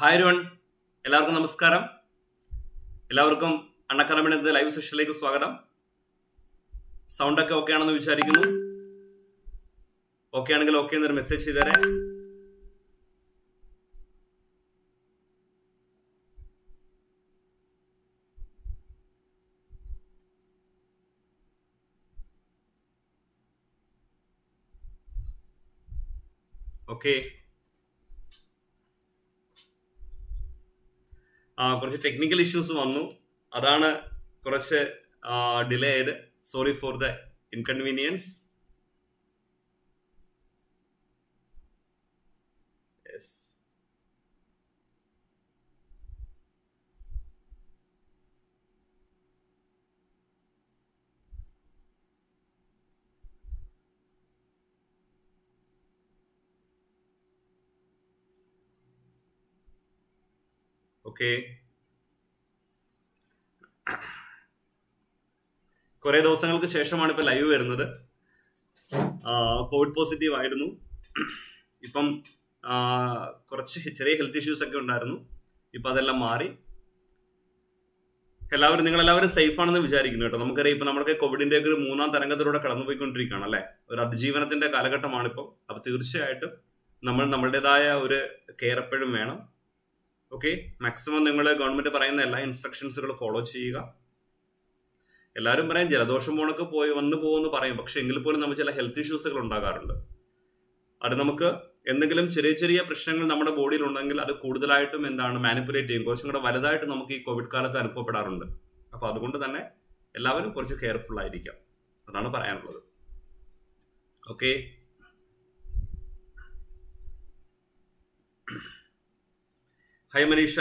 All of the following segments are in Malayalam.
ഹായ് വൺ എല്ലാവർക്കും നമസ്കാരം എല്ലാവർക്കും അണ്ണക്കറമിനത്തെ ലൈവ് സെഷനിലേക്ക് സ്വാഗതം സൗണ്ടൊക്കെ ഓക്കെ ആണെന്ന് വിചാരിക്കുന്നു ഓക്കെ ആണെങ്കിൽ ഓക്കെ എന്നൊരു മെസ്സേജ് ചെയ്തേരെ ഓക്കെ ആ കുറച്ച് ടെക്നിക്കൽ ഇഷ്യൂസ് വന്നു അതാണ് കുറച്ച് ഡിലേ ആയത് sorry for the inconvenience yes okay കുറെ ദിവസങ്ങൾക്ക് ശേഷമാണ് ഇപ്പൊ ലൈവ് വരുന്നത് കോവിഡ് പോസിറ്റീവ് ആയിരുന്നു ഇപ്പം ആ, കുറച്ച് ചെറിയ ഹെൽത്ത് ഇഷ്യൂസ് ഒക്കെ ഉണ്ടായിരുന്നു ഇപ്പൊ അതെല്ലാം മാറി എല്ലാവരും നിങ്ങൾ എല്ലാവരും സേഫ് ആണെന്ന് വിചാരിക്കുന്നു കേട്ടോ നമുക്കറിയാം ഇപ്പൊ നമ്മളൊക്കെ കോവിഡിന്റെ ഒക്കെ ഒരു മൂന്നാം തരംഗത്തിലൂടെ കടന്നുപോയിക്കൊണ്ടിരിക്കുകയാണ് അല്ലെ ഒരു അതിജീവനത്തിന്റെ കാലഘട്ടമാണ് ഇപ്പം അപ്പൊ തീർച്ചയായിട്ടും നമ്മൾ നമ്മളുടേതായ ഒരു കെയർ എപ്പോഴും വേണം ഓക്കെ മാക്സിമം നിങ്ങൾ ഗവൺമെന്റ് പറയുന്ന എല്ലാ ഇൻസ്ട്രക്ഷൻസുകൾ ഫോളോ ചെയ്യുക എല്ലാവരും പറയും ജലദോഷം പോണൊക്കെ പോയി വന്നു പോകുമെന്ന് പറയും പക്ഷെ എങ്കിൽ പോലും നമുക്ക് ചില ഹെൽത്ത് ഇഷ്യൂസുകൾ ഉണ്ടാകാറുണ്ട് അത് നമുക്ക് എന്തെങ്കിലും ചെറിയ ചെറിയ പ്രശ്നങ്ങൾ നമ്മുടെ ബോഡിയിൽ ഉണ്ടെങ്കിൽ അത് കൂടുതലായിട്ടും എന്താണ് മാനിപ്പുലേറ്റ് ചെയ്യും കുറച്ചും കൂടെ വലുതായിട്ട് നമുക്ക് ഈ കോവിഡ് കാലത്ത് അനുഭവപ്പെടാറുണ്ട് അപ്പൊ അതുകൊണ്ട് തന്നെ എല്ലാവരും കുറച്ച് കെയർഫുൾ ആയിരിക്കാം അതാണ് പറയാനുള്ളത് okay hi Maneesha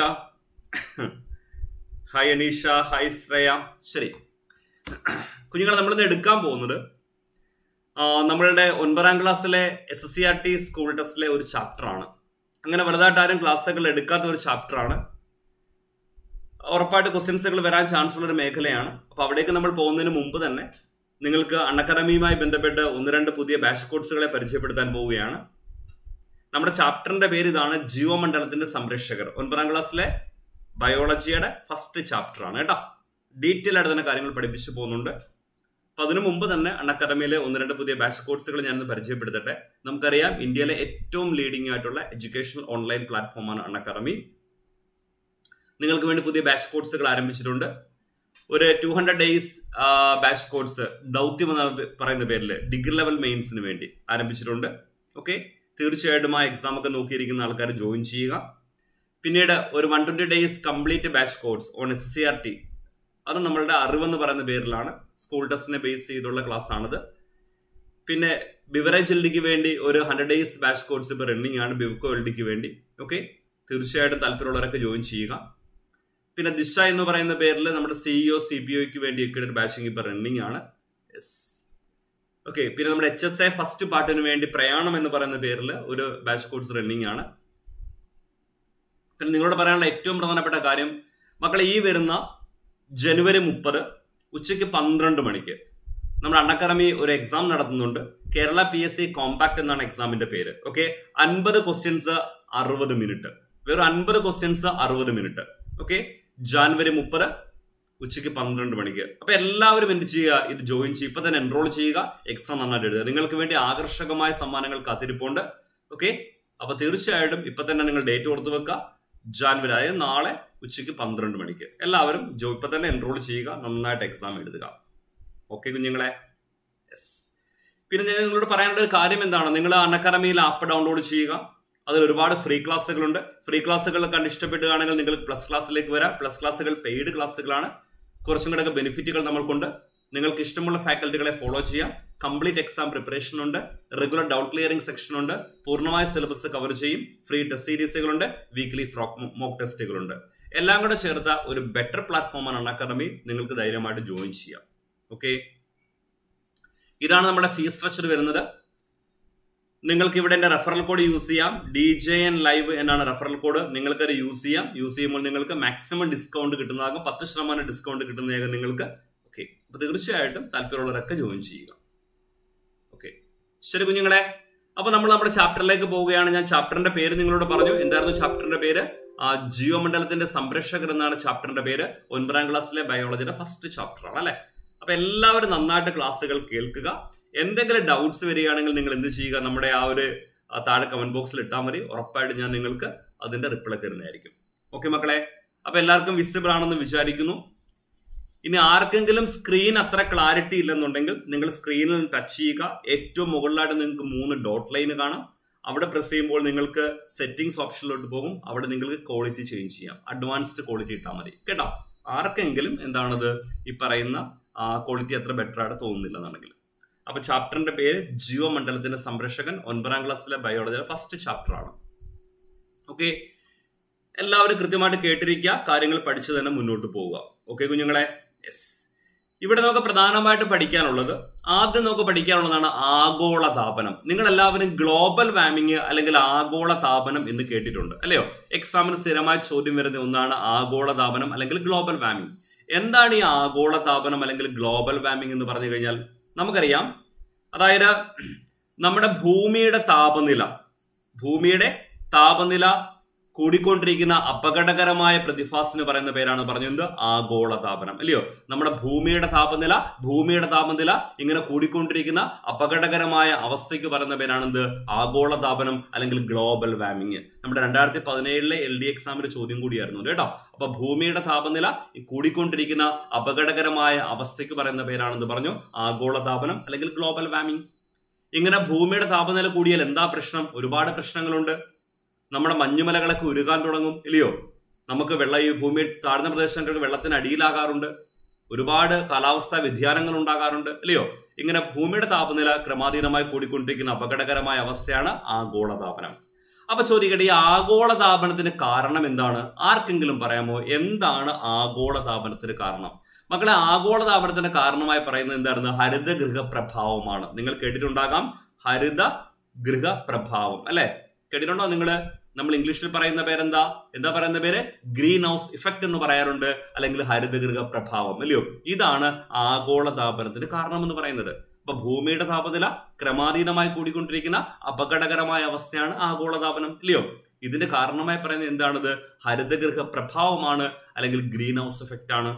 hi Aneesha hi Shreya ശരി കുഞ്ഞുങ്ങളെ നമ്മളിന്ന് എടുക്കാൻ പോകുന്നത് ആ, നമ്മളുടെ ഒൻപതാം ക്ലാസ്സിലെ S S C R T school ടെസ്റ്റിലെ ഒരു ചാപ്റ്റർ ആണ് അങ്ങനെ വലുതായിട്ട് ആരും ക്ലാസ്സുകൾ എടുക്കാത്ത ഒരു ചാപ്റ്റർ ആണ് ഉറപ്പായിട്ട് ക്വസ്റ്റ്യൻസുകൾ വരാൻ ചാൻസ് ഉള്ള ഒരു മേഖലയാണ് അപ്പോൾ അവിടേക്ക് നമ്മൾ പോകുന്നതിന് മുമ്പ് തന്നെ നിങ്ങൾക്ക് അണക്കടമിയുമായി ബന്ധപ്പെട്ട് ഒന്ന് രണ്ട് പുതിയ ബാഷ് കോഴ്സുകളെ പരിചയപ്പെടുത്താൻ പോവുകയാണ് നമ്മുടെ ചാപ്റ്ററിന്റെ പേര് ഇതാണ് ജീവമണ്ഡലത്തിന്റെ സംരക്ഷകർ ഒൻപതാം ക്ലാസ്സിലെ ബയോളജിയുടെ ഫസ്റ്റ് ചാപ്റ്റർ ആണ് കേട്ടോ ഡീറ്റെയിൽ ആയിട്ട് തന്നെ കാര്യങ്ങൾ പഠിപ്പിച്ചു പോകുന്നുണ്ട് അപ്പൊ അതിനു മുമ്പ് തന്നെ അക്കാദമിയിലെ ഒന്ന് രണ്ട് പുതിയ ബാച്ച് കോഴ്സുകൾ ഞാനൊന്ന് പരിചയപ്പെടുത്തട്ടെ നമുക്കറിയാം ഇന്ത്യയിലെ ഏറ്റവും ലീഡിംഗ് ആയിട്ടുള്ള എഡ്യൂക്കേഷണൽ ഓൺലൈൻ പ്ലാറ്റ്ഫോമാണ് അക്കാദമി നിങ്ങൾക്ക് വേണ്ടി പുതിയ ബാച്ച് കോഴ്സുകൾ ആരംഭിച്ചിട്ടുണ്ട് ഒരു two hundred days batch course ദൗത്യം എന്ന പറയുന്ന പേരിൽ ഡിഗ്രി ലെവൽ മെയിൻസിന് വേണ്ടി ആരംഭിച്ചിട്ടുണ്ട് ഓക്കെ തീർച്ചയായിട്ടും ആ എക്സാം ഒക്കെ നോക്കിയിരിക്കുന്ന ആൾക്കാർ ജോയിൻ ചെയ്യുക പിന്നീട് ഒരു one twenty days complete batch course on S C R T അത് നമ്മളുടെ അറിവെന്ന് പറയുന്ന പേരിലാണ് സ്കൂൾ ടെസ്റ്റിനെ ബേസ് ചെയ്തുള്ള ക്ലാസ് ആണിത് പിന്നെ ബിവറേജ് എൽ ഡിക്ക് വേണ്ടി ഒരു ഹൺഡ്രഡ് ഡേയ്സ് ബാച്ച് കോഴ്സ് ഇപ്പോൾ റണ്ണിങ് ആണ് ബിവ്കോ എൽ ഡിക്ക് വേണ്ടി ഓക്കെ തീർച്ചയായിട്ടും താല്പര്യമുള്ളവരൊക്കെ ജോയിൻ ചെയ്യുക പിന്നെ ദിശ എന്ന് പറയുന്ന പേരിൽ നമ്മുടെ സിഇഒ സി പി ഒക്ക് വേണ്ടിയൊക്കെ ഒരു ബാച്ചിങ് ഇപ്പോൾ റണ്ണിങ് ആണ് യെസ് ഓക്കെ പിന്നെ നമ്മുടെ എച്ച് എസ് എ ഫസ്റ്റ് പാർട്ടിന് വേണ്ടി പ്രയാണം എന്ന് പറയുന്ന പേരിൽ ഒരു ബാച്ച് കോഴ്സ് റണ്ണിങ് ആണ് പിന്നെ നിങ്ങളോട് പറയാനുള്ള ഏറ്റവും പ്രധാനപ്പെട്ട കാര്യം മക്കളെ ഈ വരുന്ന ജനുവരി മുപ്പത് ഉച്ചയ്ക്ക് പന്ത്രണ്ട് മണിക്ക് നമ്മുടെ അണ്ണക്കറമി ഒരു എക്സാം നടത്തുന്നുണ്ട് Kerala P S C compact എന്നാണ് എക്സാമിന്റെ പേര് ഓക്കെ അൻപത് ക്വസ്റ്റ്യൻസ് അറുപത് മിനിറ്റ് വെറും അൻപത് ക്വസ്റ്റ്യൻസ് അറുപത് മിനിറ്റ് ഓക്കെ ജാനുവരി മുപ്പത് ഉച്ചയ്ക്ക് പന്ത്രണ്ട് മണിക്ക് അപ്പൊ എല്ലാവരും എന്ത് ചെയ്യുക ഇത് ജോയിൻ ചെയ്യുക ഇപ്പൊ തന്നെ എൻറോൾ ചെയ്യുക എക്സാം നന്നായിട്ട് എഴുതുക നിങ്ങൾക്ക് വേണ്ടി ആകർഷകമായ സമ്മാനങ്ങൾ കാത്തിരിപ്പുണ്ട് ഓക്കെ അപ്പൊ തീർച്ചയായിട്ടും ഇപ്പൊ തന്നെ നിങ്ങൾ ഡേറ്റ് ഓർത്ത് വെക്കുക ജാനുവരി അതായത് നാളെ ഉച്ചയ്ക്ക് പന്ത്രണ്ട് മണിക്ക് എല്ലാവരും ജോ ഇപ്പൊ തന്നെ എൻറോൾ ചെയ്യുക നന്നായിട്ട് എക്സാം എഴുതുക ഓക്കെ കുഞ്ഞുങ്ങളെ യെസ് പിന്നെ ഞാൻ നിങ്ങളോട് പറയാനുള്ള ഒരു കാര്യം എന്താണ് നിങ്ങൾ അണക്കറമിയിൽ ആപ്പ് ഡൗൺലോഡ് ചെയ്യുക അതിൽ ഒരുപാട് ഫ്രീ ക്ലാസ്സുകളുണ്ട് ഫ്രീ ക്ലാസ്സുകൾ കണ്ട് ഇഷ്ടപ്പെടുകയാണെങ്കിൽ നിങ്ങൾ പ്ലസ് ക്ലാസ്സിലേക്ക് വരാം പ്ലസ് ക്ലാസ്സുകൾ പെയ്ഡ് ക്ലാസ്സുകളാണ് കുറച്ചും കൂടെ ബെനിഫിറ്റുകൾ നമ്മൾക്കുണ്ട് നിങ്ങൾക്ക് ഇഷ്ടമുള്ള ഫാക്കൽറ്റികളെ ഫോളോ ചെയ്യാം കംപ്ലീറ്റ് എക്സാം പ്രിപ്പറേഷൻ ഉണ്ട് റെഗുലർ ഡൗട്ട് ക്ലിയറിംഗ് സെക്ഷൻ ഉണ്ട് പൂർണ്ണമായ സിലബസ് കവർ ചെയ്യും ഫ്രീ ടെസ്റ്റ് സീരീസുകളുണ്ട് വീക്ക്ലി ഫ്രോക്ക് മോക്ക് ടെസ്റ്റുകളുണ്ട് എല്ലാം കൂടെ ചേർത്ത ഒരു ബെറ്റർ പ്ലാറ്റ്ഫോമാണ് അക്കാദമി നിങ്ങൾക്ക് ധൈര്യമായിട്ട് ജോയിൻ ചെയ്യാം ഓക്കെ ഇതാണ് നമ്മുടെ ഫീസ് സ്ട്രക്ചർ വരുന്നത് നിങ്ങൾക്ക് ഇവിടെ എന്റെ റെഫറൽ കോഡ് യൂസ് ചെയ്യാം ഡി ജെ എൻ ലൈവ് എന്നാണ് റെഫറൽ കോഡ് നിങ്ങൾക്ക് അത് യൂസ് ചെയ്യാം യൂസ് ചെയ്യുമ്പോൾ നിങ്ങൾക്ക് മാക്സിമം ഡിസ്കൗണ്ട് കിട്ടുന്നതാകും പത്ത് ശതമാനം ഡിസ്കൗണ്ട് കിട്ടുന്നതാകും നിങ്ങൾക്ക് ഓക്കെ അപ്പൊ തീർച്ചയായിട്ടും താല്പര്യമുള്ളവരൊക്കെ ജോയിൻ ചെയ്യുക ഓക്കെ ശരി കുഞ്ഞുങ്ങളെ അപ്പൊ നമ്മൾ നമ്മുടെ ചാപ്റ്ററിലേക്ക് പോവുകയാണ് ഞാൻ ചാപ്റ്ററിന്റെ പേര് നിങ്ങളോട് പറഞ്ഞു എന്തായിരുന്നു ചാപ്റ്ററിന്റെ പേര് ജീവമണ്ഡലത്തിന്റെ സംരക്ഷകർ എന്നാണ് ചാപ്റ്ററിന്റെ പേര് ഒൻപതാം ക്ലാസ്സിലെ ബയോളജിയുടെ ഫസ്റ്റ് ചാപ്റ്റർ ആണ് അല്ലെ അപ്പൊ എല്ലാവരും നന്നായിട്ട് ക്ലാസ്സുകൾ കേൾക്കുക എന്തെങ്കിലും ഡൗട്ട്സ് വരികയാണെങ്കിൽ നിങ്ങൾ എന്ത് ചെയ്യുക നമ്മുടെ ആ ഒരു ആ, താഴെ കമന്റ് ബോക്സിൽ ഇട്ടാൽ മതി ഉറപ്പായിട്ട് ഞാൻ നിങ്ങൾക്ക് അതിന്റെ റിപ്ലൈ തരുന്നതായിരിക്കും ഓക്കെ മക്കളെ അപ്പൊ എല്ലാവർക്കും വിസിബിൾ ആണെന്ന് വിചാരിക്കുന്നു ഇനി ആർക്കെങ്കിലും സ്ക്രീൻ അത്ര ക്ലാരിറ്റി ഇല്ലെന്നുണ്ടെങ്കിൽ നിങ്ങൾ സ്ക്രീനിൽ ടച്ച് ചെയ്യുക ഏറ്റവും മുകളിലായിട്ട് നിങ്ങൾക്ക് മൂന്ന് ഡോട്ട് ലൈൻ കാണാം അവിടെ പ്രസ് ചെയ്യുമ്പോൾ നിങ്ങൾക്ക് സെറ്റിംഗ്സ് ഓപ്ഷനിലോട്ട് പോകും അവിടെ നിങ്ങൾക്ക് ക്വാളിറ്റി ചേഞ്ച് ചെയ്യാം അഡ്വാൻസ്ഡ് ക്വാളിറ്റി ഇട്ടാൽ മതി കേട്ടോ ആർക്കെങ്കിലും എന്താണത് ഈ പറയുന്ന ക്വാളിറ്റി അത്ര ബെറ്റർ ആയിട്ട് തോന്നുന്നില്ല എന്നാണെങ്കിൽ അപ്പൊ ചാപ്റ്ററിന്റെ പേര് ജിയോ മണ്ഡലത്തിന്റെ സംരക്ഷകൻ ഒൻപതാം ക്ലാസ്സിലെ ബയോളജിയുടെ ഫസ്റ്റ് ചാപ്റ്റർ ആണ് ഓക്കെ എല്ലാവരും കൃത്യമായിട്ട് കേട്ടിരിക്കുക കാര്യങ്ങൾ പഠിച്ചു തന്നെ മുന്നോട്ട് പോവുക ഓക്കെ കുഞ്ഞുങ്ങളെ യെസ് ഇവിടെ നമുക്ക് പ്രധാനമായിട്ട് പഠിക്കാനുള്ളത് ആദ്യം നമുക്ക് പഠിക്കാനുള്ളതാണ് ആഗോള താപനം നിങ്ങൾ എല്ലാവരും ഗ്ലോബൽ വാമിങ് അല്ലെങ്കിൽ ആഗോള താപനം എന്ന് കേട്ടിട്ടുണ്ട് അല്ലയോ എക്സാമിന് സ്ഥിരമായി ചോദ്യം വരുന്ന ഒന്നാണ് ആഗോള താപനം അല്ലെങ്കിൽ ഗ്ലോബൽ വാമിങ് എന്താണ് ഈ ആഗോള താപനം അല്ലെങ്കിൽ ഗ്ലോബൽ വാമിങ് എന്ന് പറഞ്ഞു കഴിഞ്ഞാൽ നമുക്കറിയാം അതായത് നമ്മുടെ ഭൂമിയുടെ താപനില ഭൂമിയുടെ താപനില കൂടിക്കൊണ്ടിരിക്കുന്ന അപകടകരമായ പ്രതിഭാസത്തിന് പറയുന്ന പേരാണ് പറഞ്ഞത് ആഗോള താപനം അല്ലയോ നമ്മുടെ ഭൂമിയുടെ താപനില ഭൂമിയുടെ താപനില ഇങ്ങനെ കൂടിക്കൊണ്ടിരിക്കുന്ന അപകടകരമായ അവസ്ഥയ്ക്ക് പറയുന്ന പേരാണ് എന്ത് ആഗോള താപനം അല്ലെങ്കിൽ ഗ്ലോബൽ വാമിങ് നമ്മുടെ രണ്ടായിരത്തി പതിനേഴിലെ എൽ ഡി എക്സാമിന്റെ ചോദ്യം കൂടിയായിരുന്നു കേട്ടോ അപ്പൊ ഭൂമിയുടെ താപനില ഈ കൂടിക്കൊണ്ടിരിക്കുന്ന അപകടകരമായ അവസ്ഥയ്ക്ക് പറയുന്ന പേരാണെന്ന് പറഞ്ഞു ആഗോള താപനം അല്ലെങ്കിൽ ഗ്ലോബൽ വാമിങ് ഇങ്ങനെ ഭൂമിയുടെ താപനില കൂടിയാൽ എന്താ പ്രശ്നം ഒരുപാട് പ്രശ്നങ്ങളുണ്ട് നമ്മുടെ മഞ്ഞുമലകളൊക്കെ ഉരുകാൻ തുടങ്ങും ഇല്ലയോ നമുക്ക് വെള്ള ഈ ഭൂമിയിൽ താഴ്ന്ന പ്രദേശങ്ങൾക്ക് വെള്ളത്തിന് അടിയിലാകാറുണ്ട് ഒരുപാട് കാലാവസ്ഥാ വ്യതിയാനങ്ങൾ ഉണ്ടാകാറുണ്ട് ഇല്ലയോ ഇങ്ങനെ ഭൂമിയുടെ താപനില ക്രമാതീതമായി കൂടിക്കൊണ്ടിരിക്കുന്ന അപകടകരമായ അവസ്ഥയാണ് ആഗോളതാപനം അപ്പൊ ചോദിക്കട്ടെ ഈ ആഗോളതാപനത്തിന് കാരണം എന്താണ് ആർക്കെങ്കിലും പറയാമോ എന്താണ് ആഗോളതാപനത്തിന് കാരണം മക്കളെ ആഗോളതാപനത്തിന് കാരണമായി പറയുന്നത് എന്തായിരുന്നു ഹരിതഗൃഹ പ്രഭാവമാണ് നിങ്ങൾ കേട്ടിട്ടുണ്ടാകാം ഹരിത ഗൃഹ പ്രഭാവം അല്ലെ കേട്ടിട്ടുണ്ടോ നിങ്ങള് നമ്മൾ ഇംഗ്ലീഷിൽ പറയുന്ന പേരെന്താ എന്താ പറയുന്ന പേര് ഗ്രീൻ ഹൗസ് ഇഫക്റ്റ് എന്ന് പറയാറുണ്ട് അല്ലെങ്കിൽ ഹരിതഗൃഹ പ്രഭാവം അല്ലയോ ഇതാണ് ആഗോള താപനത്തിന് കാരണമെന്ന് പറയുന്നത് അപ്പൊ ഭൂമിയുടെ താപനില ക്രമാതീതമായി കൂടിക്കൊണ്ടിരിക്കുന്ന അപകടകരമായ അവസ്ഥയാണ് ആഗോളതാപനം ഇല്ലയോ ഇതിന്റെ കാരണമായി പറയുന്നത് എന്താണത് ഹരിതഗൃഹ പ്രഭാവമാണ് അല്ലെങ്കിൽ ഗ്രീൻ ഹൗസ് എഫക്റ്റ് ആണ്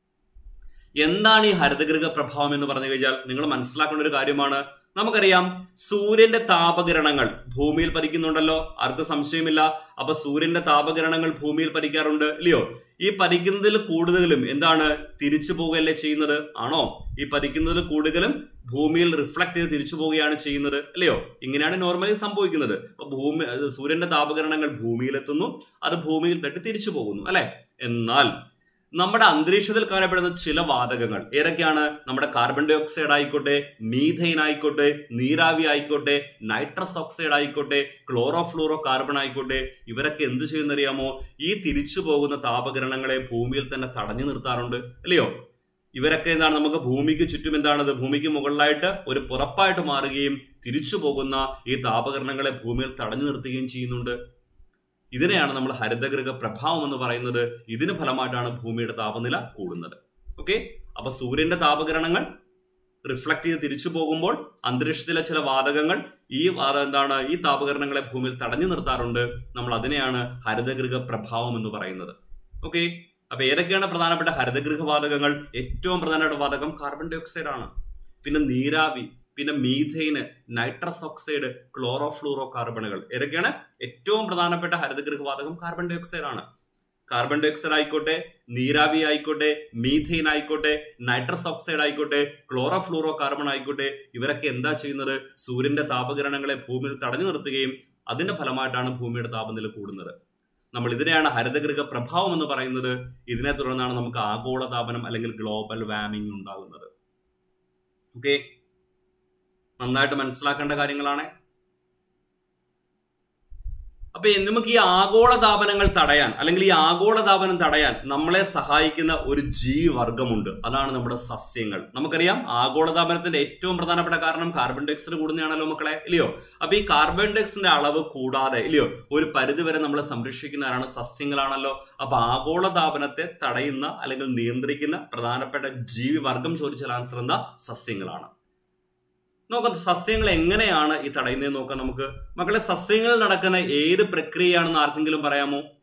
എന്താണ് ഈ ഹരിതഗൃഹ പ്രഭാവം എന്ന് പറഞ്ഞു കഴിഞ്ഞാൽ നിങ്ങൾ മനസ്സിലാക്കേണ്ട ഒരു കാര്യമാണ് നമുക്കറിയാം സൂര്യന്റെ താപകിരണങ്ങൾ ഭൂമിയിൽ പതിക്കുന്നുണ്ടല്ലോ ആർക്കും സംശയമില്ല അപ്പൊ സൂര്യന്റെ താപകിരണങ്ങൾ ഭൂമിയിൽ പതിക്കാറുണ്ട് ഇല്ലയോ ഈ പതിക്കുന്നതിൽ കൂടുതലും എന്താണ് തിരിച്ചു പോവുകയല്ലേ ചെയ്യുന്നത് ആണോ ഈ പതിക്കുന്നതിൽ കൂടുതലും ഭൂമിയിൽ റിഫ്ലക്ട് ചെയ്ത് തിരിച്ചു പോവുകയാണ് ചെയ്യുന്നത് അല്ലയോ ഇങ്ങനെയാണ് നോർമലി സംഭവിക്കുന്നത് അപ്പൊ ഭൂമി അത് സൂര്യന്റെ താപകിരണങ്ങൾ ഭൂമിയിലെത്തുന്നു അത് ഭൂമിയിൽ തട്ടി തിരിച്ചു പോകുന്നു അല്ലെ എന്നാൽ നമ്മുടെ അന്തരീക്ഷത്തിൽ കാണപ്പെടുന്ന ചില വാതകങ്ങൾ ഏതൊക്കെയാണ് നമ്മുടെ കാർബൺ ഡൈ ഓക്സൈഡ് ആയിക്കോട്ടെ മീഥൈൻ ആയിക്കോട്ടെ നീരാവി ആയിക്കോട്ടെ നൈട്രസ് ഓക്സൈഡ് ആയിക്കോട്ടെ ക്ലോറോ ഫ്ലൂറോ കാർബൺ ആയിക്കോട്ടെ ഇവരൊക്കെ എന്ത് ചെയ്യുന്നറിയാമോ ഈ തിരിച്ചു പോകുന്ന താപകിരണങ്ങളെ ഭൂമിയിൽ തന്നെ തടഞ്ഞു നിർത്താറുണ്ട് അല്ലയോ ഇവരൊക്കെ എന്താണ് നമുക്ക് ഭൂമിക്ക് ചുറ്റും എന്താണത് ഭൂമിക്ക് മുകളിലായിട്ട് ഒരു പുറപ്പായിട്ട് മാറുകയും തിരിച്ചു പോകുന്ന ഈ താപകിരണങ്ങളെ ഭൂമിയിൽ തടഞ്ഞു നിർത്തുകയും ചെയ്യുന്നുണ്ട് ഇതിനെയാണ് നമ്മൾ ഹരിതഗൃഹ പ്രഭാവം എന്ന് പറയുന്നത് ഇതിന് ഫലമായിട്ടാണ് ഭൂമിയുടെ താപനില കൂടുന്നത് ഓക്കെ അപ്പൊ സൂര്യന്റെ താപകിരണങ്ങൾ റിഫ്ലക്ട് ചെയ്ത് തിരിച്ചു പോകുമ്പോൾ അന്തരീക്ഷത്തിലെ ചില വാതകങ്ങൾ ഈ വാത എന്താണ് ഈ താപകരണങ്ങളെ ഭൂമിയിൽ തടഞ്ഞു നിർത്താറുണ്ട് നമ്മൾ അതിനെയാണ് ഹരിതഗൃഹ പ്രഭാവം എന്ന് പറയുന്നത് ഓക്കെ അപ്പൊ ഏതൊക്കെയാണ് പ്രധാനപ്പെട്ട ഹരിതഗൃഹ വാതകങ്ങൾ ഏറ്റവും പ്രധാനപ്പെട്ട വാതകം കാർബൺ ഡൈ ഓക്സൈഡ് ആണ് പിന്നെ നീരാവി പിന്നെ മീഥൈന് നൈട്രസ് ഓക്സൈഡ് ക്ലോറോ ഫ്ലൂറോ കാർബണുകൾ ഏതൊക്കെയാണ് ഏറ്റവും പ്രധാനപ്പെട്ട ഹരിതഗൃഹ വാതകം കാർബൺ ഡൈ ഓക്സൈഡ് ആണ് കാർബൺ ഡൈ ഓക്സൈഡ് ആയിക്കോട്ടെ നീരാവി ആയിക്കോട്ടെ മീഥൈൻ ആയിക്കോട്ടെ നൈട്രസ് ഓക്സൈഡ് ആയിക്കോട്ടെ ക്ലോറോ ഫ്ലൂറോ കാർബൺ ആയിക്കോട്ടെ ഇവരൊക്കെ എന്താ ചെയ്യുന്നത് സൂര്യന്റെ താപകിരണങ്ങളെ ഭൂമിയിൽ തടഞ്ഞു നിർത്തുകയും അതിന്റെ ഫലമായിട്ടാണ് ഭൂമിയുടെ താപനില കൂടുന്നത് നമ്മൾ ഇതിനെയാണ് ഹരിതഗൃഹ പ്രഭാവം എന്ന് പറയുന്നത് ഇതിനെ തുടർന്നാണ് നമുക്ക് ആഗോളതാപനം അല്ലെങ്കിൽ ഗ്ലോബൽ വാമിംഗ് ഉണ്ടാകുന്നത് ഓക്കെ നന്നായിട്ട് മനസ്സിലാക്കേണ്ട കാര്യങ്ങളാണ് അപ്പൊ നമുക്ക് ഈ ആഗോളതാപനങ്ങൾ തടയാൻ അല്ലെങ്കിൽ ഈ ആഗോളതാപനം തടയാൻ നമ്മളെ സഹായിക്കുന്ന ഒരു ജീവിവർഗമുണ്ട് അതാണ് നമ്മുടെ സസ്യങ്ങൾ നമുക്കറിയാം ആഗോളതാപനത്തിന്റെ ഏറ്റവും പ്രധാനപ്പെട്ട കാരണം കാർബൺ ഡൈ ഓക്സൈഡ് കൂടുന്നതാണല്ലോ മക്കളെ ഇല്ലയോ അപ്പൊ ഈ കാർബൺ ഡൈ ഓക്സൈഡിന്റെ അളവ് കൂടാതെ ഇല്ലയോ ഒരു പരിധി വരെ നമ്മളെ സംരക്ഷിക്കുന്നവരാണ് സസ്യങ്ങളാണല്ലോ അപ്പൊ ആഗോളതാപനത്തെ തടയുന്ന അല്ലെങ്കിൽ നിയന്ത്രിക്കുന്ന പ്രധാനപ്പെട്ട ജീവിവർഗം ചോദിച്ചാൽ ആൻസർ എന്താ സസ്യങ്ങളാണ് നോക്കാം സസ്യങ്ങൾ എങ്ങനെയാണ് ഈ തടയുന്നത് നോക്കാം നമുക്ക് മക്കളെ സസ്യങ്ങളിൽ നടക്കുന്ന ഏത് പ്രക്രിയയാണെന്ന് ആർക്കെങ്കിലും പറയാമോ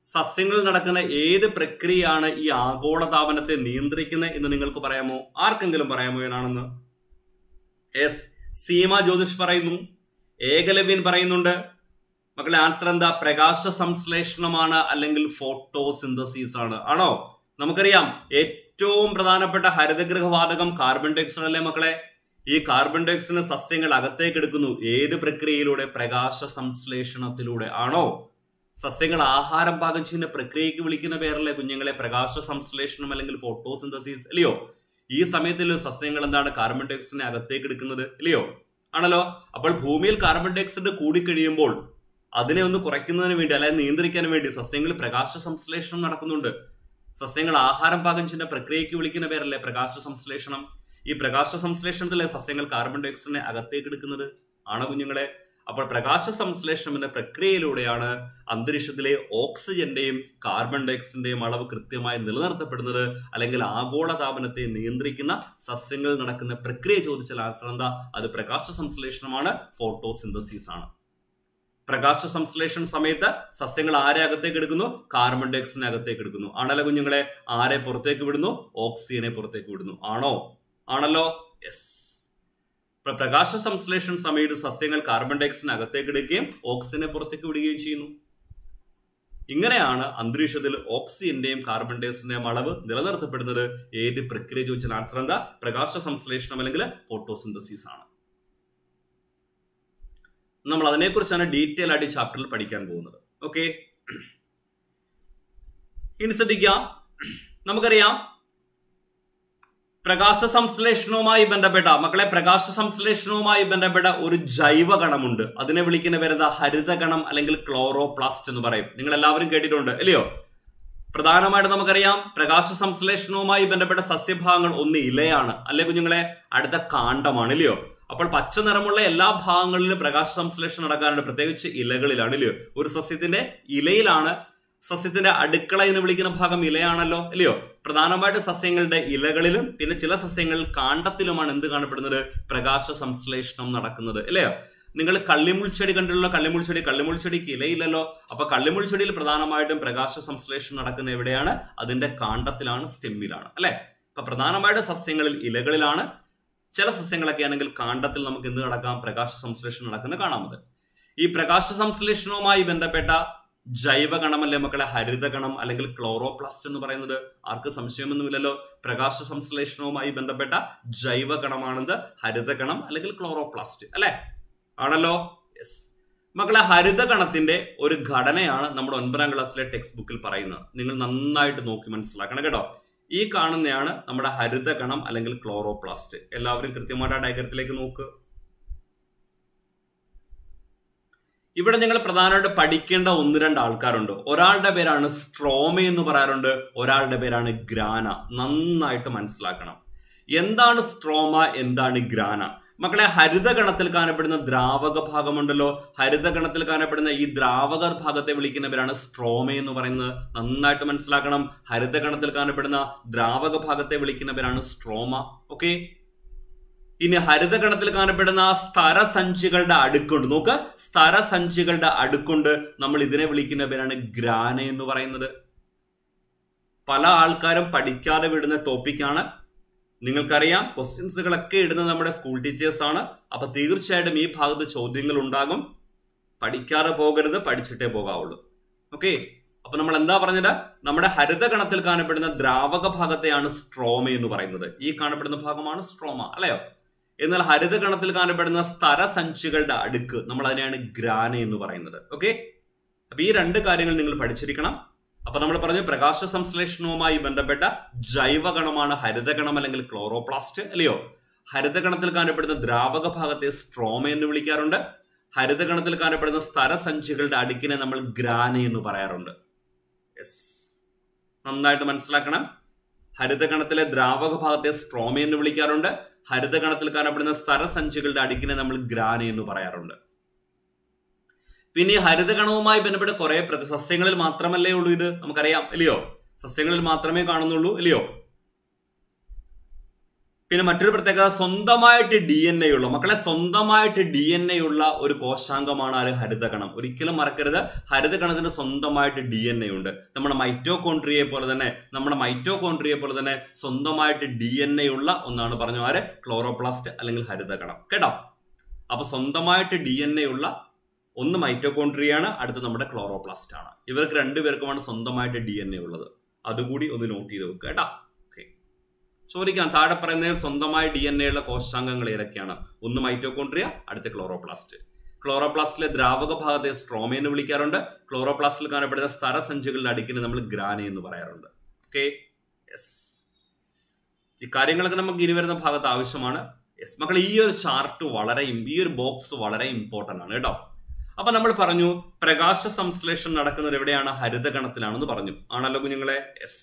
സസ്യങ്ങളിൽ നടക്കുന്ന ഏത് പ്രക്രിയയാണ് ഈ ആഗോളതാപനത്തെ നിയന്ത്രിക്കുന്നത് എന്ന് നിങ്ങൾക്ക് പറയാമോ ആർക്കെങ്കിലും പറയാമോ ഏതാണെന്ന് എസ് സീമ ജ്യോതിഷ് പറയുന്നു ഏകലവ്യൻ പറയുന്നുണ്ട് മക്കളെ ആൻസർ എന്താ പ്രകാശ സംശ്ലേഷണമാണ് അല്ലെങ്കിൽ ഫോട്ടോസിന്തസിസ് ആണ് ആണോ നമുക്കറിയാം ഏറ്റവും പ്രധാനപ്പെട്ട ഹരിതഗൃഹവാതകം കാർബൺ ഡയോക്സൈഡ് അല്ലേ മക്കളെ ഈ കാർബൺ ഡയോക്സൈഡ് സസ്യങ്ങൾ അകത്തേക്ക് എടുക്കുന്നു ഏത് പ്രക്രിയയിലൂടെ പ്രകാശ സംശ്ലേഷണത്തിലൂടെ ആണോ സസ്യങ്ങൾ ആഹാരം പാകം ചെയ്യുന്ന പ്രക്രിയയ്ക്ക് വിളിക്കുന്ന പേരല്ലേ കുഞ്ഞുങ്ങളെ പ്രകാശ സംശ്ലേഷണം അല്ലെങ്കിൽ ഫോട്ടോസിന്തസിസ് അല്ലയോ ഈ സമയത്തിൽ സസ്യങ്ങൾ എന്താണ് കാർബൺ ഡയോക്സൈഡിനെ അകത്തേക്ക് എടുക്കുന്നത് ഇല്ലയോ ആണല്ലോ അപ്പോൾ ഭൂമിയിൽ കാർബൺ ഡയോക്സൈഡ് കൂടിക്കഴിയുമ്പോൾ അതിനെ ഒന്ന് കുറയ്ക്കുന്നതിന് വേണ്ടി അല്ലെങ്കിൽ നിയന്ത്രിക്കാൻ വേണ്ടി സസ്യങ്ങളിൽ പ്രകാശ സംശ്ലേഷണം നടക്കുന്നുണ്ട് സസ്യങ്ങൾ ആഹാരം പാകം ചെയ്യുന്ന പ്രക്രിയയ്ക്ക് വിളിക്കുന്ന പേരല്ലേ പ്രകാശ സംശ്ലേഷണം ഈ പ്രകാശ സംശ്ലേഷണത്തിലെ സസ്യങ്ങൾ കാർബൺ ഡയോക്സൈഡിനെ അകത്തേക്ക് എടുക്കുന്നത് ആണോ കുഞ്ഞുങ്ങളെ അപ്പോൾ പ്രകാശ സംശ്ലേഷണം എന്ന പ്രക്രിയയിലൂടെയാണ് അന്തരീക്ഷത്തിലെ ഓക്സിജന്റെയും കാർബൺ ഡയോക്സൈഡിന്റെയും അളവ് കൃത്യമായി നിലനിർത്തപ്പെടുന്നത് അല്ലെങ്കിൽ ആഗോളതാപനത്തെ നിയന്ത്രിക്കുന്ന സസ്യങ്ങളിൽ നടക്കുന്ന പ്രക്രിയ ചോദിച്ചാൽ ആൻസർ എന്താ അത് പ്രകാശ സംശ്ലേഷണമാണ് ഫോട്ടോസിന്തസിസ് ആണ് പ്രകാശ സംശ്ലേഷണ സമയത്ത് സസ്യങ്ങൾ ആരെ അകത്തേക്ക് എടുക്കുന്നു കാർബൺ ഡയോക്സൈഡിനെ അകത്തേക്ക് എടുക്കുന്നു ആണല്ലോ കുഞ്ഞുങ്ങളെ ആരെ പുറത്തേക്ക് വിടുന്നു ഓക്സിജനെ പുറത്തേക്ക് വിടുന്നു ആണോ ആണല്ലോ യെസ് പ്രകാശ സംശ്ലേഷണ സമയത്ത് സസ്യങ്ങൾ കാർബൺ ഡയോക്സൈഡിനെ അകത്തേക്ക് എടുക്കുകയും ഓക്സിജനെ പുറത്തേക്ക് വിടുകയും ചെയ്യുന്നു ഇങ്ങനെയാണ് അന്തരീക്ഷത്തിൽ ഓക്സിജന്റെയും കാർബൺ ഡയോക്സൈഡിന്റെയും അളവ് നിലനിർത്തപ്പെടുന്നത് ഏത് പ്രക്രിയ ചോദിച്ചാൽ ആൻസർ എന്താ പ്രകാശ സംശ്ലേഷണം അല്ലെങ്കിൽ ഫോട്ടോസിന്തസിസ് ആണ് നമ്മൾ അതിനെക്കുറിച്ചാണ് ഡീറ്റെയിൽ ആയിട്ട് ഈ ചാപ്റ്ററിൽ പഠിക്കാൻ പോകുന്നത് ഓക്കെ ഇനി ശ്രദ്ധിക്കാം നമുക്കറിയാം പ്രകാശ സംശ്ലേഷണവുമായി ബന്ധപ്പെട്ട മക്കളെ പ്രകാശ സംശ്ലേഷണവുമായി ബന്ധപ്പെട്ട ഒരു ജൈവകണമുണ്ട് അതിനെ വിളിക്കുന്ന പേരെന്താ ഹരിതകണം അല്ലെങ്കിൽ ക്ലോറോപ്ലാസ്റ്റ് എന്ന് പറയും നിങ്ങൾ എല്ലാവരും കേട്ടിട്ടുണ്ട് അല്ലയോ പ്രധാനമായിട്ട് നമുക്കറിയാം പ്രകാശ സംശ്ലേഷണവുമായി ബന്ധപ്പെട്ട സസ്യഭാഗങ്ങൾ ഒന്ന് ഇലയാണ് അല്ലെ കുഞ്ഞുങ്ങളെ അടുത്ത കാണ്ഡമാണ് ഇല്ലയോ അപ്പോൾ പച്ച നിറമുള്ള എല്ലാ ഭാഗങ്ങളിലും പ്രകാശ സംശ്ലേഷണം നടക്കാറുണ്ട് പ്രത്യേകിച്ച് ഇലകളിലാണ് ഇല്ലയോ ഒരു സസ്യത്തിന്റെ ഇലയിലാണ് സസ്യത്തിന്റെ അടുക്കള എന്ന് വിളിക്കുന്ന ഭാഗം ഇലയാണല്ലോ അല്ലയോ പ്രധാനമായിട്ട് സസ്യങ്ങളുടെ ഇലകളിലും പിന്നെ ചില സസ്യങ്ങളിൽ കാണ്ടത്തിലുമാണ് എന്ത് കാണപ്പെടുന്നത് പ്രകാശ സംശ്ലേഷണം നടക്കുന്നത് അല്ലയോ നിങ്ങൾ കള്ളിമുൾച്ചെടി കണ്ടുള്ള കള്ളിമുൾച്ചെടി കള്ളിമുൾച്ചെടിക്ക് ഇലയില്ലല്ലോ അപ്പൊ കള്ളിമുൾച്ചെടിയിൽ പ്രധാനമായിട്ടും പ്രകാശ സംശ്ലേഷണം നടക്കുന്ന എവിടെയാണ് അതിന്റെ കാണ്ടത്തിലാണ് സ്റ്റെമ്മിലാണ് അല്ലെ അപ്പൊ പ്രധാനമായിട്ട് സസ്യങ്ങളിൽ ഇലകളിലാണ് ചില സസ്യങ്ങളൊക്കെ ആണെങ്കിൽ കാണ്ടത്തിൽ നമുക്ക് എന്ത് നടക്കാം പ്രകാശ സംശ്ലേഷണം നടക്കുന്നത് കാണാമത് ഈ പ്രകാശ സംശ്ലേഷണവുമായി ബന്ധപ്പെട്ട ജൈവഗണമല്ലേ മക്കളെ ഹരിതഗണം അല്ലെങ്കിൽ ക്ലോറോപ്ലാസ്റ്റ് എന്ന് പറയുന്നത് ആർക്ക് സംശയമൊന്നുമില്ലല്ലോ പ്രകാശ സംശ്ലേഷണവുമായി ബന്ധപ്പെട്ട ജൈവഗണമാണെന്ന് ഹരിതഗണം അല്ലെങ്കിൽ ക്ലോറോപ്ലാസ്റ്റ് അല്ലെ ആണല്ലോ യെസ് മക്കളെ ഹരിതഗണത്തിന്റെ ഒരു ഘടനയാണ് നമ്മുടെ ഒൻപതാം ക്ലാസ്സിലെ ടെക്സ്റ്റ് ബുക്കിൽ പറയുന്നത് നിങ്ങൾ നന്നായിട്ട് നോക്കി മനസ്സിലാക്കണം കേട്ടോ ഈ കാണുന്നതാണ് നമ്മുടെ ഹരിതഗണം അല്ലെങ്കിൽ ക്ലോറോപ്ലാസ്റ്റ് എല്ലാവരും കൃത്യമായിട്ട് ആ ഡയഗ്രത്തിലേക്ക് നോക്ക് ഇവിടെ നിങ്ങൾ പ്രധാനമായിട്ട് പഠിക്കേണ്ട ഒന്ന് രണ്ട് ആൾക്കാരുണ്ട് ഒരാളുടെ പേരാണ് സ്ട്രോമ എന്ന് പറയാറുണ്ട് ഒരാളുടെ പേരാണ് ഗ്രാന നന്നായിട്ട് മനസ്സിലാക്കണം എന്താണ് സ്ട്രോമ എന്താണ് ഗ്രാന മക്കളെ ഹരിതഗണത്തിൽ കാണപ്പെടുന്ന ദ്രാവക ഭാഗമുണ്ടല്ലോ ഹരിതഗണത്തിൽ കാണപ്പെടുന്ന ഈ ദ്രാവക ഭാഗത്തെ വിളിക്കുന്നവരാണ് സ്ട്രോമ എന്ന് പറയുന്നത് നന്നായിട്ട് മനസ്സിലാക്കണം ഹരിതഗണത്തിൽ കാണപ്പെടുന്ന ദ്രാവക ഭാഗത്തെ വിളിക്കുന്നവരാണ് സ്ട്രോമ ഓക്കെ ഇനി ഹരിതഗണത്തിൽ കാണപ്പെടുന്ന സ്ഥരസഞ്ചികളുടെ അടുക്കുണ്ട് നോക്ക് സ്ഥരസഞ്ചികളുടെ അടുക്കുണ്ട് നമ്മൾ ഇതിനെ വിളിക്കുന്ന പേരാണ് ഗ്രാന എന്ന് പറയുന്നത് പല ആൾക്കാരും പഠിക്കാതെ വിടുന്ന ടോപ്പിക്കാണ് നിങ്ങൾക്കറിയാം ക്വസ്റ്റ്യൻസുകളൊക്കെ ഇടുന്നത് നമ്മുടെ സ്കൂൾ ടീച്ചേഴ്സ് ആണ് അപ്പൊ തീർച്ചയായിട്ടും ഈ ഭാഗത്ത് ചോദ്യങ്ങൾ ഉണ്ടാകും പഠിക്കാതെ പോകരുത് പഠിച്ചിട്ടേ പോകാവുള്ളൂ ഓക്കെ അപ്പൊ നമ്മൾ എന്താ പറഞ്ഞത് നമ്മുടെ ഹരിതഗണത്തിൽ കാണപ്പെടുന്ന ദ്രാവക ഭാഗത്തെയാണ് സ്ട്രോമ എന്ന് പറയുന്നത് ഈ കാണപ്പെടുന്ന ഭാഗമാണ് സ്ട്രോമ അല്ലയോ എന്നാൽ ഹരിതഗണത്തിൽ കാണപ്പെടുന്ന സ്ഥരസഞ്ചികളുടെ അടുക്ക് നമ്മൾ അതിനെയാണ് ഗ്രാന എന്ന് പറയുന്നത് ഓക്കെ അപ്പൊ ഈ രണ്ട് കാര്യങ്ങൾ നിങ്ങൾ പഠിച്ചിരിക്കണം അപ്പൊ നമ്മൾ പറഞ്ഞു പ്രകാശ സംശ്ലേഷണവുമായി ബന്ധപ്പെട്ട ജൈവഗണമാണ് ഹരിതഗണം അല്ലെങ്കിൽ ക്ലോറോപ്ലാസ്റ്റ് അല്ലയോ ഹരിതഗണത്തിൽ കാണപ്പെടുന്ന ദ്രാവക ഭാഗത്തെ സ്ട്രോമ എന്ന് വിളിക്കാറുണ്ട് ഹരിതഗണത്തിൽ കാണപ്പെടുന്ന സ്ഥരസഞ്ചികളുടെ അടുക്കിനെ നമ്മൾ ഗ്രാന എന്ന് പറയാറുണ്ട് യെസ് നന്നായിട്ട് മനസ്സിലാക്കണം ഹരിതഗണത്തിലെ ദ്രാവക ഭാഗത്തെ സ്ട്രോമ എന്ന് വിളിക്കാറുണ്ട് ഹരിതഗണത്തിൽ കാണപ്പെടുന്ന സ്ഥരസഞ്ചികളുടെ അടുക്കിനെ നമ്മൾ ഗ്രാന എന്ന് പറയാറുണ്ട് പിന്നെ ഈ ഹരിതഗണവുമായി ബന്ധപ്പെട്ട കുറെ സസ്യങ്ങളിൽ മാത്രമല്ലേ ഉള്ളൂ ഇത് നമുക്കറിയാം ഇല്ലയോ സസ്യങ്ങളിൽ മാത്രമേ കാണുന്നുള്ളൂ ഇല്ലയോ പിന്നെ മറ്റൊരു പ്രത്യേകത സ്വന്തമായിട്ട് ഡി എൻ എ ഉള്ള മക്കളെ സ്വന്തമായിട്ട് ഡി എൻ എ ഉള്ള ഒരു കോശാംഗമാണ് ആര് ഹരിതകണം ഒരിക്കലും മറക്കരുത് ഹരിതകണത്തിന് സ്വന്തമായിട്ട് ഡി എൻ എ ഉണ്ട് നമ്മുടെ മൈറ്റോകോൺട്രിയെ പോലെ തന്നെ നമ്മുടെ മൈറ്റോകോൺട്രിയെ പോലെ തന്നെ സ്വന്തമായിട്ട് ഡി എൻ എ ഉള്ള ഒന്നാണ് പറഞ്ഞു ആര് ക്ലോറോപ്ലാസ്റ്റ് അല്ലെങ്കിൽ ഹരിതകണം കേട്ടോ അപ്പൊ സ്വന്തമായിട്ട് ഡി എൻ എ ഉള്ള ഒന്ന് മൈറ്റോകോൺട്രിയാണ് അടുത്ത് നമ്മുടെ ക്ലോറോപ്ലാസ്റ്റ് ആണ് ഇവർക്ക് രണ്ടുപേർക്കുമാണ് സ്വന്തമായിട്ട് ഡി എൻ എ ഉള്ളത് അതുകൂടി ഒന്ന് നോട്ട് ചെയ്ത് വെക്കുക കേട്ടോ ഓക്കെ ചോദിക്കാം താഴെ പറയുന്നതിൽ സ്വന്തമായി ഡി എൻ എ ഉള്ള കോശാംഗങ്ങൾ ഏതൊക്കെയാണ് ഒന്ന് മൈറ്റോകോൺട്രിയ അടുത്ത ക്ലോറോപ്ലാസ്റ്റ് ക്ലോറോപ്ലാസ്റ്റിലെ ദ്രാവക ഭാഗത്തെ സ്ട്രോമ എന്ന് വിളിക്കാറുണ്ട് ക്ലോറോപ്ലാസ്റ്റിൽ കാണപ്പെടുന്ന സ്ഥലസഞ്ചികളുടെ അടുക്കിന് നമ്മൾ ഗ്രാന എന്ന് പറയാറുണ്ട് ഓക്കെ യെസ് ഈ കാര്യങ്ങളൊക്കെ നമുക്ക് ഇനി വരുന്ന ഭാഗത്ത് ആവശ്യമാണ് യെസ് മക്കൾ ഈ ഒരു ചാർട്ട് വളരെ im- ഈ ഒരു ബോക്സ് വളരെ ഇമ്പോർട്ടന്റ് ആണ് കേട്ടോ അപ്പൊ നമ്മൾ പറഞ്ഞു പ്രകാശ സംശ്ലേഷണം നടക്കുന്നത് എവിടെയാണ് ഹരിതഗണത്തിലാണെന്ന് പറഞ്ഞു ആണല്ലോ കുഞ്ഞുങ്ങളെ യെസ്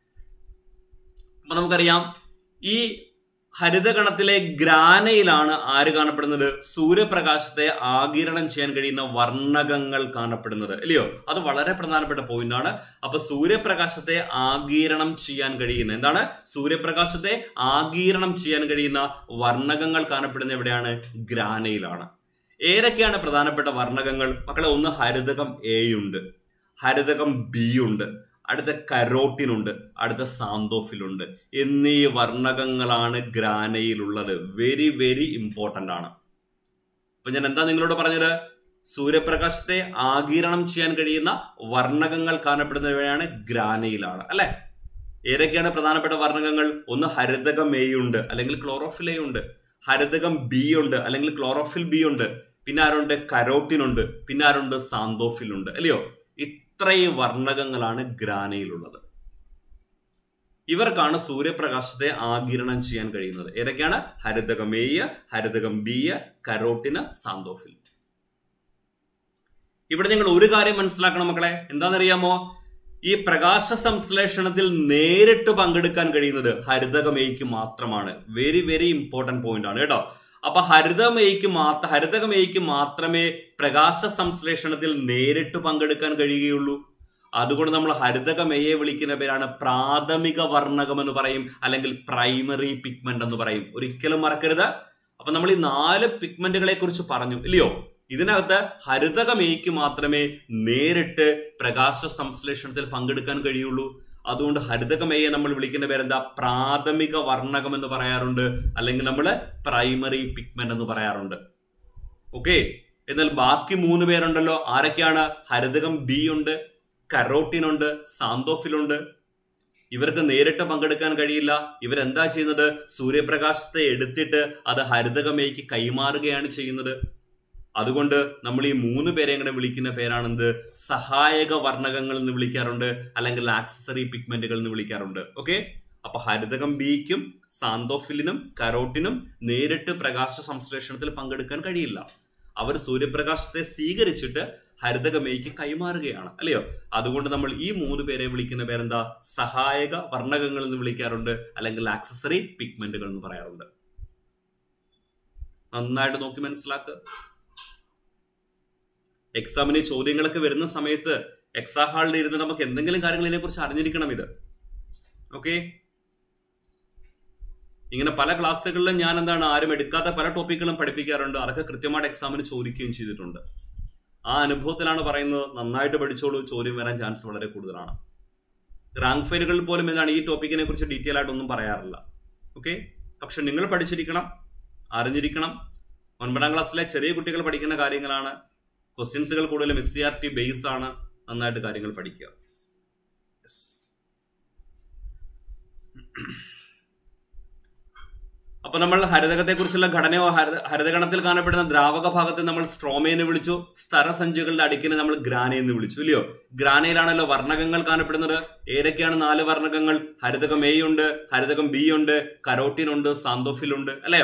അപ്പൊ നമുക്കറിയാം ഈ ഹരിതഗണത്തിലെ ഗ്രാനയിലാണ് ആര് കാണപ്പെടുന്നത് സൂര്യപ്രകാശത്തെ ആകിരണം ചെയ്യാൻ കഴിയുന്ന വർണ്ണകങ്ങൾ കാണപ്പെടുന്നത് അല്ലയോ അത് വളരെ പ്രധാനപ്പെട്ട പോയിന്റ് ആണ് അപ്പൊ സൂര്യപ്രകാശത്തെ ആകിരണം ചെയ്യാൻ കഴിയുന്ന എന്താണ് സൂര്യപ്രകാശത്തെ ആകിരണം ചെയ്യാൻ കഴിയുന്ന വർണ്ണകങ്ങൾ കാണപ്പെടുന്നത് എവിടെയാണ് ഗ്രാനയിലാണ് ഏതൊക്കെയാണ് പ്രധാനപ്പെട്ട വർണ്ണകങ്ങൾ മക്കളെ ഒന്ന് ഹരിതകം എ ഉണ്ട് ഹരിതകം ബി ഉണ്ട് അടുത്ത കരോട്ടിനുണ്ട് അടുത്ത സാന്തോഫിലുണ്ട് എന്നീ വർണ്ണകങ്ങളാണ് ഗ്രാനയിലുള്ളത് വെരി വെരി ഇമ്പോർട്ടന്റ് ആണ് അപ്പൊ ഞാൻ എന്താ നിങ്ങളോട് പറഞ്ഞത് സൂര്യപ്രകാശത്തെ ആകിരണം ചെയ്യാൻ കഴിയുന്ന വർണ്ണകങ്ങൾ കാണപ്പെടുന്നവയാണ് ഗ്രാനയിലാണ് അല്ലെ ഏതൊക്കെയാണ് പ്രധാനപ്പെട്ട വർണ്ണകങ്ങൾ ഒന്ന് ഹരിതകം എ ഉണ്ട് അല്ലെങ്കിൽ ക്ലോറോഫിൽ എ ഉണ്ട് ഹരിതകം ബി ഉണ്ട് അല്ലെങ്കിൽ ക്ലോറോഫിൽ ബി ഉണ്ട് പിന്നെ ആരുണ്ട് കരോട്ടിനുണ്ട് പിന്നെ ആരുണ്ട് സാന്തോഫിൽ ഉണ്ട് അല്ലയോ ഇത്രയും വർണ്ണകങ്ങളാണ് ഗ്രാനയിലുള്ളത് ഇവർക്കാണ് സൂര്യപ്രകാശത്തെ ആകിരണം ചെയ്യാൻ കഴിയുന്നത് ഏതൊക്കെയാണ് ഹരിതകം എ ഹരിതകം ബി കരോട്ടിന് സാന്തോഫിൽ ഇവിടെ നിങ്ങൾ ഒരു കാര്യം മനസ്സിലാക്കണം മക്കളെ എന്താണെന്നറിയാമോ ഈ പ്രകാശ സംശ്ലേഷണത്തിൽ നേരിട്ട് പങ്കെടുക്കാൻ കഴിയുന്നത് ഹരിതകമേയ്ക്ക് മാത്രമാണ് വെരി വെരി ഇമ്പോർട്ടന്റ് പോയിന്റ് ആണ് കേട്ടോ അപ്പൊ ഹരിതമേയ്ക്ക് മാത്ര ഹരിതകമേയ്ക്ക് മാത്രമേ പ്രകാശ സംശ്ലേഷണത്തിൽ നേരിട്ട് പങ്കെടുക്കാൻ കഴിയുകയുള്ളൂ അതുകൊണ്ട് നമ്മൾ ഹരിതകമേയെ വിളിക്കുന്ന പേരാണ് പ്രാഥമിക വർണ്ണകം എന്ന് പറയും അല്ലെങ്കിൽ പ്രൈമറി പിഗ്മെന്റ് എന്ന് പറയും ഒരിക്കലും മറക്കരുത് അപ്പൊ നമ്മൾ ഈ നാല് പിഗ്മെന്റുകളെ കുറിച്ച് പറഞ്ഞു ഇല്ലയോ ഇതിനകത്ത് ഹരിതകമേയ്ക്ക് മാത്രമേ നേരിട്ട് പ്രകാശ സംശ്ലേഷണത്തിൽ പങ്കെടുക്കാൻ കഴിയുള്ളൂ അതുകൊണ്ട് ഹരിതകമേയെ നമ്മൾ വിളിക്കുന്ന പേരെന്താ പ്രാഥമിക വർണ്ണകം എന്ന് പറയാറുണ്ട് അല്ലെങ്കിൽ നമ്മൾ പ്രൈമറി പിഗ്മെന്റ് എന്ന് പറയാറുണ്ട് ഓക്കെ എന്നാൽ ബാക്കി മൂന്ന് പേരുണ്ടല്ലോ ആരൊക്കെയാണ് ഹരിതകം ബി ഉണ്ട് കരോട്ടിനുണ്ട് സാന്തോഫിലുണ്ട് ഇവർക്ക് നേരിട്ട് പങ്കെടുക്കാൻ കഴിയില്ല ഇവരെന്താ ചെയ്യുന്നത് സൂര്യപ്രകാശത്തെ എടുത്തിട്ട് അത് ഹരിതകമേയ്ക്ക് കൈമാറുകയാണ് ചെയ്യുന്നത് അതുകൊണ്ട് നമ്മൾ ഈ മൂന്ന് പേരെ കൂടെ വിളിക്കുന്ന പേരാണെന്ത് സഹായക വർണ്ണകങ്ങൾ എന്ന് വിളിക്കാറുണ്ട് അല്ലെങ്കിൽ ആക്സസറി പിഗ്മെന്റുകൾ എന്ന് വിളിക്കാറുണ്ട് ഓക്കെ അപ്പൊ ഹരിതകം ബിക്കും സാന്തോഫിലിനും കരോട്ടിനും നേരിട്ട് പ്രകാശ സംശ്ലേഷണത്തിൽ പങ്കെടുക്കാൻ കഴിയില്ല അവർ സൂര്യപ്രകാശത്തെ സ്വീകരിച്ചിട്ട് ഹരിതകമേയ്ക്ക് കൈമാറുകയാണ് അല്ലയോ അതുകൊണ്ട് നമ്മൾ ഈ മൂന്ന് പേരെ വിളിക്കുന്ന പേരെന്താ സഹായക വർണ്ണകങ്ങൾ എന്ന് വിളിക്കാറുണ്ട് അല്ലെങ്കിൽ ആക്സസറി പിഗ്മെന്റുകൾ എന്ന് പറയാറുണ്ട് നന്നായിട്ട് നോക്കി മനസ്സിലാക്കുക എക്സാമിന് ചോദ്യങ്ങളൊക്കെ വരുന്ന സമയത്ത് എക്സാം ഹാളിൽ ഇരുന്ന് നമുക്ക് എന്തെങ്കിലും കാര്യങ്ങൾ ഇതിനെക്കുറിച്ച് അറിഞ്ഞിരിക്കണം ഇത് ഓക്കെ ഇങ്ങനെ പല ക്ലാസ്സുകളിലും ഞാൻ എന്താണ് ആരും എടുക്കാത്ത പല ടോപ്പിക്കുകളും പഠിപ്പിക്കാറുണ്ട് അതൊക്കെ കൃത്യമായിട്ട് എക്സാമിന് ചോദിക്കുകയും ചെയ്തിട്ടുണ്ട് ആ അനുഭവത്തിലാണ് പറയുന്നത് നന്നായിട്ട് പഠിച്ചോളൂ ചോദ്യം വരാൻ ചാൻസ് വളരെ കൂടുതലാണ് റാങ്ക് ഫയലുകളിൽ പോലും എന്താണ് ഈ ടോപ്പിക്കിനെ കുറിച്ച് ഡീറ്റെയിൽ ആയിട്ടൊന്നും പറയാറില്ല ഓക്കെ പക്ഷെ നിങ്ങൾ പഠിച്ചിരിക്കണം അറിഞ്ഞിരിക്കണം ഒൻപതാം ക്ലാസ്സിലെ ചെറിയ കുട്ടികൾ പഠിക്കുന്ന കാര്യങ്ങളാണ് ക്വസ്റ്റ്യൻസുകൾ കൂടുതലും S C R T base ആണ് നന്നായിട്ട് കാര്യങ്ങൾ പഠിക്കുക Yes. അപ്പൊ നമ്മൾ ഹരിതകത്തെ കുറിച്ചുള്ള ഘടനയോ ഹരിത ഹരിതഗണത്തിൽ കാണപ്പെടുന്ന ദ്രാവക ഭാഗത്തെ നമ്മൾ സ്ട്രോമ എന്ന് വിളിച്ചു സ്ഥരസഞ്ചികളുടെ അടുക്കിനെ നമ്മൾ ഗ്രാന എന്ന് വിളിച്ചു ഇല്ലയോ ഗ്രാനയിലാണല്ലോ വർണ്ണകങ്ങൾ കാണപ്പെടുന്നത് ഏതൊക്കെയാണ് നാല് വർണ്ണകങ്ങൾ ഹരിതകം എ ഉണ്ട് ഹരിതകം ബി ഉണ്ട് കരോട്ടിൻ ഉണ്ട് സാന്തോഫിൽ ഉണ്ട് അല്ലയോ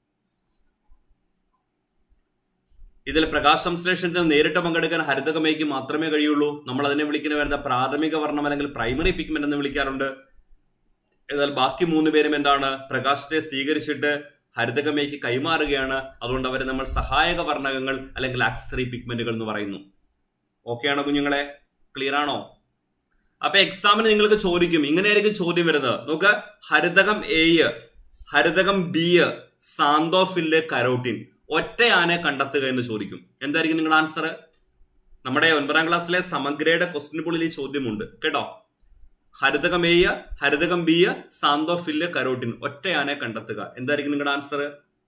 ഇതിൽ പ്രകാശ സംശ്ലേഷണത്തിൽ നേരിട്ട് പങ്കെടുക്കാൻ ഹരിതകമേക്ക് മാത്രമേ കഴിയുള്ളൂ നമ്മൾ അതിനെ വിളിക്കുന്ന വരുന്ന പ്രാഥമിക വർണ്ണം അല്ലെങ്കിൽ പ്രൈമറി പിഗ്മെന്റ് എന്ന് വിളിക്കാറുണ്ട് എന്നാൽ ബാക്കി മൂന്ന് പേരും എന്താണ് പ്രകാശത്തെ സ്വീകരിച്ചിട്ട് ഹരിതകമേക്ക് കൈമാറുകയാണ് അതുകൊണ്ട് അവരെ നമ്മൾ സഹായക വർണ്ണകങ്ങൾ അല്ലെങ്കിൽ ആക്സസറി പിഗ്മെന്റുകൾ എന്ന് പറയുന്നു ഓക്കെ ആണോ കുഞ്ഞുങ്ങളെ ക്ലിയർ ആണോ അപ്പൊ എക്സാമിന് നിങ്ങൾക്ക് ചോദിക്കും ഇങ്ങനെയായിരിക്കും ചോദ്യം വരുന്നത് നോക്ക് ഹരിതകം എ ഹരിതകം ബി സാന്തോഫില്ല് കരോട്ടിൻ ഒറ്റയാനെ കണ്ടെത്തുക എന്ന് ചോദിക്കും എന്തായിരിക്കും നിങ്ങളുടെ ആൻസർ നമ്മുടെ ഒൻപതാം ക്ലാസ്സിലെ സമഗ്രയുടെ ക്വസ്റ്റ്യൻ പുള്ളിൽ ഈ ചോദ്യമുണ്ട് കേട്ടോ ഹരിതകം എ ഹരിതകം ബി സാന്തോഫില്ല് കരോട്ടിൻ ഒറ്റയാനെ കണ്ടെത്തുക എന്തായിരിക്കും നിങ്ങളുടെ ആൻസർ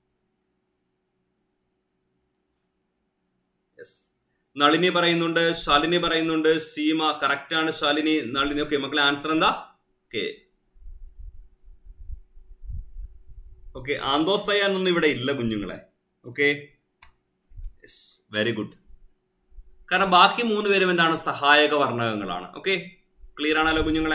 യെസ് നളിനി പറയുന്നുണ്ട് ശാലിനി പറയുന്നുണ്ട് സീമ കറക്റ്റ് ആണ് ശാലിനി നളിനി ഓക്കെ മക്കളെ ആൻസർ എന്താ ഓക്കെ ഓക്കെ ആന്തോസയ എന്നൊന്നും ഇവിടെ ഇല്ല കുഞ്ഞുങ്ങളെ ഓക്കെ വെരി ഗുഡ് കാരണം ബാക്കി മൂന്ന് പേരും എന്താണ് സഹായക വർണ്ണകങ്ങളാണ് ഓക്കെ ക്ലിയർ ആണല്ലോ കുഞ്ഞുങ്ങളെ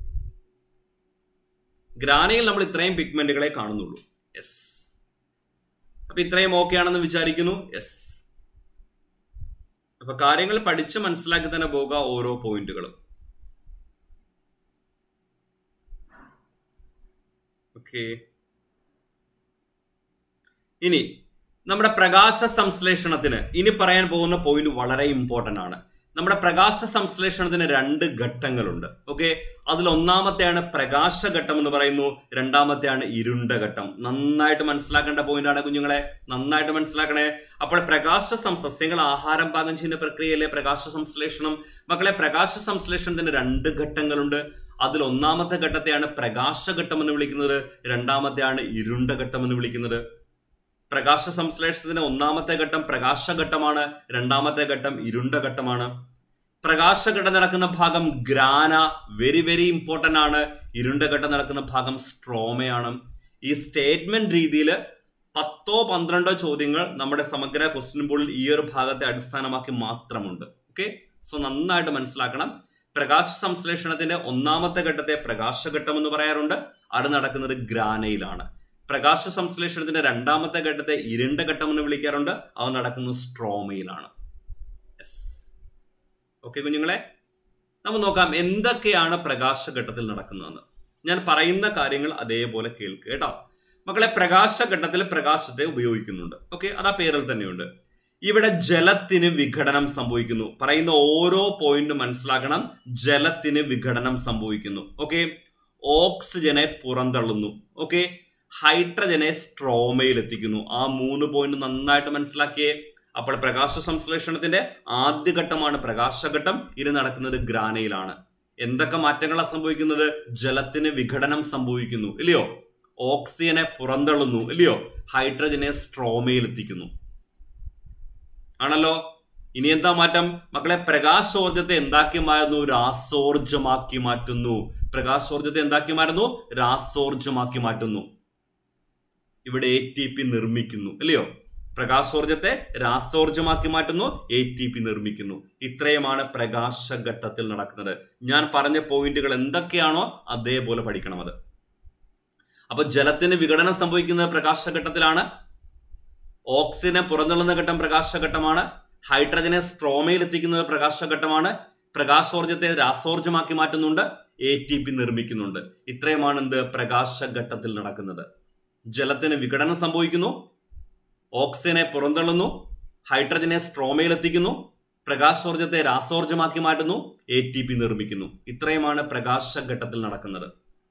ഗ്രാനയിൽ നമ്മൾ ഇത്രയും പിഗ്മെന്റുകളെ കാണുന്നുള്ളൂ യെസ് അപ്പൊ ഇത്രയും ഓക്കെ ആണെന്ന് വിചാരിക്കുന്നു യെസ് അപ്പൊ കാര്യങ്ങൾ പഠിച്ച് മനസ്സിലാക്കി തന്നെ പോകുക ഓരോ പോയിന്റുകളും ഓക്കെ ഇനി നമ്മുടെ പ്രകാശ സംശ്ലേഷണത്തിന് ഇനി പറയാൻ പോകുന്ന പോയിന്റ് വളരെ ഇമ്പോർട്ടന്റ് ആണ് നമ്മുടെ പ്രകാശ സംശ്ലേഷണത്തിന് രണ്ട് ഘട്ടങ്ങളുണ്ട് ഓക്കെ അതിൽ ഒന്നാമത്തെയാണ് പ്രകാശഘട്ടം എന്ന് പറയുന്നു രണ്ടാമത്തെയാണ് ഇരുണ്ട ഘട്ടം നന്നായിട്ട് മനസ്സിലാക്കേണ്ട പോയിന്റ് ആണ് കുഞ്ഞുങ്ങളെ നന്നായിട്ട് മനസ്സിലാക്കണേ അപ്പോൾ പ്രകാശ സം സസ്യങ്ങൾ ആഹാരം പാകം ചെയ്യുന്ന പ്രക്രിയയിലെ പ്രകാശ സംശ്ലേഷണം മക്കളെ പ്രകാശ സംശ്ലേഷണത്തിന് രണ്ട് ഘട്ടങ്ങളുണ്ട് അതിൽ ഒന്നാമത്തെ ഘട്ടത്തെയാണ് പ്രകാശഘട്ടം എന്ന് വിളിക്കുന്നത് രണ്ടാമത്തെയാണ് ഇരുണ്ട ഘട്ടം എന്ന് വിളിക്കുന്നത് പ്രകാശ സംശ്ലേഷണത്തിന്റെ ഒന്നാമത്തെ ഘട്ടം പ്രകാശഘട്ടമാണ് രണ്ടാമത്തെ ഘട്ടം ഇരുണ്ട ഘട്ടമാണ് പ്രകാശഘട്ടം നടക്കുന്ന ഭാഗം ഗ്രാന വെരി വെരി ഇമ്പോർട്ടന്റ് ആണ് ഇരുണ്ട ഘട്ടം നടക്കുന്ന ഭാഗം സ്ട്രോമയാണ് ഈ സ്റ്റേറ്റ്മെന്റ് രീതിയിൽ പത്തോ പന്ത്രണ്ടോ ചോദ്യങ്ങൾ നമ്മുടെ സമഗ്ര ക്വസ്റ്റ്യൻ ബോർഡിൽ ഈ ഒരു ഭാഗത്തെ അടിസ്ഥാനമാക്കി മാത്രമുണ്ട് ഓക്കെ സോ നന്നായിട്ട് മനസ്സിലാക്കണം പ്രകാശ സംശ്ലേഷണത്തിന്റെ ഒന്നാമത്തെ ഘട്ടത്തെ പ്രകാശഘട്ടം എന്ന് പറയാറുണ്ട് അത് നടക്കുന്നത് ഗ്രാനയിലാണ് പ്രകാശ സംശ്ലേഷണത്തിന്റെ രണ്ടാമത്തെ ഘട്ടത്തെ ഇരുണ്ട ഘട്ടം എന്ന് വിളിക്കാറുണ്ട് അത് നടക്കുന്നത് സ്ട്രോമയിലാണ് യെസ് ഓക്കെ കുഞ്ഞുങ്ങളെ നമുക്ക് നോക്കാം എന്തൊക്കെയാണ് പ്രകാശഘട്ടത്തിൽ നടക്കുന്നതെന്ന് ഞാൻ പറയുന്ന കാര്യങ്ങൾ അതേപോലെ കേൾക്കുക കേട്ടോ മക്കളെ പ്രകാശഘട്ടത്തിൽ പ്രകാശത്തെ ഉപയോഗിക്കുന്നുണ്ട് ഓക്കെ അത് ആ പേരിൽ തന്നെയുണ്ട് ഇവിടെ ജലത്തിന് വിഘടനം സംഭവിക്കുന്നു പറയുന്ന ഓരോ പോയിന്റും മനസ്സിലാക്കണം ജലത്തിന് വിഘടനം സംഭവിക്കുന്നു ഓക്കെ ഓക്സിജനെ പുറന്തള്ളുന്നു ഓക്കെ ഹൈഡ്രജനെ സ്ട്രോമയിൽ എത്തിക്കുന്നു ആ മൂന്ന് പോയിന്റ് നന്നായിട്ട് മനസ്സിലാക്കിയേ അപ്പോൾ പ്രകാശ സംശ്ലേഷണത്തിന്റെ ആദ്യഘട്ടമാണ് പ്രകാശഘട്ടം ഇത് നടക്കുന്നത് ഗ്രാനയിലാണ് എന്തൊക്കെ മാറ്റങ്ങളാണ് സംഭവിക്കുന്നത് ജലത്തിന് വിഘടനം സംഭവിക്കുന്നു ഇല്ലയോ ഓക്സിജനെ പുറന്തള്ളുന്നു ഇല്ലയോ ഹൈഡ്രജനെ സ്ട്രോമയിൽ എത്തിക്കുന്നു ആണല്ലോ ഇനി എന്താ മാറ്റം മക്കളെ പ്രകാശോർജത്തെ എന്താക്കി മാറുന്നു രാസോർജമാക്കി മാറ്റുന്നു പ്രകാശോർജത്തെ എന്താക്കി മാറുന്നു രാസോർജമാക്കി മാറ്റുന്നു ഇവിടെ എ ടി പി നിർമ്മിക്കുന്നു അല്ലയോ പ്രകാശോർജത്തെ രാസോർജമാക്കി മാറ്റുന്നു എ ടി പി നിർമ്മിക്കുന്നു ഇത്രയുമാണ് പ്രകാശഘട്ടത്തിൽ നടക്കുന്നത് ഞാൻ പറഞ്ഞ പോയിന്റുകൾ എന്തൊക്കെയാണോ അതേപോലെ പഠിക്കണം അത് അപ്പൊ ജലത്തിന് വിഘടനം സംഭവിക്കുന്നത് പ്രകാശഘട്ടത്തിലാണ് ഓക്സിജനെ പുറന്തള്ളുന്ന ഘട്ടം പ്രകാശഘട്ടമാണ് ഹൈഡ്രജനെ സ്ട്രോമയിൽ എത്തിക്കുന്നത് പ്രകാശഘട്ടമാണ് പ്രകാശോർജത്തെ രാസോർജമാക്കി മാറ്റുന്നുണ്ട് എ ടി പി നിർമ്മിക്കുന്നുണ്ട് ഇത്രയുമാണ് എന്ത് പ്രകാശഘട്ടത്തിൽ നടക്കുന്നത് ജലത്തിന് വിഘടനം സംഭവിക്കുന്നു ഓക്സിജനെ പുറന്തള്ളുന്നു ഹൈഡ്രജനെ സ്ട്രോമയിൽ എത്തിക്കുന്നു പ്രകാശോർജത്തെ രാസോർജമാക്കി മാറ്റുന്നു എ ടി പി നിർമ്മിക്കുന്നു ഇത്രയുമാണ് പ്രകാശഘട്ടത്തിൽ നടക്കുന്നത്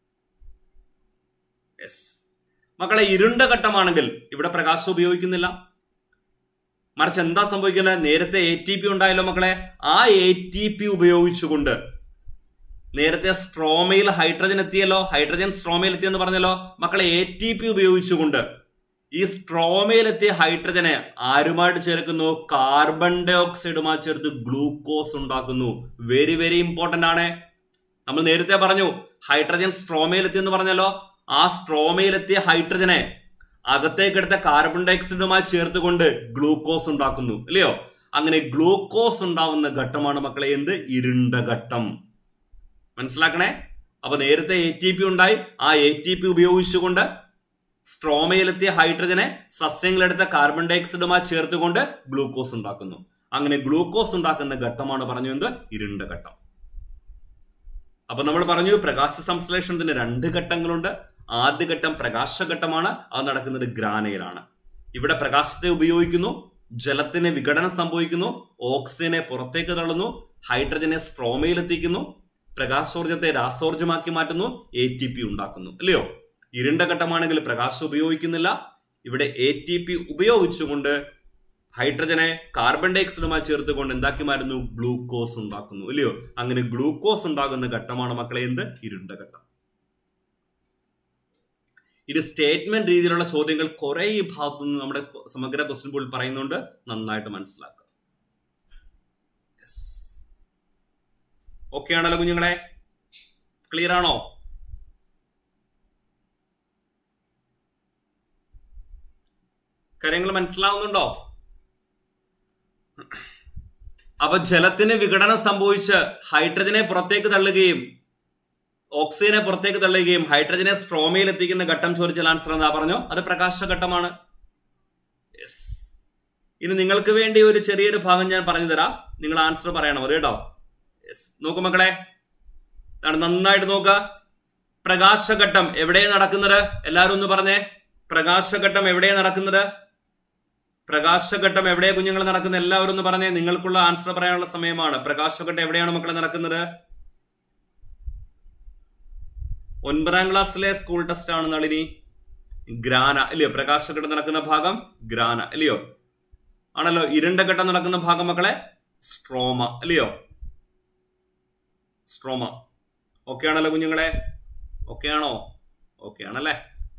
യെസ് മക്കളെ ഇരുണ്ട ഘട്ടമാണെങ്കിൽ ഇവിടെ പ്രകാശം ഉപയോഗിക്കുന്നില്ല മറിച്ച് എന്താ സംഭവിക്കുന്നത് നേരത്തെ എ ടി പി ഉണ്ടായല്ലോ മക്കളെ ആ എ ടി പി ഉപയോഗിച്ചുകൊണ്ട് നേരത്തെ സ്ട്രോമയിൽ ഹൈഡ്രജൻ എത്തിയല്ലോ ഹൈഡ്രജൻ സ്ട്രോമയിൽ എത്തിയെന്ന് പറഞ്ഞല്ലോ മക്കളെ എ ടി പി ഉപയോഗിച്ചുകൊണ്ട് ഈ സ്ട്രോമയിൽ എത്തിയ ഹൈഡ്രജനെ ആരുമായിട്ട് ചേർക്കുന്നു കാർബൺ ഡൈ ഓക്സൈഡുമായി ചേർത്ത് ഗ്ലൂക്കോസ് ഉണ്ടാക്കുന്നു വെരി വെരി ഇമ്പോർട്ടന്റ് ആണ് നമ്മൾ നേരത്തെ പറഞ്ഞു ഹൈഡ്രജൻ സ്ട്രോമയിൽ എത്തിയെന്ന് പറഞ്ഞല്ലോ ആ സ്ട്രോമയിലെത്തിയ ഹൈഡ്രജനെ അകത്തേക്കെടുത്ത കാർബൺ ഡൈ ഓക്സൈഡുമായി ചേർത്തുകൊണ്ട് ഗ്ലൂക്കോസ് ഉണ്ടാക്കുന്നു ഇല്ലയോ അങ്ങനെ ഗ്ലൂക്കോസ് ഉണ്ടാവുന്ന ഘട്ടമാണ് മക്കളെ എന്ത് ഇരുണ്ട ഘട്ടം മനസ്സിലാക്കണേ അപ്പൊ നേരത്തെ എ ടി പി ഉണ്ടായി ആ എ ടി പി ഉപയോഗിച്ചുകൊണ്ട് സ്ട്രോമയിലെത്തിയ ഹൈഡ്രജനെ സസ്യങ്ങളെടുത്ത കാർബൺ ഡൈ ഓക്സൈഡുമായി ചേർത്തുകൊണ്ട് ഗ്ലൂക്കോസ് ഉണ്ടാക്കുന്നു അങ്ങനെ ഗ്ലൂക്കോസ് ഉണ്ടാക്കുന്ന ഘട്ടമാണ് പറഞ്ഞു എന്ത് ഇരുണ്ട ഘട്ടം അപ്പൊ നമ്മൾ പറഞ്ഞു പ്രകാശ സംശ്ലേഷണത്തിന് രണ്ട് ഘട്ടങ്ങളുണ്ട് ആദ്യ ഘട്ടം പ്രകാശഘട്ടമാണ് അത് നടക്കുന്നത് ഗ്രാനയിലാണ് ഇവിടെ പ്രകാശത്തെ ഉപയോഗിക്കുന്നു ജലത്തിന് വിഘടനം സംഭവിക്കുന്നു ഓക്സിജനെ പുറത്തേക്ക് തള്ളുന്നു ഹൈഡ്രജനെ സ്ട്രോമയിൽ എത്തിക്കുന്നു പ്രകാശോർജത്തെ രാസോർജമാക്കി മാറ്റുന്നു എ ടി പി ഉണ്ടാക്കുന്നു അല്ലയോ ഇരുണ്ട ഘട്ടമാണെങ്കിൽ പ്രകാശം ഉപയോഗിക്കുന്നില്ല ഇവിടെ എ ടി പി ഉപയോഗിച്ചുകൊണ്ട് ഹൈഡ്രജനെ കാർബൺ ഡൈ ഓക്സൈഡുമായി ചേർത്തുകൊണ്ട് എന്താക്കി മാറുന്നു ഗ്ലൂക്കോസ് ഉണ്ടാക്കുന്നു ഇല്ലയോ അങ്ങനെ ഗ്ലൂക്കോസ് ഉണ്ടാകുന്ന ഘട്ടമാണ് മക്കളെ എന്ത് ഇരുണ്ട ഘട്ടം ഇത് സ്റ്റേറ്റ്മെന്റ് രീതിയിലുള്ള ചോദ്യങ്ങൾ കുറെ ഈ ഭാഗത്തു നിന്ന് നമ്മുടെ സമഗ്ര ക്വസ്റ്റ്യൻ ബോർഡിൽ പറയുന്നുണ്ട് നന്നായിട്ട് മനസ്സിലാക്കുക ഓക്കെ ആണല്ലോ കുഞ്ഞുങ്ങളെ ക്ലിയർ ആണോ കാര്യങ്ങൾ മനസ്സിലാവുന്നുണ്ടോ അപ്പൊ ജലത്തിന് വിഘടനം സംഭവിച്ച് ഹൈഡ്രജനെ പുറത്തേക്ക് തള്ളുകയും ഓക്സിജനെ പുറത്തേക്ക് തള്ളുകയും ഹൈഡ്രജനെ സ്ട്രോമയിൽ എത്തിക്കുന്ന ഘട്ടം ചോദിച്ചാൽ ആൻസർ എന്താ പറഞ്ഞോ അത് പ്രകാശഘട്ടമാണ് യെസ് ഇനി നിങ്ങൾക്ക് വേണ്ടി ഒരു ചെറിയൊരു ഭാഗം ഞാൻ പറഞ്ഞു തരാം നിങ്ങൾ ആൻസർ പറയണം അത് കേട്ടോ യെസ് നോക്കൂ മക്കളെ നന്നായിട്ട് നോക്കുക പ്രകാശഘട്ടം എവിടെ നടക്കുന്നത് എല്ലാവരും ഒന്ന് പറഞ്ഞേ പ്രകാശഘട്ടം എവിടെ നടക്കുന്നത് പ്രകാശഘട്ടം എവിടെ കുഞ്ഞുങ്ങൾ നടക്കുന്നത് എല്ലാവരും ഒന്ന് പറഞ്ഞേ നിങ്ങൾക്കുള്ള ആൻസർ പറയാനുള്ള സമയമാണ് പ്രകാശഘട്ടം എവിടെയാണ് മക്കളെ നടക്കുന്നത് ഒൻപതാം ക്ലാസ്സിലെ സ്കൂൾ ടെസ്റ്റ് ആണ് നളിനി ഗ്രാന ഇല്ലയോ പ്രകാശഘട്ടം നടക്കുന്ന ഭാഗം ഗ്രാന ഇല്ലയോ ആണല്ലോ ഇരുണ്ട ഘട്ടം നടക്കുന്ന ഭാഗം മക്കളെ സ്ട്രോമ അല്ലയോ സ്ട്രോമ ഓക്കെ ആണല്ലോ കുഞ്ഞുങ്ങളെ ഓക്കെ ആണോ ഓക്കെ ആണല്ലേ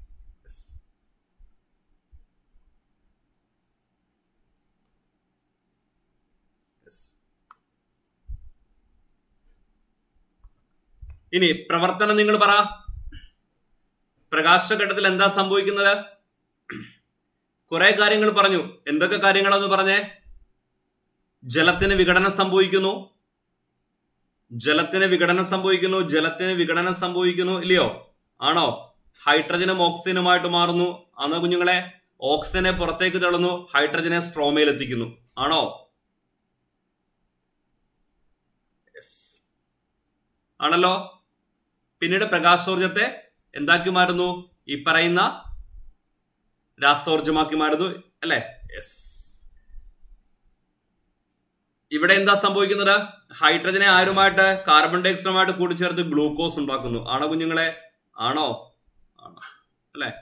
ഇനി പ്രവർത്തനം നിങ്ങൾ പറ പ്രകാശഘട്ടത്തിൽ എന്താ സംഭവിക്കുന്നത് കുറെ കാര്യങ്ങൾ പറഞ്ഞു എന്തൊക്കെ കാര്യങ്ങളെന്ന് പറഞ്ഞേ ജലത്തിന് വിഘടനം സംഭവിക്കുന്നു ജലത്തിന് വിഘടനം സംഭവിക്കുന്നു ജലത്തിന് വിഘടനം സംഭവിക്കുന്നു ഇല്ലയോ ആണോ ഹൈഡ്രജനും ഓക്സിജനുമായിട്ട് മാറുന്നു ആണോ കുഞ്ഞുങ്ങളെ ഓക്സിജനെ പുറത്തേക്ക് തള്ളുന്നു ഹൈഡ്രജനെ സ്ട്രോമയിൽ എത്തിക്കുന്നു ആണോ ആണല്ലോ പിന്നീട് പ്രകാശോർജത്തെ എന്താക്കി മാറുന്നു ഈ പറയുന്ന രാസോർജമാക്കി മാറുന്നു അല്ലെ യെസ് ഇവിടെ എന്താ സംഭവിക്കുന്നത് ഹൈഡ്രജനെ ആരുമായിട്ട് കാർബൺ ഡൈ ഓക്സൈഡുമായിട്ട് കൂടിച്ചേർത്ത് ഗ്ലൂക്കോസ് ഉണ്ടാക്കുന്നു ആണോ കുഞ്ഞുങ്ങളെ ആണോ ആണോ അല്ലെ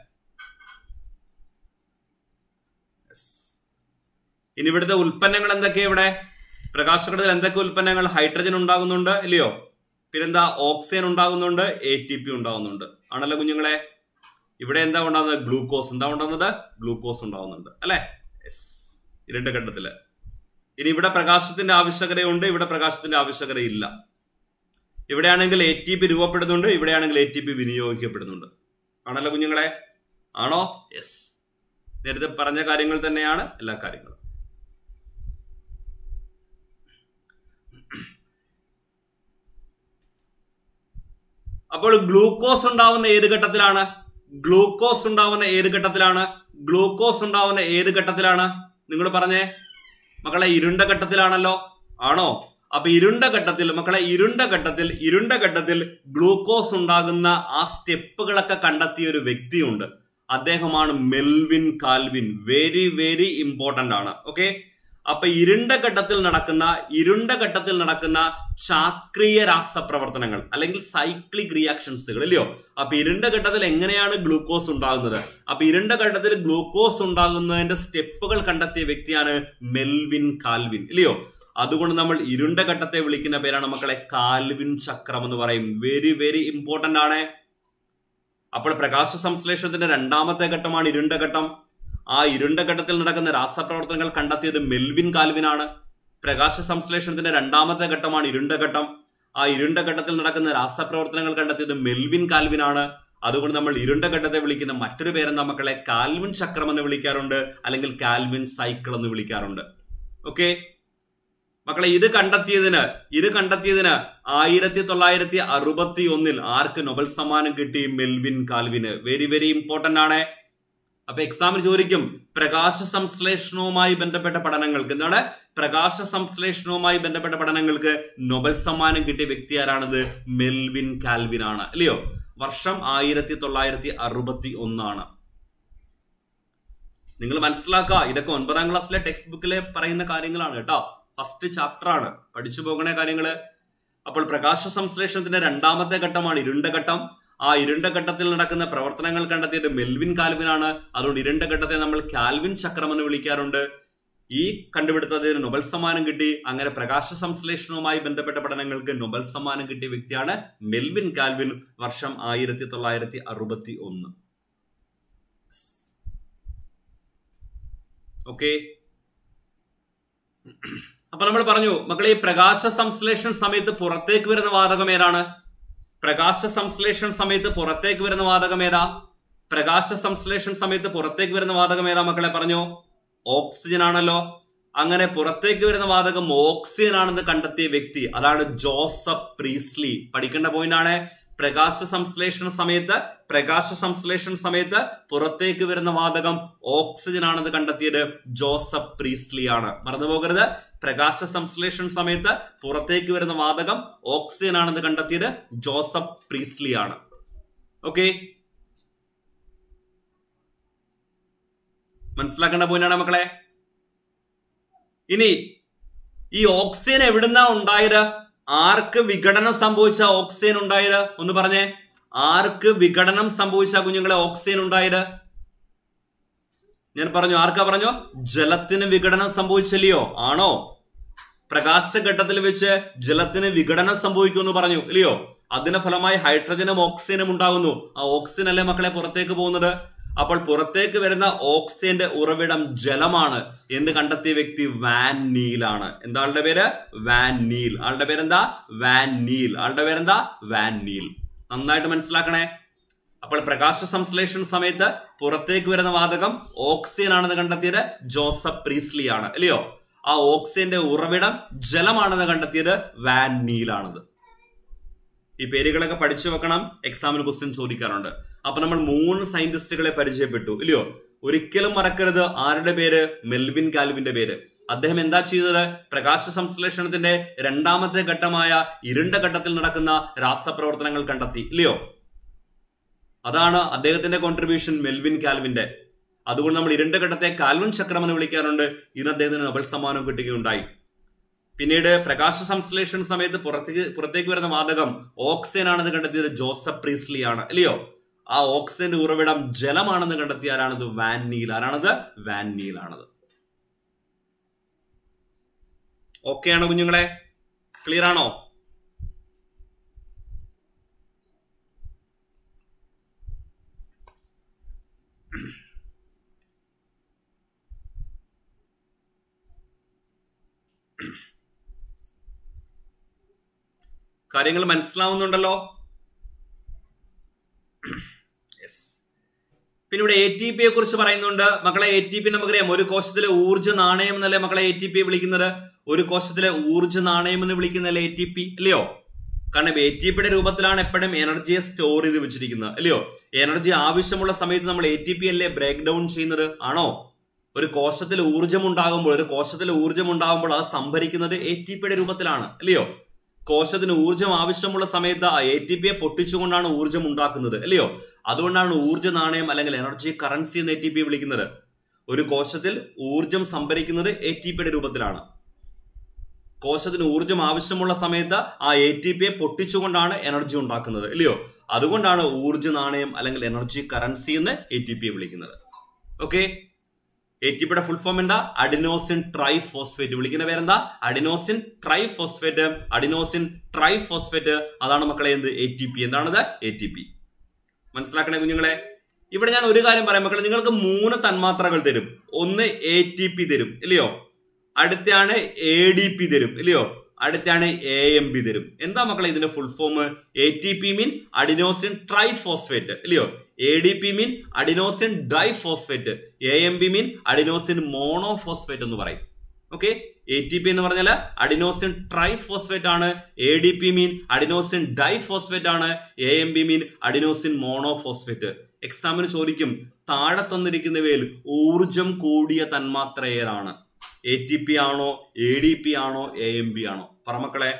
ഇനി ഇവിടുത്തെ ഉൽപ്പന്നങ്ങൾ എന്തൊക്കെയാ ഇവിടെ പ്രകാശഘട്ടത്തിൽ എന്തൊക്കെ ഉൽപ്പന്നങ്ങൾ ഹൈഡ്രജൻ ഉണ്ടാകുന്നുണ്ട് ഇല്ലയോ പിന്നെന്താ ഓക്സിജൻ ഉണ്ടാകുന്നുണ്ട് എ ടി പി ഉണ്ടാകുന്നുണ്ട് ആണല്ലോ കുഞ്ഞുങ്ങളെ ഇവിടെ എന്താ ഉണ്ടാകുന്നത് ഗ്ലൂക്കോസ് എന്താ ഉണ്ടാകുന്നത് ഗ്ലൂക്കോസ് ഉണ്ടാകുന്നുണ്ട് അല്ലെ യെസ് രണ്ട് ഘട്ടത്തില് ഇനി ഇവിടെ പ്രകാശത്തിന്റെ ആവശ്യകതയുണ്ട് ഇവിടെ പ്രകാശത്തിന്റെ ആവശ്യകതയില്ല ഇവിടെയാണെങ്കിൽ എ ടി പി രൂപപ്പെടുന്നുണ്ട് ഇവിടെയാണെങ്കിൽ എ ടി പി വിനിയോഗിക്കപ്പെടുന്നുണ്ട് ആണല്ലോ കുഞ്ഞുങ്ങളെ ആണോ യെസ് നേരത്തെ പറഞ്ഞ കാര്യങ്ങൾ തന്നെയാണ് എല്ലാ കാര്യങ്ങളും അപ്പോൾ ഗ്ലൂക്കോസ് ഉണ്ടാവുന്ന ഏത് ഘട്ടത്തിലാണ് ഗ്ലൂക്കോസ് ഉണ്ടാവുന്ന ഏത് ഘട്ടത്തിലാണ് ഗ്ലൂക്കോസ് ഉണ്ടാവുന്ന ഏത് ഘട്ടത്തിലാണ് നിങ്ങൾ പറഞ്ഞേ മക്കളെ ഇരുണ്ട ഘട്ടത്തിലാണല്ലോ ആണോ അപ്പൊ ഇരുണ്ട ഘട്ടത്തിൽ മക്കളെ ഇരുണ്ട ഘട്ടത്തിൽ ഇരുണ്ട ഘട്ടത്തിൽ ഗ്ലൂക്കോസ് ഉണ്ടാകുന്ന ആ സ്റ്റെപ്പുകളൊക്കെ കണ്ടെത്തിയ ഒരു വ്യക്തിയുണ്ട് അദ്ദേഹമാണ് Melvin Calvin very very important ആണ് ഓക്കെ അപ്പൊ ഇരുണ്ട ഘട്ടത്തിൽ നടക്കുന്ന ഇരുണ്ട ഘട്ടത്തിൽ നടക്കുന്ന ചാക്രീയ രാസപ്രവർത്തനങ്ങൾ അല്ലെങ്കിൽ സൈക്ലിക് റിയാക്ഷൻസുകൾ ഇല്ലയോ അപ്പൊ ഇരുണ്ട ഘട്ടത്തിൽ എങ്ങനെയാണ് ഗ്ലൂക്കോസ് ഉണ്ടാകുന്നത് അപ്പൊ ഇരുണ്ട ഘട്ടത്തിൽ ഗ്ലൂക്കോസ് ഉണ്ടാകുന്നതിന്റെ സ്റ്റെപ്പുകൾ കണ്ടെത്തിയ വ്യക്തിയാണ് മെൽവിൻ കാൽവിൻ ഇല്ലയോ അതുകൊണ്ട് നമ്മൾ ഇരുണ്ട ഘട്ടത്തെ വിളിക്കുന്ന പേരാണ് മക്കളെ കാൽവിൻ ചക്രം എന്ന് പറയും വെരി വെരി ഇമ്പോർട്ടന്റ് ആണ് അപ്പോൾ പ്രകാശ സംശ്ലേഷണത്തിന്റെ രണ്ടാമത്തെ ഘട്ടമാണ് ഇരുണ്ട ഘട്ടം ആ ഇരുണ്ട ഘട്ടത്തിൽ നടക്കുന്ന രാസപ്രവർത്തനങ്ങൾ കണ്ടെത്തിയത് മെൽവിൻ കാൽവിനാണ് പ്രകാശ സംശ്ലേഷണത്തിന്റെ രണ്ടാമത്തെ ഘട്ടമാണ് ഇരുണ്ട ഘട്ടം ആ ഇരുണ്ട ഘട്ടത്തിൽ നടക്കുന്ന രാസപ്രവർത്തനങ്ങൾ കണ്ടെത്തിയത് മെൽവിൻ കാൽവിനാണ് അതുകൊണ്ട് നമ്മൾ ഇരുണ്ട ഘട്ടത്തെ വിളിക്കുന്ന മറ്റൊരു പേരെന്താ മക്കളെ കാൽവിൻ ചക്രം എന്ന് വിളിക്കാറുണ്ട് അല്ലെങ്കിൽ കാൽവിൻ സൈക്കിൾ എന്ന് വിളിക്കാറുണ്ട് ഓക്കെ മക്കളെ ഇത് കണ്ടെത്തിയതിന് ഇത് കണ്ടെത്തിയതിന് ആയിരത്തി തൊള്ളായിരത്തി അറുപത്തി ഒന്നിൽ ആർക്ക് നൊബൽ സമ്മാനം കിട്ടി മെൽവിൻ കാൽവിന് വെരി വെരി ഇമ്പോർട്ടന്റ് ആണ് അപ്പൊ എക്സാമിന് ചോദിക്കും പ്രകാശ സംശ്ലേഷണവുമായി ബന്ധപ്പെട്ട പഠനങ്ങൾക്ക് എന്താണ് പ്രകാശ സംശ്ലേഷണവുമായി ബന്ധപ്പെട്ട പഠനങ്ങൾക്ക് നൊബൽ സമ്മാനം കിട്ടിയ വ്യക്തി ആരാണത് മെൽവിൻ കാൽവിൻ ആണ് അല്ലയോ വർഷം ആയിരത്തി തൊള്ളായിരത്തി അറുപത്തി ഒന്നാണ് നിങ്ങൾ മനസ്സിലാക്കുക ഇതൊക്കെ ഒൻപതാം ക്ലാസ്സിലെ ടെക്സ്റ്റ് ബുക്കിലെ പറയുന്ന കാര്യങ്ങളാണ് കേട്ടോ ഫസ്റ്റ് ചാപ്റ്റർ ആണ് പഠിച്ചു പോകണ കാര്യങ്ങള് അപ്പോൾ പ്രകാശ സംശ്ലേഷണത്തിന്റെ രണ്ടാമത്തെ ഘട്ടമാണ് ഇരുണ്ട ഘട്ടം ആ ഇരുണ്ട ഘട്ടത്തിൽ നടക്കുന്ന പ്രവർത്തനങ്ങൾ കണ്ടെത്തിയത് മെൽവിൻ കാൽവിനാണ് അതുകൊണ്ട് ഇരുണ്ട ഘട്ടത്തെ നമ്മൾ കാൽവിൻ ചക്രം എന്ന് വിളിക്കാറുണ്ട് ഈ കണ്ടുപിടുത്തത്തിന് നൊബൽ സമ്മാനം കിട്ടി അങ്ങനെ പ്രകാശ സംശ്ലേഷണവുമായി ബന്ധപ്പെട്ട പഠനങ്ങൾക്ക് നൊബൽ സമ്മാനം കിട്ടിയ വ്യക്തിയാണ് മെൽവിൻ കാൽവിൻ വർഷം ആയിരത്തി തൊള്ളായിരത്തി അറുപത്തി ഒന്ന് ഓക്കെ അപ്പൊ നമ്മൾ പറഞ്ഞു മക്കളെ ഈ പ്രകാശ സംശ്ലേഷണ സമയത്ത് പുറത്തേക്ക് വരുന്ന വാതകം ഏതാണ് പ്രകാശ സംശ്ലേഷണ സമയത്ത് പുറത്തേക്ക് വരുന്ന വാതകം ഏതാ പ്രകാശ സംശ്ലേഷണ സമയത്ത് പുറത്തേക്ക് വരുന്ന വാതകം ഏതാ മക്കളെ പറഞ്ഞു ഓക്സിജൻ ആണല്ലോ അങ്ങനെ പുറത്തേക്ക് വരുന്ന വാതകം ഓക്സിജൻ ആണെന്ന് കണ്ടെത്തിയ വ്യക്തി അതാണ് ജോസഫ് പ്രീസ്ലി പഠിക്കേണ്ട പോയിന്റ് ആണ് പ്രകാശ സംശ്ലേഷണ സമയത്ത് പ്രകാശ സംശ്ലേഷണ സമയത്ത് പുറത്തേക്ക് വരുന്ന വാതകം ഓക്സിജൻ ആണെന്ന് കണ്ടെത്തിയത് ജോസഫ് പ്രീസ്ലി ആണ് മറന്നു പോകരുത് പ്രകാശ സംശ്ലേഷണ സമയത്ത് പുറത്തേക്ക് വരുന്ന വാതകം ഓക്സിജൻ ആണെന്ന് കണ്ടെത്തിയത് ജോസഫ് പ്രീസ്ലി ആണ് ഓക്കെ മനസ്സിലാക്കേണ്ട പോയിന്റാണ് മക്കളെ ഇനി ഈ ഓക്സിജൻ എവിടുന്നാ ഉണ്ടായത് ആർക്ക് വിഘടനം സംഭവിച്ച ഓക്സിജൻ ഉണ്ടായത് ഒന്ന് പറഞ്ഞേ ആർക്ക് വിഘടനം സംഭവിച്ച കുഞ്ഞുങ്ങളെ ഓക്സിജൻ ഉണ്ടായത് ഞാൻ പറഞ്ഞു ആർക്കാ പറഞ്ഞു ജലത്തിന് വിഘടനം സംഭവിച്ചില്ലയോ ആണോ പ്രകാശഘട്ടത്തിൽ വെച്ച് ജലത്തിന് വിഘടനം സംഭവിക്കുമെന്ന് പറഞ്ഞു ഇല്ലയോ അതിന്റെ ഫലമായി ഹൈഡ്രജനും ഓക്സിജനും ഉണ്ടാകുന്നു ആ ഓക്സിജൻ അല്ലേ മക്കളെ പുറത്തേക്ക് പോകുന്നത് അപ്പോൾ പുറത്തേക്ക് വരുന്ന ഓക്സിജന്റെ ഉറവിടം ജലമാണ് എന്ന് കണ്ടെത്തിയ വ്യക്തി വാൻ നീലാണ് എന്താ ആളുടെ പേര് വാൻ നീൽ ആളുടെ പേരെന്താ വാൻ നീൽ ആളുടെ പേരെന്താ വാൻ നീൽ നന്നായിട്ട് മനസ്സിലാക്കണേ അപ്പോൾ പ്രകാശ സംശ്ലേഷണ സമയത്ത് പുറത്തേക്ക് വരുന്ന വാതകം ഓക്സിജൻ ആണെന്ന് കണ്ടെത്തിയത് ജോസഫ് പ്രീസ്ലി ആണ് അല്ലയോ ആ ഓക്സിജന്റെ ഉറവിടം ജലമാണെന്ന് കണ്ടെത്തിയത് വാൻ നീലാണത് ഈ പേരുകളൊക്കെ പഠിച്ചു വെക്കണം എക്സാമിന് ക്വസ്റ്റ്യൻ ചോദിക്കാറുണ്ട് അപ്പൊ നമ്മൾ മൂന്ന് സയന്റിസ്റ്റുകളെ പരിചയപ്പെട്ടു ഇല്ലയോ ഒരിക്കലും മറക്കരുത് ആരുടെ പേര് മെൽവിൻ കാൽവിന്റെ പേര് അദ്ദേഹം എന്താ ചെയ്തത് പ്രകാശ സംശ്ലേഷണത്തിന്റെ രണ്ടാമത്തെ ഘട്ടമായ ഇരുണ്ട ഘട്ടത്തിൽ നടക്കുന്ന രാസപ്രവർത്തനങ്ങൾ കണ്ടെത്തി ഇല്ലയോ അതാണ് അദ്ദേഹത്തിന്റെ കോൺട്രിബ്യൂഷൻ മെൽവിൻ കാൽവിന്റെ അതുകൊണ്ട് നമ്മൾ ഇരുണ്ട ഘട്ടത്തെ കാൽവിൻ ചക്രം എന്ന് വിളിക്കാറുണ്ട് ഇന്ന് അദ്ദേഹത്തിന് നൊബൽ സമ്മാനം കിട്ടുകയുണ്ടായി പിന്നീട് പ്രകാശ സംശ്ലേഷണ സമയത്ത് പുറത്തേക്ക് പുറത്തേക്ക് വരുന്ന വാതകം ഓക്സിജൻ ആണെന്ന് കണ്ടെത്തിയത് ജോസഫ് പ്രീസ്ലി ആണ് അല്ലയോ ആ ഓക്സിജന്റെ ഉറവിടം ജലമാണെന്ന് കണ്ടെത്തിയ ആരാണത് വാൻ നീൽ ആരാണത് വാൻ നീൽ ആണത് ഓക്കെ ആണോ കുഞ്ഞുങ്ങളെ ക്ലിയർ ആണോ കാര്യങ്ങൾ മനസ്സിലാവുന്നുണ്ടല്ലോ യെസ് പിന്നെ ഇവിടെ എ ടി പിയെ കുറിച്ച് പറയുന്നുണ്ട് മക്കളെ എ ടി പി നമുക്കറിയാം ഒരു കോശത്തിലെ ഊർജ്ജ നാണയം എന്നല്ലേ മക്കളെ എ ടി പി വിളിക്കുന്നത് ഒരു കോശത്തിലെ ഊർജ്ജ നാണയം എന്ന് വിളിക്കുന്നല്ലേ എ ടി പി അല്ലയോ കാരണം എ ടി പിയുടെ രൂപത്തിലാണ് എപ്പോഴും എനർജിയെ സ്റ്റോർ ചെയ്ത് വെച്ചിരിക്കുന്നത് അല്ലയോ എനർജി ആവശ്യമുള്ള സമയത്ത് നമ്മൾ എ ടി പി അല്ലേ ബ്രേക്ക് ഡൗൺ ചെയ്യുന്നത് ആണോ ഒരു കോശത്തിൽ ഊർജ്ജം ഉണ്ടാകുമ്പോൾ ഒരു കോശത്തിൽ ഊർജ്ജം ഉണ്ടാകുമ്പോൾ അത് സംഭരിക്കുന്നത് എ ടി പിയുടെ രൂപത്തിലാണ് അല്ലയോ കോശത്തിന് ഊർജ്ജം ആവശ്യമുള്ള സമയത്ത് ആ എ ടി പിയെ പൊട്ടിച്ചുകൊണ്ടാണ് ഊർജ്ജം ഉണ്ടാക്കുന്നത് അല്ലയോ അതുകൊണ്ടാണ് ഊർജ്ജ നാണയം അല്ലെങ്കിൽ എനർജി കറൻസി എന്ന് എ ടി പി വിളിക്കുന്നത് ഒരു കോശത്തിൽ ഊർജ്ജം സംഭരിക്കുന്നത് എ ടി പിയുടെ രൂപത്തിലാണ് കോശത്തിന് ഊർജ്ജം ആവശ്യമുള്ള സമയത്ത് ആ എ ടി പിയെ പൊട്ടിച്ചുകൊണ്ടാണ് എനർജി ഉണ്ടാക്കുന്നത് അല്ലയോ അതുകൊണ്ടാണ് ഊർജ്ജ നാണയം അല്ലെങ്കിൽ എനർജി കറൻസി എന്ന് എ ടി പിയെ വിളിക്കുന്നത് ഓക്കെ എ ടി പിയുടെ ഫുൾ ഫോം എന്താ അഡിനോസിൻ ട്രൈ ഫോസ്ഫേറ്റ് വിളിക്കുന്ന പേരെന്താ adenosine triphosphate adenosine triphosphate അതാണ് മക്കളെ എന്ത് എ ടി പി എന്താണത് എ ടി പി മനസ്സിലാക്കണേ കുഞ്ഞുങ്ങളെ ഇവിടെ ഞാൻ ഒരു കാര്യം പറയാം മക്കളെ നിങ്ങൾക്ക് മൂന്ന് തന്മാത്രകൾ തരും ഒന്ന് എ ടി പി തരും ഇല്ലയോ അടുത്താണ് എ ഡി പി തരും ഇല്ലയോ അടുത്താണ് എ എം ബി തരും എന്താ മക്കളെ ഇതിന്റെ full form A T P mean adenosine triphosphate ഇല്ലയോ A D P mean adenosine diphosphate A M B mean adenosine monophosphate എന്ന് പറയും ഓക്കെ എ ടി പി എന്ന് പറഞ്ഞാൽ അഡിനോസിൻ ട്രൈ ഫോസ്ഫേറ്റ് ആണ് A D P mean adenosine diphosphate ആണ് A M B mean adenosine monophosphate എക്സാമിന് ചോദിക്കും താഴെ തന്നിരിക്കുന്നവയിൽ ഊർജം കൂടിയ തന്മാത്ര ഏതാണ് എ ടി പി ആണോ എ ഡി പി ആണോ എ എം ബി ആണോ പറമക്കളെ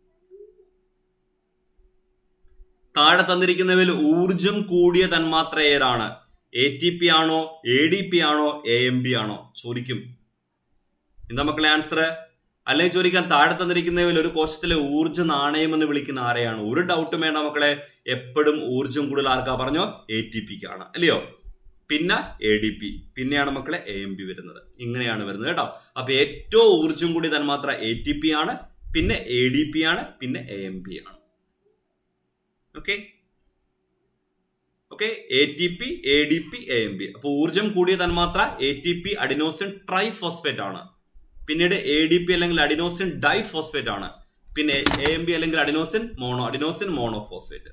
താഴെ തന്നിരിക്കുന്നവയിൽ ഊർജം കൂടിയ തന്മാത്ര ഏതാണ് എ ടി പി ആണോ എ ഡി പി ആണോ എ എം ബി ആണോ ചോദിക്കും എന്താ മക്കളെ ആൻസർ അല്ലെങ്കിൽ ചോദിക്കാൻ താഴെ തന്നിരിക്കുന്നവയിൽ ഒരു കോശത്തിലെ ഊർജ്ജ നാണയം എന്ന് വിളിക്കുന്ന ആരെയാണ് ഒരു ഡൗട്ടും വേണ്ട മക്കളെ എപ്പോഴും ഊർജം കൂടുതൽ ആർക്കാ പറഞ്ഞോ എ ടി പിക്കാണ് അല്ലയോ പിന്നെ എ ഡി പി പിന്നെയാണ് മക്കളെ എ എം പി വരുന്നത് ഇങ്ങനെയാണ് വരുന്നത് കേട്ടോ അപ്പൊ ഏറ്റവും ഊർജം കൂടി തന്മാത്ര എ ടി പി ആണ് പിന്നെ എ ഡി പി ആണ് പിന്നെ എ എം പി ആണ് okay okay A T P A D P A M P അപ്പൊ ഊർജം കൂടിയ തന്മാത്ര A T P adenosine triphosphate ആണ് പിന്നീട് എ ഡി പി അല്ലെങ്കിൽ അഡിനോസിൻ ഡൈഫോസ്ഫേറ്റ് ആണ് പിന്നെ എ എം ബി അല്ലെങ്കിൽ അഡിനോസിൻ മോണോ അഡിനോസിൻ മോണോഫോസ്ഫേറ്റ്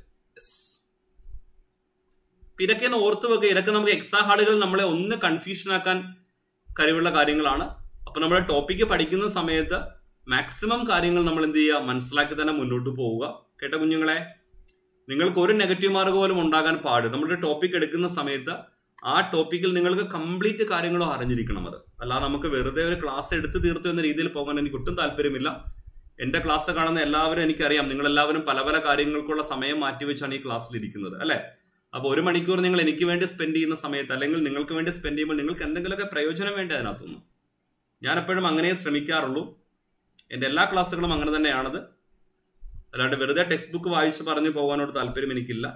ഇതൊക്കെ ഒന്ന് ഓർത്തു വെക്കുക ഇതൊക്കെ നമുക്ക് എക്സാം ഹാളുകൾ നമ്മളെ ഒന്ന് കൺഫ്യൂഷൻ ആക്കാൻ കഴിവുള്ള കാര്യങ്ങളാണ് അപ്പൊ നമ്മുടെ ടോപ്പിക്ക് പഠിക്കുന്ന സമയത്ത് മാക്സിമം കാര്യങ്ങൾ നമ്മൾ എന്ത് ചെയ്യുക മനസ്സിലാക്കി തന്നെ മുന്നോട്ട് പോവുക കേട്ടോ കുഞ്ഞുങ്ങളെ നിങ്ങൾക്ക് ഒരു നെഗറ്റീവ് മാർക്ക് പോലും ഉണ്ടാകാൻ പാട് നമ്മുടെ ടോപ്പിക് എടുക്കുന്ന സമയത്ത് ആ ടോപ്പിക്കിൽ നിങ്ങൾക്ക് കംപ്ലീറ്റ് കാര്യങ്ങളും അറിഞ്ഞിരിക്കണം അത് അല്ലാതെ നമുക്ക് വെറുതെ ഒരു ക്ലാസ് എടുത്ത് തീർത്തു എന്ന രീതിയിൽ പോകാൻ എനിക്ക് ഒട്ടും താല്പര്യമില്ല എന്റെ ക്ലാസ് കാണുന്ന എല്ലാവരും എനിക്കറിയാം നിങ്ങൾ എല്ലാവരും പല പല കാര്യങ്ങൾക്കുള്ള സമയം മാറ്റിവെച്ചാണ് ഈ ക്ലാസ്സിൽ ഇരിക്കുന്നത് അല്ലെ അപ്പോൾ ഒരു മണിക്കൂർ നിങ്ങൾ എനിക്ക് വേണ്ടി സ്പെൻഡ് ചെയ്യുന്ന സമയത്ത് അല്ലെങ്കിൽ നിങ്ങൾക്ക് വേണ്ടി സ്പെൻഡ് ചെയ്യുമ്പോൾ നിങ്ങൾക്ക് എന്തെങ്കിലുമൊക്കെ പ്രയോജനം വേണ്ടി അതിനകത്തുനിന്ന് ഞാൻ എപ്പോഴും അങ്ങനെ ശ്രമിക്കാറുള്ളൂ എൻ്റെ എല്ലാ ക്ലാസ്സുകളും അങ്ങനെ തന്നെയാണത് അല്ലാണ്ട് വെറുതെ ടെക്സ്റ്റ് ബുക്ക് വായിച്ച് പറഞ്ഞു പോകാനോട് താല്പര്യം എനിക്കില്ല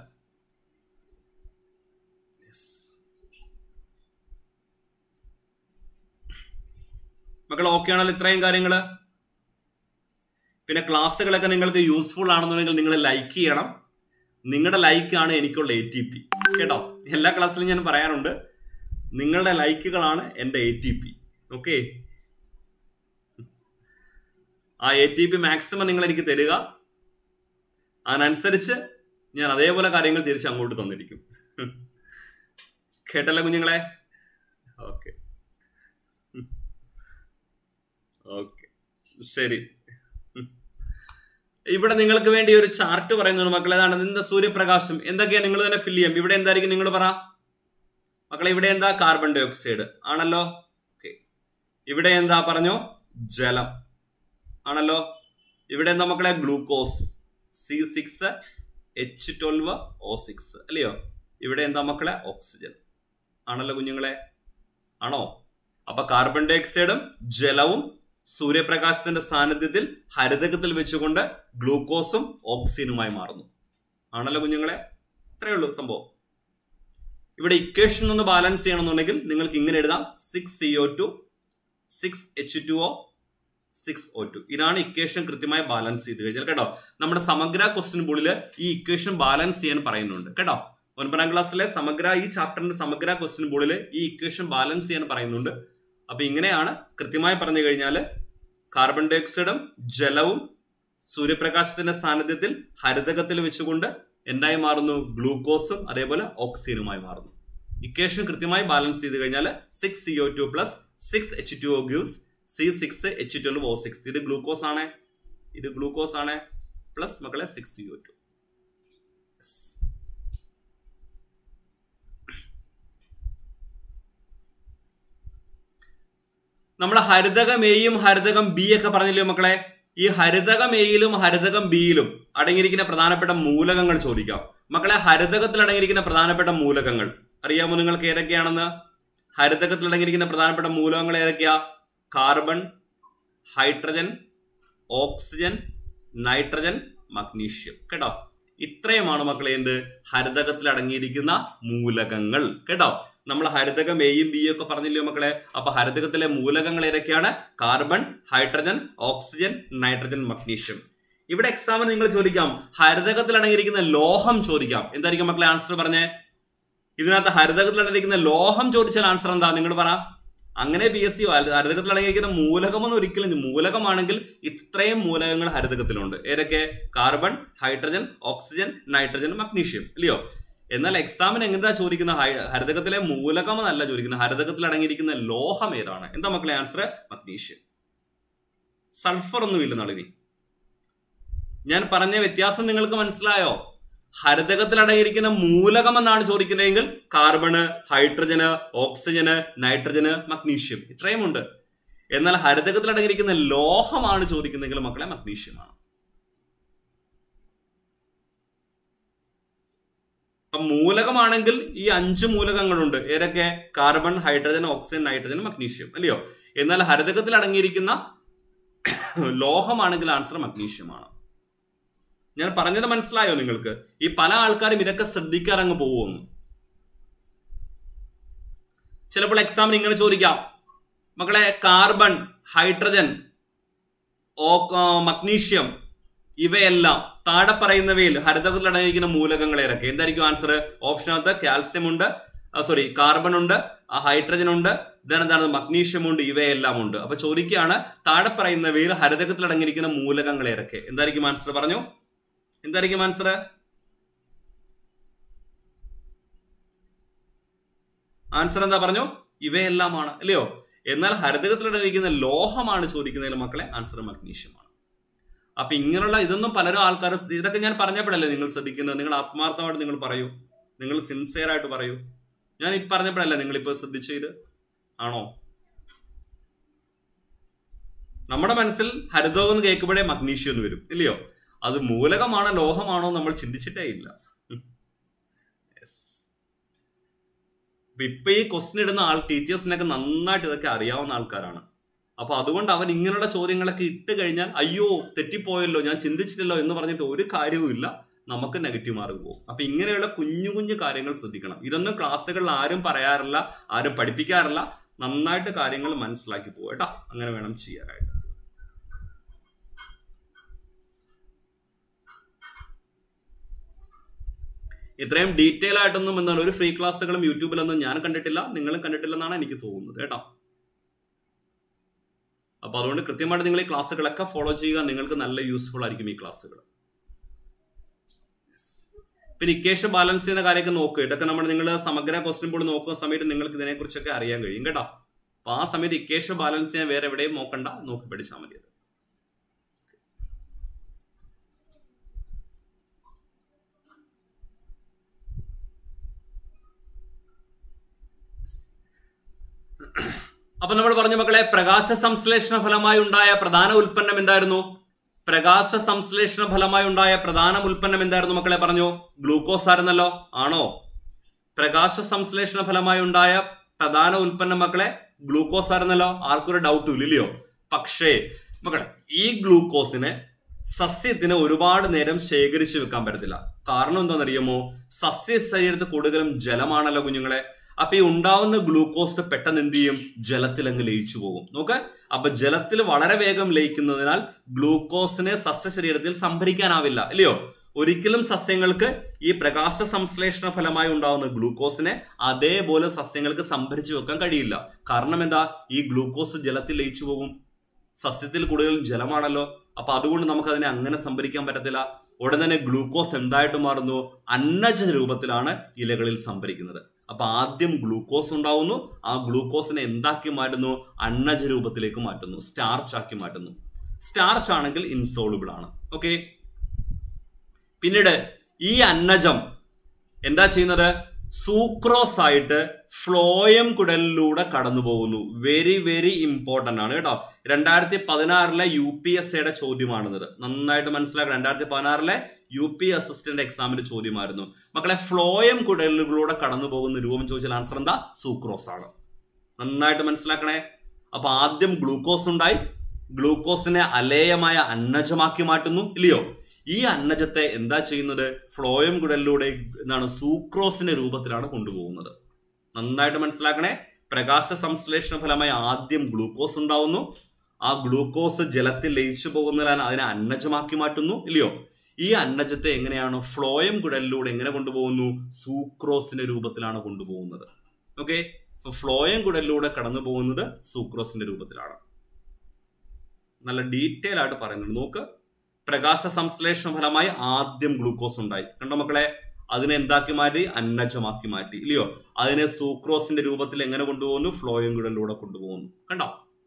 മക്കൾ ഓക്കെ ആണല്ലോ ഇത്രയും കാര്യങ്ങൾ പിന്നെ ക്ലാസ്സുകളൊക്കെ നിങ്ങൾക്ക് യൂസ്ഫുൾ ആണെന്നുണ്ടെങ്കിൽ നിങ്ങൾ ലൈക്ക് ചെയ്യണം നിങ്ങളുടെ ലൈക്കാണ് എനിക്കുള്ള എ ടി പി കേട്ടോ എല്ലാ ക്ലാസ്സിലും ഞാൻ പറയാറുണ്ട് നിങ്ങളുടെ ലൈക്കുകളാണ് എൻ്റെ എ ടി പി ഓക്കെ ആ എ ടി പി മാക്സിമം നിങ്ങൾ എനിക്ക് തരിക അതിനനുസരിച്ച് ഞാൻ അതേപോലെ കാര്യങ്ങൾ തിരിച്ച് അങ്ങോട്ട് തന്നിരിക്കും കേട്ടല്ലോ കുഞ്ഞുങ്ങളെ ഓക്കെ ഓക്കെ ശരി ഇവിടെ നിങ്ങൾക്ക് വേണ്ടി ഒരു ചാർട്ട് പറയുന്നത് മക്കളെ ഏതാണ് എന്താ സൂര്യപ്രകാശം എന്തൊക്കെയാ നിങ്ങൾ തന്നെ ഫില്ല് ചെയ്യാം ഇവിടെ എന്തായിരിക്കും നിങ്ങൾ പറ മക്കളെ ഇവിടെ എന്താ കാർബൺ ഡൈ ഓക്സൈഡ് ആണല്ലോ ഓക്കെ ഇവിടെ എന്താ പറഞ്ഞോ ജലം ആണല്ലോ ഇവിടെ എന്താ മക്കളെ glucose C six H twelve O six അല്ലയോ ഇവിടെ എന്താ മക്കളെ ഓക്സിജൻ ആണല്ലോ കുഞ്ഞുങ്ങളെ ആണോ അപ്പൊ കാർബൺ ഡൈ ഓക്സൈഡും ജലവും സൂര്യപ്രകാശത്തിന്റെ സാന്നിധ്യത്തിൽ ഹരിതകത്തിൽ വെച്ചുകൊണ്ട് ഗ്ലൂക്കോസും ഓക്സിജനുമായി മാറുന്നു ആണല്ലോ കുഞ്ഞുങ്ങളെ ഇത്രയേ ഉള്ളൂ സംഭവം ഇവിടെ ഇക്വേഷൻ ഒന്ന് ബാലൻസ് ചെയ്യണമെന്നുണ്ടെങ്കിൽ നിങ്ങൾക്ക് ഇങ്ങനെ എഴുതാം six C O two six H two O six O two ഇതാണ് ഇക്വേഷൻ കൃത്യമായി ബാലൻസ് ചെയ്ത് കഴിഞ്ഞാൽ കേട്ടോ നമ്മുടെ സമഗ്ര ക്വസ്റ്റ്യൻ ബോർഡിൽ ഈ ഇക്വേഷൻ ബാലൻസ് ചെയ്യാൻ പറയുന്നുണ്ട് കേട്ടോ ഒൻപതാം ക്ലാസ്സിലെ സമഗ്ര ഈ ചാപ്റ്ററിന്റെ സമഗ്ര ക്വസ്റ്റ്യൻ ബോർഡിൽ ഈ ഇക്വേഷൻ ബാലൻസ് ചെയ്യാൻ പറയുന്നുണ്ട് അപ്പൊ ഇങ്ങനെയാണ് കൃത്യമായി പറഞ്ഞു കഴിഞ്ഞാൽ കാർബൺ ഡൈ ഓക്സൈഡും ജലവും സൂര്യപ്രകാശത്തിന്റെ സാന്നിധ്യത്തിൽ ഹരിതകത്തിൽ വെച്ചുകൊണ്ട് എന്തായി മാറുന്നു ഗ്ലൂക്കോസും അതേപോലെ ഓക്സിജനുമായി മാറുന്നു ഇക്വേഷൻ കൃത്യമായി ബാലൻസ് ചെയ്ത് കഴിഞ്ഞാൽ six C O two plus six H two O gives C six H twelve O six ഇത് ഗ്ലൂക്കോസ് ആണ് ഇത് ഗ്ലൂക്കോസ് ആണ് പ്ലസ് മക്കളെ സിക്സ് സി ഒ ടു നമ്മുടെ ഹരിതകം എയും ഹരിതകം ബി ഒക്കെ പറഞ്ഞില്ലേ മക്കളെ ഈ ഹരിതകം എയിലും ഹരിതകം ബിയിലും അടങ്ങിയിരിക്കുന്ന പ്രധാനപ്പെട്ട മൂലകങ്ങൾ ചോദിക്കാം മക്കളെ ഹരിതകത്തിൽ അടങ്ങിയിരിക്കുന്ന പ്രധാനപ്പെട്ട മൂലകങ്ങൾ അറിയാമോ നിങ്ങൾക്ക് ഏതൊക്കെയാണെന്ന് ഹരിതകത്തിൽ അടങ്ങിയിരിക്കുന്ന പ്രധാനപ്പെട്ട മൂലകങ്ങൾ ഏതൊക്കെയാ carbon hydrogen oxygen nitrogen magnesium കേട്ടോ ഇത്രയുമാണ് മക്കളെ എന്ത് ഹരിതകത്തിൽ അടങ്ങിയിരിക്കുന്ന മൂലകങ്ങൾ കേട്ടോ നമ്മൾ ഹരിതകം എയും ബിയും ഒക്കെ പറഞ്ഞില്ലയോ മക്കളെ അപ്പൊ ഹരിതകത്തിലെ മൂലകങ്ങൾ ഏതൊക്കെയാണ് carbon hydrogen oxygen nitrogen magnesium ഇവിടെ എക്സാമിന് നിങ്ങൾ ചോദിക്കാം ഹരിതകത്തിൽ അടങ്ങിയിരിക്കുന്ന ലോഹം ചോദിക്കാം എന്തായിരിക്കും മക്കളെ ആൻസർ പറഞ്ഞേ ഇതിനകത്ത് ഹരിതകത്തിൽ അടങ്ങിയിരിക്കുന്ന ലോഹം ചോദിച്ചാൽ ആൻസർ എന്താ നിങ്ങൾ പറ അങ്ങനെ പി എസ് സി ഹരിതകത്തിൽ അടങ്ങിയിരിക്കുന്ന മൂലകമെന്ന് ഒരിക്കലും മൂലകമാണെങ്കിൽ ഇത്രയും മൂലകങ്ങൾ ഹരിതകത്തിലുണ്ട് ഏതൊക്കെ carbon hydrogen oxygen nitrogen magnesium ഇല്ലയോ എന്നാൽ എക്സാമിന് എങ്ങനെയാ ചോദിക്കുന്ന ഹരിതകത്തിലെ മൂലകം എന്നല്ല ചോദിക്കുന്നത് ഹരിതകത്തിൽ അടങ്ങിയിരിക്കുന്ന ലോഹം ഏതാണ് എന്താ മക്കളെ ആൻസർ മഗ്നീഷ്യം സൾഫർ ഒന്നുമില്ല നളിനി ഞാൻ പറഞ്ഞ വ്യത്യാസം നിങ്ങൾക്ക് മനസ്സിലായോ ഹരിതകത്തിൽ അടങ്ങിയിരിക്കുന്ന മൂലകം എന്നാണ് ചോദിക്കുന്നതെങ്കിൽ കാർബണ് ഹൈഡ്രജന് ഓക്സിജന് നൈട്രജന് മഗ്നീഷ്യം ഇത്രയും ഉണ്ട് എന്നാൽ ഹരിതകത്തിൽ അടങ്ങിയിരിക്കുന്ന ലോഹമാണ് ചോദിക്കുന്നതെങ്കിൽ മക്കളെ മഗ്നീഷ്യമാണ് അപ്പൊ മൂലകമാണെങ്കിൽ ഈ അഞ്ച് മൂലകങ്ങളുണ്ട് ഏതൊക്കെ carbon hydrogen oxygen nitrogen magnesium അല്ലയോ എന്നാൽ ഹരിതകത്തിൽ അടങ്ങിയിരിക്കുന്ന ലോഹമാണെങ്കിൽ ആൻസർ മഗ്നീഷ്യമാണ് ഞാൻ പറഞ്ഞത് മനസ്സിലായോ നിങ്ങൾക്ക് ഈ പല ആൾക്കാരും ഇതൊക്കെ ശ്രദ്ധിക്കാതെ അങ്ങ് പോകുമെന്ന് ചിലപ്പോൾ എക്സാമിന് ഇങ്ങനെ ചോദിക്കാം മക്കളെ കാർബൺ ഹൈഡ്രജൻ ഓ മഗ്നീഷ്യം ഇവയെല്ലാം താഴെ പറയുന്നവയിൽ ഹരിതകത്തിൽ അടങ്ങിയിരിക്കുന്ന മൂലകങ്ങൾ ഏതൊക്കെ എന്തായിരിക്കും ആൻസർ ഓപ്ഷനകത്ത് കാൽസ്യം ഉണ്ട് സോറി കാർബൺ ഉണ്ട് ഹൈഡ്രജൻ ഉണ്ട് then എന്താണ് മഗ്നീഷ്യം ഉണ്ട് ഇവയെല്ലാം ഉണ്ട് അപ്പൊ ചോദിക്കുകയാണ് താഴെ പറയുന്നവയിൽ ഹരിതകത്തിൽ അടങ്ങിയിരിക്കുന്ന മൂലകങ്ങൾ ഏതൊക്കെ എന്തായിരിക്കും ആൻസർ പറഞ്ഞു എന്തായിരിക്കും ആൻസർ ആൻസർ എന്താ പറഞ്ഞു ഇവയെല്ലാമാണ് അല്ലയോ എന്നാൽ ഹരിതകത്തിലടങ്ങിയിരിക്കുന്ന ലോഹമാണ് ചോദിക്കുന്നതിൽ മക്കളെ ആൻസർ മഗ്നീഷ്യമാണ് അപ്പൊ ഇങ്ങനെയുള്ള ഇതൊന്നും പലരും ആൾക്കാർ ഇതൊക്കെ ഞാൻ പറഞ്ഞപ്പോഴല്ലേ നിങ്ങൾ ശ്രദ്ധിക്കുന്നത് നിങ്ങൾ ആത്മാർത്ഥമായിട്ട് നിങ്ങൾ പറയൂ നിങ്ങൾ സിൻസിയർ ആയിട്ട് പറയൂ ഞാൻ ഈ പറഞ്ഞപ്പോഴല്ല നിങ്ങൾ ഇപ്പൊ ശ്രദ്ധിച്ച ഇത് ആണോ നമ്മുടെ മനസ്സിൽ ഹരിതകം എന്ന് കേൾക്കുമ്പോഴേ മഗ്നീഷ്യം എന്ന് വരും ഇല്ലയോ അത് മൂലകമാണോ ലോഹമാണോ നമ്മൾ ചിന്തിച്ചിട്ടേ ഇല്ല Yes. അപ്പൊ ഇപ്പൊ ഈ ക്വസ്റ്റ്യൻ ഇടുന്ന ആൾ ടീച്ചേഴ്സിനൊക്കെ നന്നായിട്ട് ഇതൊക്കെ അറിയാവുന്ന ആൾക്കാരാണ് അപ്പൊ അതുകൊണ്ട് അവൻ ഇങ്ങനെയുള്ള ചോദ്യങ്ങളൊക്കെ ഇട്ട് കഴിഞ്ഞാൽ അയ്യോ തെറ്റിപ്പോയല്ലോ ഞാൻ ചിന്തിച്ചിട്ടില്ലോ എന്ന് പറഞ്ഞിട്ട് ഒരു കാര്യവും ഇല്ല നമുക്ക് നെഗറ്റീവ് മാർക്ക് പോകും അപ്പൊ ഇങ്ങനെയുള്ള കുഞ്ഞു കുഞ്ഞു കാര്യങ്ങൾ ശ്രദ്ധിക്കണം ഇതൊന്നും ക്ലാസ്സുകളിൽ ആരും പറയാറില്ല ആരും പഠിപ്പിക്കാറില്ല നന്നായിട്ട് കാര്യങ്ങൾ മനസ്സിലാക്കി പോകും കേട്ടോ അങ്ങനെ വേണം ചെയ്യാനായിട്ട് ഇത്രയും ഡീറ്റെയിൽ ആയിട്ടൊന്നും എന്താണ് ഒരു ഫ്രീ ക്ലാസ്സുകളും യൂട്യൂബിലൊന്നും ഞാൻ കണ്ടിട്ടില്ല നിങ്ങളും കണ്ടിട്ടില്ലെന്നാണ് എനിക്ക് തോന്നുന്നത് കേട്ടോ അപ്പൊ അതുകൊണ്ട് കൃത്യമായിട്ട് നിങ്ങൾ ഈ ക്ലാസ്സുകളൊക്കെ ഫോളോ ചെയ്യുക നിങ്ങൾക്ക് നല്ല യൂസ്ഫുൾ ആയിരിക്കും ഈ ക്ലാസ്സുകൾ പിന്നെ ഇക്വേഷൻ ബാലൻസ് ചെയ്യുന്ന കാര്യമൊക്കെ നോക്കുക ഇതൊക്കെ നമ്മൾ നിങ്ങൾ സമഗ്ര ക്വസ്റ്റ്യൻ ബോർഡ് നോക്കുന്ന സമയത്ത് നിങ്ങൾക്ക് ഇതിനെക്കുറിച്ചൊക്കെ അറിയാൻ കഴിയും കേട്ടോ അപ്പൊ ആ സമയത്ത് ഇക്വേഷൻ ബാലൻസ് ചെയ്യാൻ വേറെ എവിടെയും നോക്കണ്ട നോക്കി പഠിച്ചാൽ മതി അത് അപ്പൊ നമ്മൾ പറഞ്ഞു മക്കളെ പ്രകാശ സംശ്ലേഷണ ഫലമായി ഉണ്ടായ പ്രധാന ഉൽപ്പന്നം എന്തായിരുന്നു പ്രകാശ സംശ്ലേഷണ ഫലമായി ഉണ്ടായ പ്രധാന ഉൽപ്പന്നം എന്തായിരുന്നു മക്കളെ പറഞ്ഞു ഗ്ലൂക്കോസ് ആയിരുന്നല്ലോ ആണോ പ്രകാശ സംശ്ലേഷണ ഫലമായി ഉണ്ടായ പ്രധാന ഉൽപ്പന്നം മക്കളെ ഗ്ലൂക്കോസ് ആയിരുന്നല്ലോ ആർക്കൊരു ഡൗട്ടും ഇല്ലയോ പക്ഷേ മക്കളെ ഈ ഗ്ലൂക്കോസിനെ സസ്യത്തിന് ഒരുപാട് നേരം ശേഖരിച്ചു വെക്കാൻ പറ്റത്തില്ല കാരണം എന്താണെന്നറിയാമോ സസ്യ ശരീരത്തിൽ കൂടുതലും ജലമാണല്ലോ കുഞ്ഞുങ്ങളെ അപ്പൊ ഈ ഉണ്ടാവുന്ന ഗ്ലൂക്കോസ് പെട്ടെന്ന് എന്ത് ചെയ്യും ജലത്തിൽ അങ്ങ് ലയിച്ചു പോകും നോക്ക് അപ്പൊ ജലത്തിൽ വളരെ വേഗം ലയിക്കുന്നതിനാൽ ഗ്ലൂക്കോസിനെ സസ്യ ശരീരത്തിൽ സംഭരിക്കാനാവില്ല അല്ലയോ ഒരിക്കലും സസ്യങ്ങൾക്ക് ഈ പ്രകാശ സംശ്ലേഷണ ഫലമായി ഉണ്ടാവുന്ന ഗ്ലൂക്കോസിനെ അതേപോലെ സസ്യങ്ങൾക്ക് സംഭരിച്ചു വെക്കാൻ കഴിയില്ല കാരണം എന്താ ഈ ഗ്ലൂക്കോസ് ജലത്തിൽ ലയിച്ചു പോകും സസ്യത്തിൽ കൂടുതലും ജലമാണല്ലോ അപ്പൊ അതുകൊണ്ട് നമുക്ക് അതിനെ അങ്ങനെ സംഭരിക്കാൻ പറ്റത്തില്ല ഉടൻ തന്നെ ഗ്ലൂക്കോസ് എന്തായിട്ട് മാറുന്നു അന്നജ രൂപത്തിലാണ് ഇലകളിൽ സംഭരിക്കുന്നത് അപ്പൊ ആദ്യം ഗ്ലൂക്കോസ് ഉണ്ടാവുന്നു ആ ഗ്ലൂക്കോസിനെ എന്താക്കി മാറ്റുന്നു അന്നജ രൂപത്തിലേക്ക് മാറ്റുന്നു സ്റ്റാർച്ച് ആക്കി മാറ്റുന്നു സ്റ്റാർച്ച് ആണെങ്കിൽ ഇൻസോളുബിൾ ആണ് ഓക്കെ പിന്നീട് ഈ അന്നജം എന്താ ചെയ്യുന്നത് സൂക്രോസ് ആയിട്ട് ഫ്ലോയം കുടലിലൂടെ കടന്നു പോകുന്നു വെരി വെരി ഇമ്പോർട്ടന്റ് ആണ് കേട്ടോ രണ്ടായിരത്തി പതിനാറിലെ യു പി എസ് സിയുടെ ചോദ്യമാണിത് നന്നായിട്ട് മനസ്സിലാക്കുക രണ്ടായിരത്തി പതിനാറിലെ യു പി അസിസ്റ്റന്റ് എക്സാമിന്റെ ചോദ്യമായിരുന്നു മക്കളെ ഫ്ലോയം കുടലുകളിലൂടെ കടന്നു പോകുന്ന രൂപം ചോദിച്ചാൽ ആൻസർ എന്താ സൂക്രോസ് ആണ് നന്നായിട്ട് മനസ്സിലാക്കണേ അപ്പൊ ആദ്യം ഗ്ലൂക്കോസ് ഉണ്ടായി ഗ്ലൂക്കോസിനെ അലേയമായ അന്നജമാക്കി മാറ്റുന്നു ഇല്ലയോ ഈ അന്നജത്തെ എന്താ ചെയ്യുന്നത് ഫ്ലോയം കുടലിലൂടെ എന്താണ് സൂക്രോസിന്റെ രൂപത്തിലാണ് കൊണ്ടുപോകുന്നത് നന്നായിട്ട് മനസ്സിലാക്കണേ പ്രകാശ സംശ്ലേഷണ ഫലമായി ആദ്യം ഗ്ലൂക്കോസ് ഉണ്ടാവുന്നു ആ ഗ്ലൂക്കോസ് ജലത്തിൽ ലയിച്ചു പോകുന്നതിനാൽ അതിനെ അന്നജമാക്കി മാറ്റുന്നു ഇല്ലയോ ഈ അന്നജത്തെ എങ്ങനെയാണ് ഫ്ലോയം കുടലിലൂടെ എങ്ങനെ കൊണ്ടുപോകുന്നു സൂക്രോസിന്റെ രൂപത്തിലാണ് കൊണ്ടുപോകുന്നത് ഓക്കെ ഫ്ലോയം കുടലിലൂടെ കടന്നു പോകുന്നത് സൂക്രോസിന്റെ രൂപത്തിലാണ് നല്ല ഡീറ്റെയിൽ ആയിട്ട് പറയുന്നുണ്ട് നോക്ക് പ്രകാശ സംശ്ലേഷണ ഫലമായി ആദ്യം ഗ്ലൂക്കോസ് ഉണ്ടായി കണ്ടോ മക്കളെ അതിനെ എന്താക്കി മാറ്റി അന്നജമാക്കി മാറ്റി ഇല്ലയോ അതിനെ സൂക്രോസിന്റെ രൂപത്തിൽ എങ്ങനെ കൊണ്ടുപോകുന്നു ഫ്ലോയും കുടലിലൂടെ കൊണ്ടുപോകുന്നു കണ്ടോ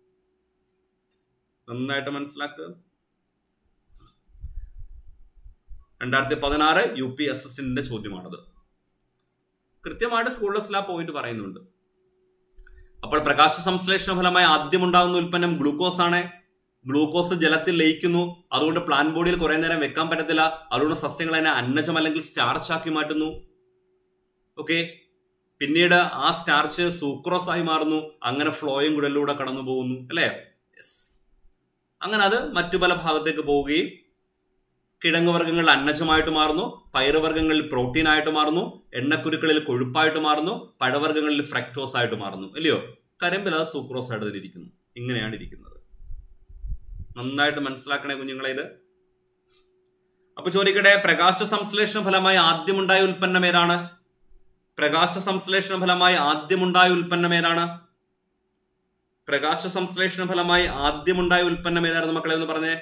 നന്നായിട്ട് മനസ്സിലാക്കുക രണ്ടായിരത്തി പതിനാറ് യു പി അസിസ്റ്റന്റിന്റെ ചോദ്യമാണത് കൃത്യമായിട്ട് സ്കൂളിലെ ആ പോയിന്റ് പറയുന്നുണ്ട് അപ്പോൾ പ്രകാശ സംശ്ലേഷണ ഫലമായി ആദ്യം ഉണ്ടാകുന്ന ഉൽപ്പന്നം ഗ്ലൂക്കോസ് ആണ് ഗ്ലൂക്കോസ് ജലത്തിൽ ലയിക്കുന്നു അതുകൊണ്ട് പ്ലാൻ ബോഡിയിൽ കുറെ നേരം വെക്കാൻ പറ്റത്തില്ല അതുകൊണ്ട് സസ്യങ്ങൾ അതിനെ അന്നജം അല്ലെങ്കിൽ സ്റ്റാർച്ച് ആക്കി മാറ്റുന്നു ഓക്കെ പിന്നീട് ആ സ്റ്റാർച്ച് സൂക്രോസ് ആയി മാറുന്നു അങ്ങനെ ഫ്ലോയും കുടലിലൂടെ കടന്നു പോകുന്നു അല്ലേ യെസ് അങ്ങനെ അത് മറ്റു പല ഭാഗത്തേക്ക് പോവുകയും കിഴങ്ങ് വർഗ്ഗങ്ങളിൽ അന്നജമായിട്ട് മാറുന്നു പയറുവർഗ്ഗങ്ങളിൽ പ്രോട്ടീൻ ആയിട്ട് മാറുന്നു എണ്ണക്കുരുക്കളിൽ കൊഴുപ്പായിട്ട് മാറുന്നു പഴവർഗ്ഗങ്ങളിൽ ഫ്രക്ടോസ് ആയിട്ട് മാറുന്നു അല്ലയോ കരിമ്പിൽ അത് സൂക്രോസ് ആയിട്ട് തന്നെ ഇരിക്കുന്നു ഇങ്ങനെയാണ് ഇരിക്കുന്നത് നന്നായിട്ട് മനസ്സിലാക്കണേ കുഞ്ഞുങ്ങളെ ഇത് അപ്പൊ ചോദിക്കട്ടെ പ്രകാശ സംശ്ലേഷണ ഫലമായി ആദ്യമുണ്ടായ ഉൽപ്പന്നം ഏതാണ് പ്രകാശ സംശ്ലേഷണ ഫലമായി ആദ്യമുണ്ടായ ഉൽപ്പന്നം ഏതാണ് പ്രകാശ സംശ്ലേഷണ ഫലമായി ആദ്യമുണ്ടായ ഉൽപ്പന്നം ഏതായിരുന്നു മക്കളെ ഒന്ന് പറഞ്ഞേ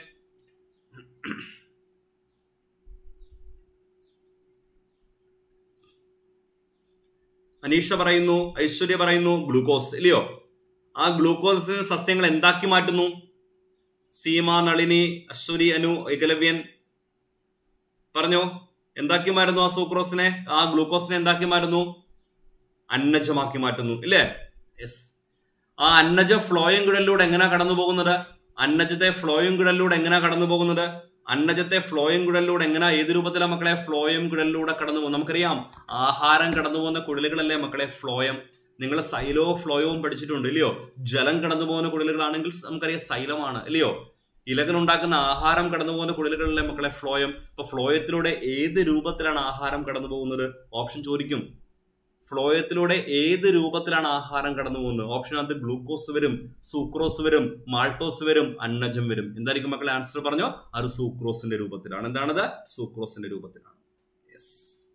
അനീഷ പറയുന്നു ഐശ്വര്യ പറയുന്നു ഗ്ലൂക്കോസ് ഇല്ലയോ ആ ഗ്ലൂക്കോസിന് സസ്യങ്ങൾ എന്താക്കി മാറ്റുന്നു സീമ നളിനി അശ്വരി അനു ഏകലവ്യൻ പറഞ്ഞോ എന്താക്കി മാറുന്നു ആ സൂക്രോസിനെ ആ ഗ്ലൂക്കോസിനെ എന്താക്കി മാറുന്നു അന്നജമാക്കി മാറ്റുന്നു ഇല്ലേ യെസ് ആ അന്നജ ഫ്ലോയും കുഴലിലൂടെ എങ്ങനെ കടന്നു പോകുന്നത് അന്നജത്തെ ഫ്ലോയും കുഴലിലൂടെ എങ്ങനെ കടന്നു പോകുന്നത് അന്നജത്തെ ഫ്ലോയും കുഴലിലൂടെ എങ്ങനെ ഏത് രൂപത്തിലാണ് മക്കളെ ഫ്ലോയും കുഴലിലൂടെ കടന്നു പോകും നമുക്കറിയാം ആഹാരം കടന്നു പോകുന്ന കുഴലുകളല്ലേ മക്കളെ ഫ്ലോയം നിങ്ങൾ സൈലോ ഫ്ലോയവും പഠിച്ചിട്ടുണ്ട് ഇല്ലയോ ജലം കടന്നു പോകുന്ന കുഴലുകളാണെങ്കിൽ നമുക്കറിയാം സൈലമാണ് ഇല്ലയോ ഇലകൾ ഉണ്ടാക്കുന്ന ആഹാരം കടന്നു പോകുന്ന കുഴലുകളിലെ മക്കളെ ഫ്ലോയം ഇപ്പൊ ഫ്ലോയത്തിലൂടെ ഏത് രൂപത്തിലാണ് ആഹാരം കടന്നു പോകുന്നത് ഓപ്ഷൻ ചോദിക്കും ഫ്ലോയത്തിലൂടെ ഏത് രൂപത്തിലാണ് ആഹാരം കടന്നു പോകുന്നത് ഓപ്ഷനകത്ത് ഗ്ലൂക്കോസ് വരും സൂക്രോസ് വരും മാൾട്ടോസ് വരും അന്നജം വരും എന്തായിരിക്കും മക്കളെ ആൻസർ പറഞ്ഞോ അത് സൂക്രോസിന്റെ രൂപത്തിലാണ് എന്താണത് സൂക്രോസിന്റെ രൂപത്തിലാണ് യെസ്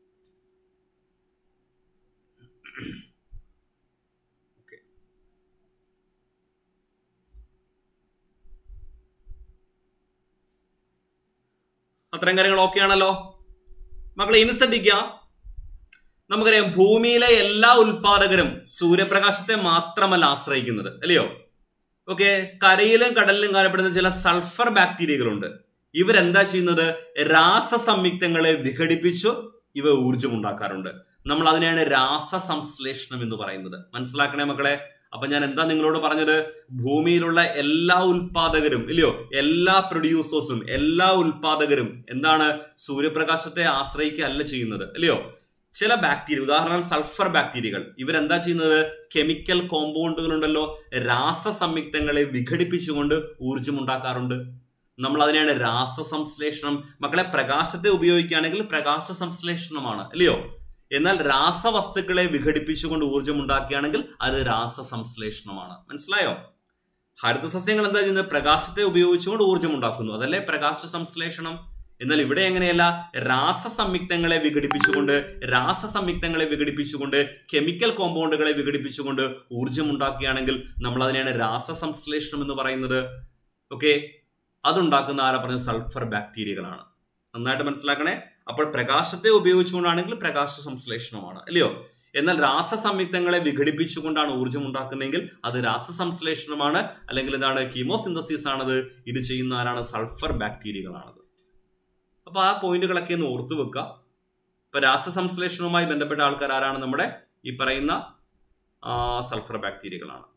അത്രയും കാര്യങ്ങൾ ഓക്കെ ആണല്ലോ മക്കളെ ഇനി ശ്രദ്ധിക്കുക നമുക്കറിയാം ഭൂമിയിലെ എല്ലാ ഉൽപാദകരും സൂര്യപ്രകാശത്തെ മാത്രമല്ല ആശ്രയിക്കുന്നത് അല്ലയോ ഓക്കെ കരയിലും കടലിലും കാണപ്പെടുന്ന ചില സൾഫർ ബാക്ടീരിയകളുണ്ട് ഇവരെന്താ ചെയ്യുന്നത് രാസസംയുക്തങ്ങളെ വിഘടിപ്പിച്ചു ഇവ ഊർജം ഉണ്ടാക്കാറുണ്ട് നമ്മൾ അതിനെയാണ് രാസസംശ്ലേഷണം എന്ന് പറയുന്നത് മനസ്സിലാക്കണേ മക്കളെ അപ്പൊ ഞാൻ എന്താ നിങ്ങളോട് പറഞ്ഞത് ഭൂമിയിലുള്ള എല്ലാ ഉൽപാദകരും ഇല്ലയോ എല്ലാ പ്രൊഡ്യൂസേഴ്സും എല്ലാ ഉൽപാദകരും എന്താണ് സൂര്യപ്രകാശത്തെ ആശ്രയിക്കുകയല്ല ചെയ്യുന്നത് അല്ലയോ ചില ബാക്ടീരിയ ഉദാഹരണം സൾഫർ ബാക്ടീരിയകൾ ഇവരെന്താ ചെയ്യുന്നത് കെമിക്കൽ കോമ്പൗണ്ടുകൾ ഉണ്ടല്ലോ രാസസംയുക്തങ്ങളെ വിഘടിപ്പിച്ചുകൊണ്ട് ഊർജം ഉണ്ടാക്കാറുണ്ട് നമ്മൾ അതിനെയാണ് രാസസംശ്ലേഷണം മക്കളെ പ്രകാശത്തെ ഉപയോഗിക്കുകയാണെങ്കിൽ പ്രകാശ സംശ്ലേഷണമാണ് അല്ലയോ എന്നാൽ രാസവസ്തുക്കളെ വിഘടിപ്പിച്ചുകൊണ്ട് ഊർജം ഉണ്ടാക്കുകയാണെങ്കിൽ അത് രാസസംശ്ലേഷണമാണ് മനസ്സിലായോ ഹരിത സസ്യങ്ങൾ എന്താ ചെയ്യുന്നത് പ്രകാശത്തെ ഉപയോഗിച്ചുകൊണ്ട് ഊർജം ഉണ്ടാക്കുന്നു അതല്ലേ പ്രകാശ സംശ്ലേഷണം എന്നാൽ ഇവിടെ എങ്ങനെയല്ല രാസസംയുക്തങ്ങളെ വിഘടിപ്പിച്ചുകൊണ്ട് രാസസംയുക്തങ്ങളെ വിഘടിപ്പിച്ചുകൊണ്ട് കെമിക്കൽ കോമ്പൗണ്ടുകളെ വിഘടിപ്പിച്ചുകൊണ്ട് ഊർജം ഉണ്ടാക്കുകയാണെങ്കിൽ നമ്മൾ അതിനെയാണ് രാസസംശ്ലേഷണം എന്ന് പറയുന്നത് ഓക്കെ അതുണ്ടാക്കുന്ന ആരാ പറഞ്ഞ സൾഫർ ബാക്ടീരിയകളാണ് നന്നായിട്ട് മനസ്സിലാക്കണേ അപ്പോൾ പ്രകാശത്തെ ഉപയോഗിച്ചുകൊണ്ടാണെങ്കിൽ പ്രകാശ സംശ്ലേഷണമാണ് അല്ലയോ എന്നാൽ രാസസംയുക്തങ്ങളെ വിഘടിപ്പിച്ചുകൊണ്ടാണ് ഊർജ്ജം ഉണ്ടാക്കുന്നതെങ്കിൽ അത് രാസസംശ്ലേഷണമാണ് അല്ലെങ്കിൽ എന്താണ് കീമോസിന്തസിസ് ആണത് ഇത് ചെയ്യുന്ന ആരാണ് സൾഫർ ബാക്ടീരിയകളാണത് അപ്പൊ ആ പോയിന്റുകളൊക്കെ ഒന്ന് ഓർത്തു വെക്കുക ഇപ്പൊ രാസസംശ്ലേഷണവുമായി ബന്ധപ്പെട്ട ആൾക്കാർ ആരാണ് നമ്മുടെ ഈ പറയുന്ന സൾഫർ ബാക്ടീരിയകളാണ്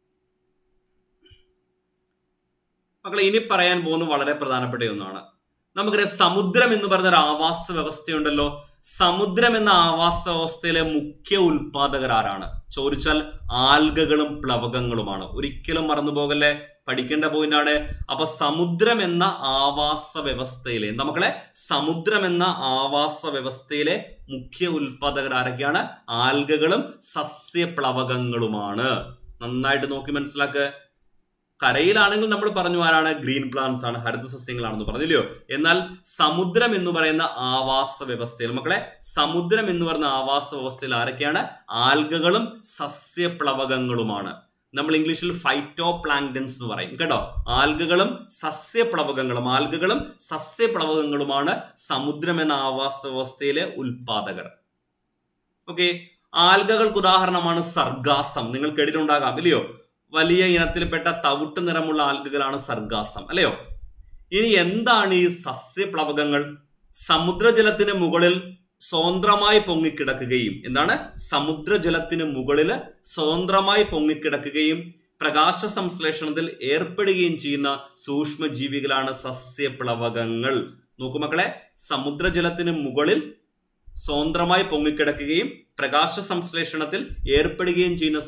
മക്കളെ ഇനി പറയാൻ പോകുന്ന വളരെ പ്രധാനപ്പെട്ട ഒന്നാണ് നമുക്കറിയാം സമുദ്രം എന്ന് പറഞ്ഞ ഒരു ആവാസ വ്യവസ്ഥയുണ്ടല്ലോ സമുദ്രം എന്ന ആവാസ വ്യവസ്ഥയിലെ മുഖ്യ ഉൽപാദകർ ആരാണ് ചോദിച്ചാൽ ആൽഗകളും പ്ലവകങ്ങളുമാണ് ഒരിക്കലും മറന്നു പോകല്ലേ പഠിക്കേണ്ട പോയിന്റാണ് അപ്പൊ സമുദ്രം എന്ന ആവാസ വ്യവസ്ഥയിലെ എന്താ മക്കളെ സമുദ്രം എന്ന ആവാസ വ്യവസ്ഥയിലെ മുഖ്യ ഉൽപാദകർ ആരൊക്കെയാണ് ആൽഗകളും സസ്യപ്ലവകങ്ങളുമാണ് നന്നായിട്ട് നോക്കി മനസ്സിലാക്കുക കരയിലാണെങ്കിൽ നമ്മൾ പറഞ്ഞു ആരാണ് ഗ്രീൻ പ്ലാന്റ്സ് ആണ് ഹരിത സസ്യങ്ങളാണെന്ന് പറഞ്ഞില്ലയോ എന്നാൽ സമുദ്രം എന്ന് പറയുന്ന ആവാസ വ്യവസ്ഥയിൽ മക്കളെ സമുദ്രം എന്ന് പറയുന്ന ആവാസ വ്യവസ്ഥയിൽ ആരൊക്കെയാണ് ആൽഗകളും സസ്യപ്ലവകങ്ങളുമാണ് നമ്മൾ ഇംഗ്ലീഷിൽ ഫൈറ്റോ പ്ലാങ്ടൻസ് എന്ന് പറയും കേട്ടോ ആൽഗകളും സസ്യപ്ലവകങ്ങളും ആൽഗകളും സസ്യപ്ലവകങ്ങളുമാണ് സമുദ്രം എന്ന ആവാസ വ്യവസ്ഥയിലെ ഉൽപാദകർ ഓക്കെ ആൽഗകൾക്ക് ഉദാഹരണമാണ് സർഗാസം നിങ്ങൾ കേട്ടിട്ടുണ്ടാകാം ഇല്ലയോ വലിയ ഇനത്തിൽപ്പെട്ട തവിട്ട് നിറമുള്ള ആൽഗകളാണ് സർഗാസം അല്ലയോ ഇനി എന്താണ് ഈ സസ്യപ്ലവകങ്ങൾ സമുദ്രജലത്തിന് മുകളിൽ സ്വതന്ത്രമായി പൊങ്ങിക്കിടക്കുകയും എന്താണ് സമുദ്രജലത്തിന് മുകളിൽ സ്വതന്ത്രമായി പൊങ്ങിക്കിടക്കുകയും പ്രകാശ സംശ്ലേഷണത്തിൽ ഏർപ്പെടുകയും ചെയ്യുന്ന സൂക്ഷ്മജീവികളാണ് സസ്യപ്ലവകങ്ങൾ നോക്കൂ മക്കളെ സമുദ്രജലത്തിന് മുകളിൽ സ്വതന്ത്രമായി പൊങ്ങിക്കിടക്കുകയും പ്രകാശ സംശ്ലേഷണത്തിൽ ഏർപ്പെടുകയും ചെയ്യുന്ന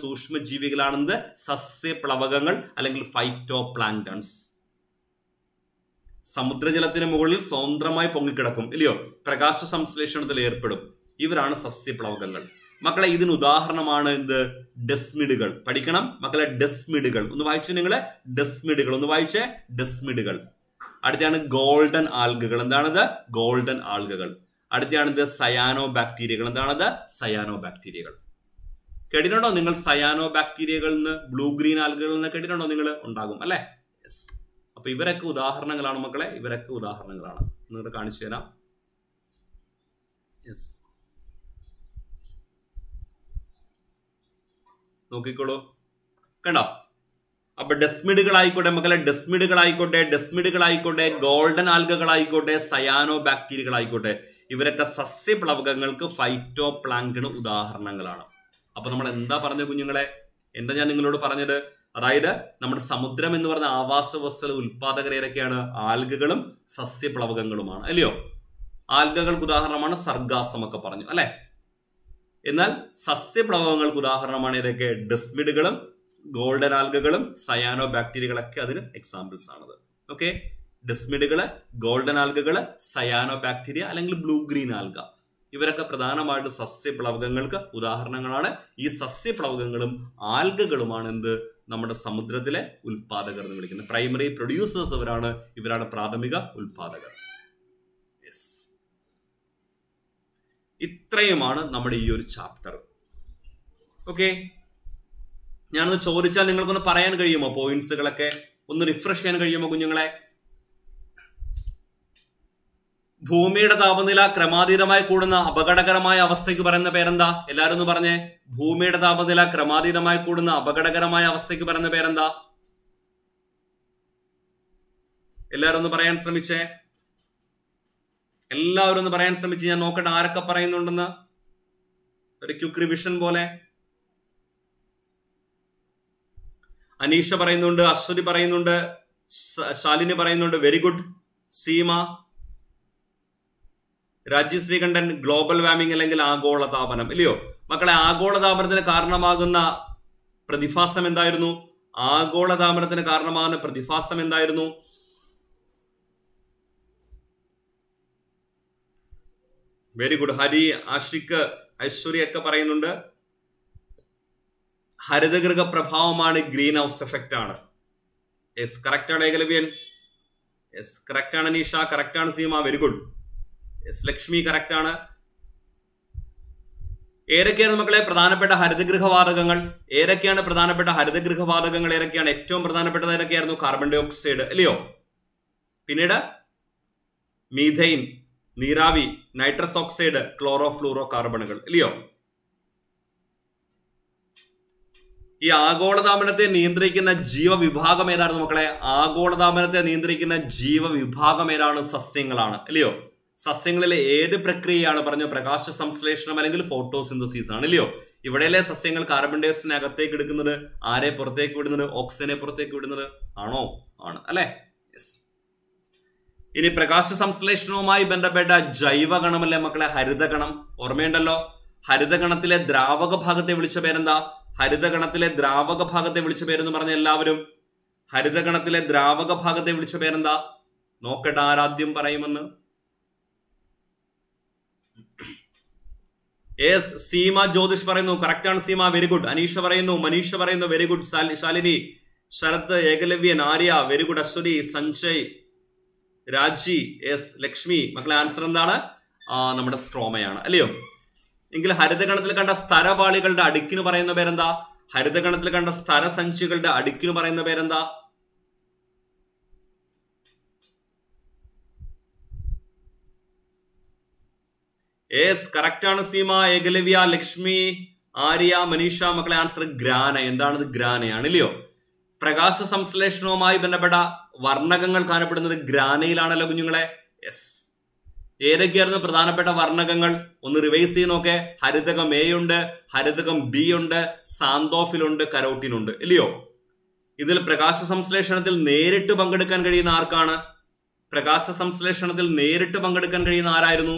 സൂക്ഷ്മജീവികളാണെന്ന് സസ്യപ്ലവകങ്ങൾ അല്ലെങ്കിൽ ഫൈറ്റോ പ്ലാങ്ടൺസ് സമുദ്രജലത്തിന് മുകളിൽ സ്വതന്ത്രമായി പൊങ്ങിക്കിടക്കും ഇല്ലയോ പ്രകാശ സംശ്ലേഷണത്തിൽ ഏർപ്പെടും ഇവരാണ് സസ്യപ്ലവകങ്ങൾ മക്കളെ ഇതിന് ഉദാഹരണമാണ് എന്ത് ഡെസ്മിഡുകൾ പഠിക്കണം മക്കളെ ഡെസ്മിഡുകൾ ഒന്ന് വായിച്ചു നിങ്ങളെ ഡെസ്മിഡുകൾ ഒന്ന് വായിച്ചേ ഡെസ്മിഡുകൾ അടുത്താണ് ഗോൾഡൻ ആൽഗകൾ എന്താണത് ഗോൾഡൻ ആൽഗകൾ അടുത്തയാണിത് സയാനോ ബാക്ടീരിയകൾ എന്താണത് സയാനോ ബാക്ടീരിയകൾ കേട്ടിട്ടുണ്ടോ നിങ്ങൾ സയാനോ ബാക്ടീരിയകളിൽ നിന്ന് ബ്ലൂ ഗ്രീൻ ആൽഗകളിൽ നിന്ന് കേട്ടിട്ടുണ്ടോ നിങ്ങൾ ഉണ്ടാകും അല്ലെ യെസ് അപ്പൊ ഇവരൊക്കെ ഉദാഹരണങ്ങളാണ് മക്കളെ ഇവരൊക്കെ ഉദാഹരണങ്ങളാണ് നിങ്ങൾ കാണിച്ചു തരാം യെസ് നോക്കിക്കോളൂ കണ്ടോ അപ്പൊ ഡെസ്മിഡുകളായിക്കോട്ടെ മക്കളെ ഡെസ്മിഡുകളായിക്കോട്ടെ ഡെസ്മിഡുകളായിക്കോട്ടെ ഗോൾഡൻ ആൽഗകളായിക്കോട്ടെ സയാനോ ബാക്ടീരിയകളായിക്കോട്ടെ ഇവരൊക്കെ സസ്യപ്ലവകങ്ങൾക്ക് ഫൈറ്റോ പ്ലാങ്കിന് ഉദാഹരണങ്ങളാണ് അപ്പൊ നമ്മൾ എന്താ പറഞ്ഞ കുഞ്ഞുങ്ങളെ എന്താ ഞാൻ നിങ്ങളോട് പറഞ്ഞത് അതായത് നമ്മുടെ സമുദ്രം എന്ന് പറഞ്ഞ ആവാസ വ്യവസ്ഥയിലെ ഉൽപാദകർ ഏതൊക്കെയാണ് ആൽഗകളും സസ്യപ്ലവകങ്ങളുമാണ് അല്ലയോ ആൽഗകൾക്ക് ഉദാഹരണമാണ് സർഗാസം ഒക്കെ പറഞ്ഞു അല്ലെ എന്നാൽ സസ്യപ്ലവകങ്ങൾക്ക് ഉദാഹരണമാണ് ഇതൊക്കെ ഡെസ്മിഡുകളും ഗോൾഡൻ ആൽഗകളും സയാനോ ബാക്ടീരിയകളൊക്കെ അതിന് എക്സാമ്പിൾസ് ആണത് ഓക്കെ ഡെസ്മിഡുകള് ഗോൾഡൻ ആൽഗകള് സയാനോ ബാക്ടീരിയ അല്ലെങ്കിൽ ബ്ലൂ ഗ്രീൻ ആൽഗ ഇവരൊക്കെ പ്രധാനമായിട്ട് സസ്യപ്ലവകങ്ങൾക്ക് ഉദാഹരണങ്ങളാണ് ഈ സസ്യപ്ലവകങ്ങളും ആൽഗകളുമാണ് എന്ത് നമ്മുടെ സമുദ്രത്തിലെ ഉൽപാദകർ എന്ന് വിളിക്കുന്നത് പ്രൈമറി പ്രൊഡ്യൂസേഴ്സ് ഇവരാണ് ഇവരാണ് പ്രാഥമിക ഉൽപാദകർ യെസ് ഇത്രയുമാണ് നമ്മുടെ ഈ ഒരു ചാപ്റ്റർ ഓക്കെ ഞാനൊന്ന് ചോദിച്ചാൽ നിങ്ങൾക്കൊന്ന് പറയാൻ കഴിയുമോ പോയിന്റ്സുകളൊക്കെ ഒന്ന് റിഫ്രഷ് ചെയ്യാൻ കഴിയുമോ കുഞ്ഞുങ്ങളെ ഭൂമിയുടെ താപനില ക്രമാതീതമായി കൂടുന്ന അപകടകരമായ അവസ്ഥയ്ക്ക് പറയുന്ന പേരെന്താ എല്ലാരും ഒന്ന് പറഞ്ഞേ ഭൂമിയുടെ താപനില ക്രമാതീതമായി കൂടുന്ന അപകടകരമായ അവസ്ഥയ്ക്ക് പറയുന്ന പേരെന്താ എല്ലാരും ഒന്ന് പറയാൻ ശ്രമിച്ചേ എല്ലാവരും ഒന്ന് പറയാൻ ശ്രമിച്ച് ഞാൻ നോക്കട്ടെ ആരൊക്കെ പറയുന്നുണ്ടെന്ന് ഒരു ക്യുക്ക് റിവിഷൻ പോലെ അനീഷ പറയുന്നുണ്ട് അശ്വതി പറയുന്നുണ്ട് ശാലിനി പറയുന്നുണ്ട് very good Seema Rajeev Sreekanthan global warming അല്ലെങ്കിൽ ആഗോളതാപനം ഇല്ലയോ മക്കളെ ആഗോളതാപനത്തിന് കാരണമാകുന്ന പ്രതിഭാസം എന്തായിരുന്നു ആഗോളതാപനത്തിന് കാരണമാകുന്ന പ്രതിഭാസം എന്തായിരുന്നു വെരി ഗുഡ് ഹരി ആഷിക്ക് ഐശ്വര്യ ഒക്കെ പറയുന്നുണ്ട് ഹരിതഗൃഹ പ്രഭാവമാണ് ഗ്രീൻ ഹൗസ് എഫക്റ്റ് ആണ് യെസ് കറക്റ്റ് ആണ് ഏകലവ്യൻ യെസ് കറക്റ്റ് ആണ് നീഷ കറക്റ്റ് ആണ് Seema very good yes Lakshmi correct ആണ് ഏതൊക്കെയാണ് മക്കളെ പ്രധാനപ്പെട്ട ഹരിതഗൃഹവാതകങ്ങൾ ഏതൊക്കെയാണ് പ്രധാനപ്പെട്ട ഹരിതഗൃഹവാതകങ്ങൾ ഏതൊക്കെയാണ് ഏറ്റവും പ്രധാനപ്പെട്ടത് ഏതൊക്കെയായിരുന്നു കാർബൺ ഡൈ ഓക്സൈഡ് അല്ലയോ പിന്നീട് മീഥൈൻ നീരാവി നൈട്രസ് ഓക്സൈഡ് ക്ലോറോ ഫ്ലൂറോ കാർബണുകൾ അല്ലയോ ഈ ആഗോളതാപനത്തെ നിയന്ത്രിക്കുന്ന ജീവവിഭാഗം ഏതായിരുന്നു മക്കളെ ആഗോളതാപനത്തെ നിയന്ത്രിക്കുന്ന ജീവവിഭാഗം ഏതാണ് സസ്യങ്ങളാണ് അല്ലയോ സസ്യങ്ങളിലെ ഏത് പ്രക്രിയയാണ് പറഞ്ഞ പ്രകാശ സംശ്ലേഷണം അല്ലെങ്കിൽ ഫോട്ടോസിന്തസിസ് ആണ് അല്ലയോ ഇവിടെയല്ലേ സസ്യങ്ങൾ കാർബൺ ഡൈ ഓക്സൈഡിനെ അകത്തേക്ക് എടുക്കുന്നത് ആരെ പുറത്തേക്ക് വിടുന്നത് ഓക്സിജനെ പുറത്തേക്ക് വിടുന്നത് ആണോ ആണ് അല്ലെ യെസ് ഇനി പ്രകാശ സംശ്ലേഷണവുമായി ബന്ധപ്പെട്ട ജൈവഗണമല്ലേ മക്കളെ ഹരിതഗണം ഓർമ്മയുണ്ടല്ലോ ഹരിതഗണത്തിലെ ദ്രാവക ഭാഗത്തെ വിളിച്ച പേരെന്താ ഹരിതഗണത്തിലെ ദ്രാവക ഭാഗത്തെ വിളിച്ച പേരെന്ന് പറഞ്ഞ എല്ലാവരും ഹരിതഗണത്തിലെ ദ്രാവക ഭാഗത്തെ വിളിച്ച പേരെന്താ നോക്കട്ടെ ആരാദ്യം പറയുമെന്ന് യെസ് സീമ ജ്യോതിഷ് പറയുന്നു കറക്റ്റ് ആണ് സീമ വെരി ഗുഡ് അനീഷ പറയുന്നു മനീഷ പറയുന്നു very good Shalini Sarath Ekalavyan Arya very good Aswathi Sanjay Raji S Lakshmi മക്കളെ ആൻസർ എന്താണ് ആ നമ്മുടെ സ്ട്രോമയാണ് അല്ലയോ എങ്കിൽ ഹരിതഗണത്തിൽ കണ്ട സ്ഥരപാളികളുടെ അടുക്കിന് പറയുന്ന പേരെന്താ ഹരിതഗണത്തിൽ കണ്ട സ്ഥരസഞ്ചികളുടെ അടുക്കിന് പറയുന്ന പേരെന്താ യെസ് കറക്റ്റ് ആണ് സീമ ഏകലവ്യ ലക്ഷ്മി ആര്യ മനീഷ മക്കളെ ആൻസർ ഗ്രാന എന്താണത് ഗ്രാനയാണ് ഇല്ലയോ പ്രകാശ സംശ്ലേഷണവുമായി ബന്ധപ്പെട്ട വർണ്ണകങ്ങൾ കാണപ്പെടുന്നത് ഗ്രാനയിലാണല്ലോ കുഞ്ഞുങ്ങളെ യെസ് ഏതൊക്കെയായിരുന്നു പ്രധാനപ്പെട്ട വർണ്ണകങ്ങൾ ഒന്ന് റിവൈസ് ചെയ്ത് നോക്കെ ഹരിതകം എ ഉണ്ട് ഹരിതകം ബി ഉണ്ട് സാന്തോഫിലുണ്ട് കരോട്ടിനുണ്ട് ഇല്ലയോ ഇതിൽ പ്രകാശ സംശ്ലേഷണത്തിൽ നേരിട്ട് പങ്കെടുക്കാൻ കഴിയുന്ന ആർക്കാണ് പ്രകാശ സംശ്ലേഷണത്തിൽ നേരിട്ട് പങ്കെടുക്കാൻ കഴിയുന്ന ആരായിരുന്നു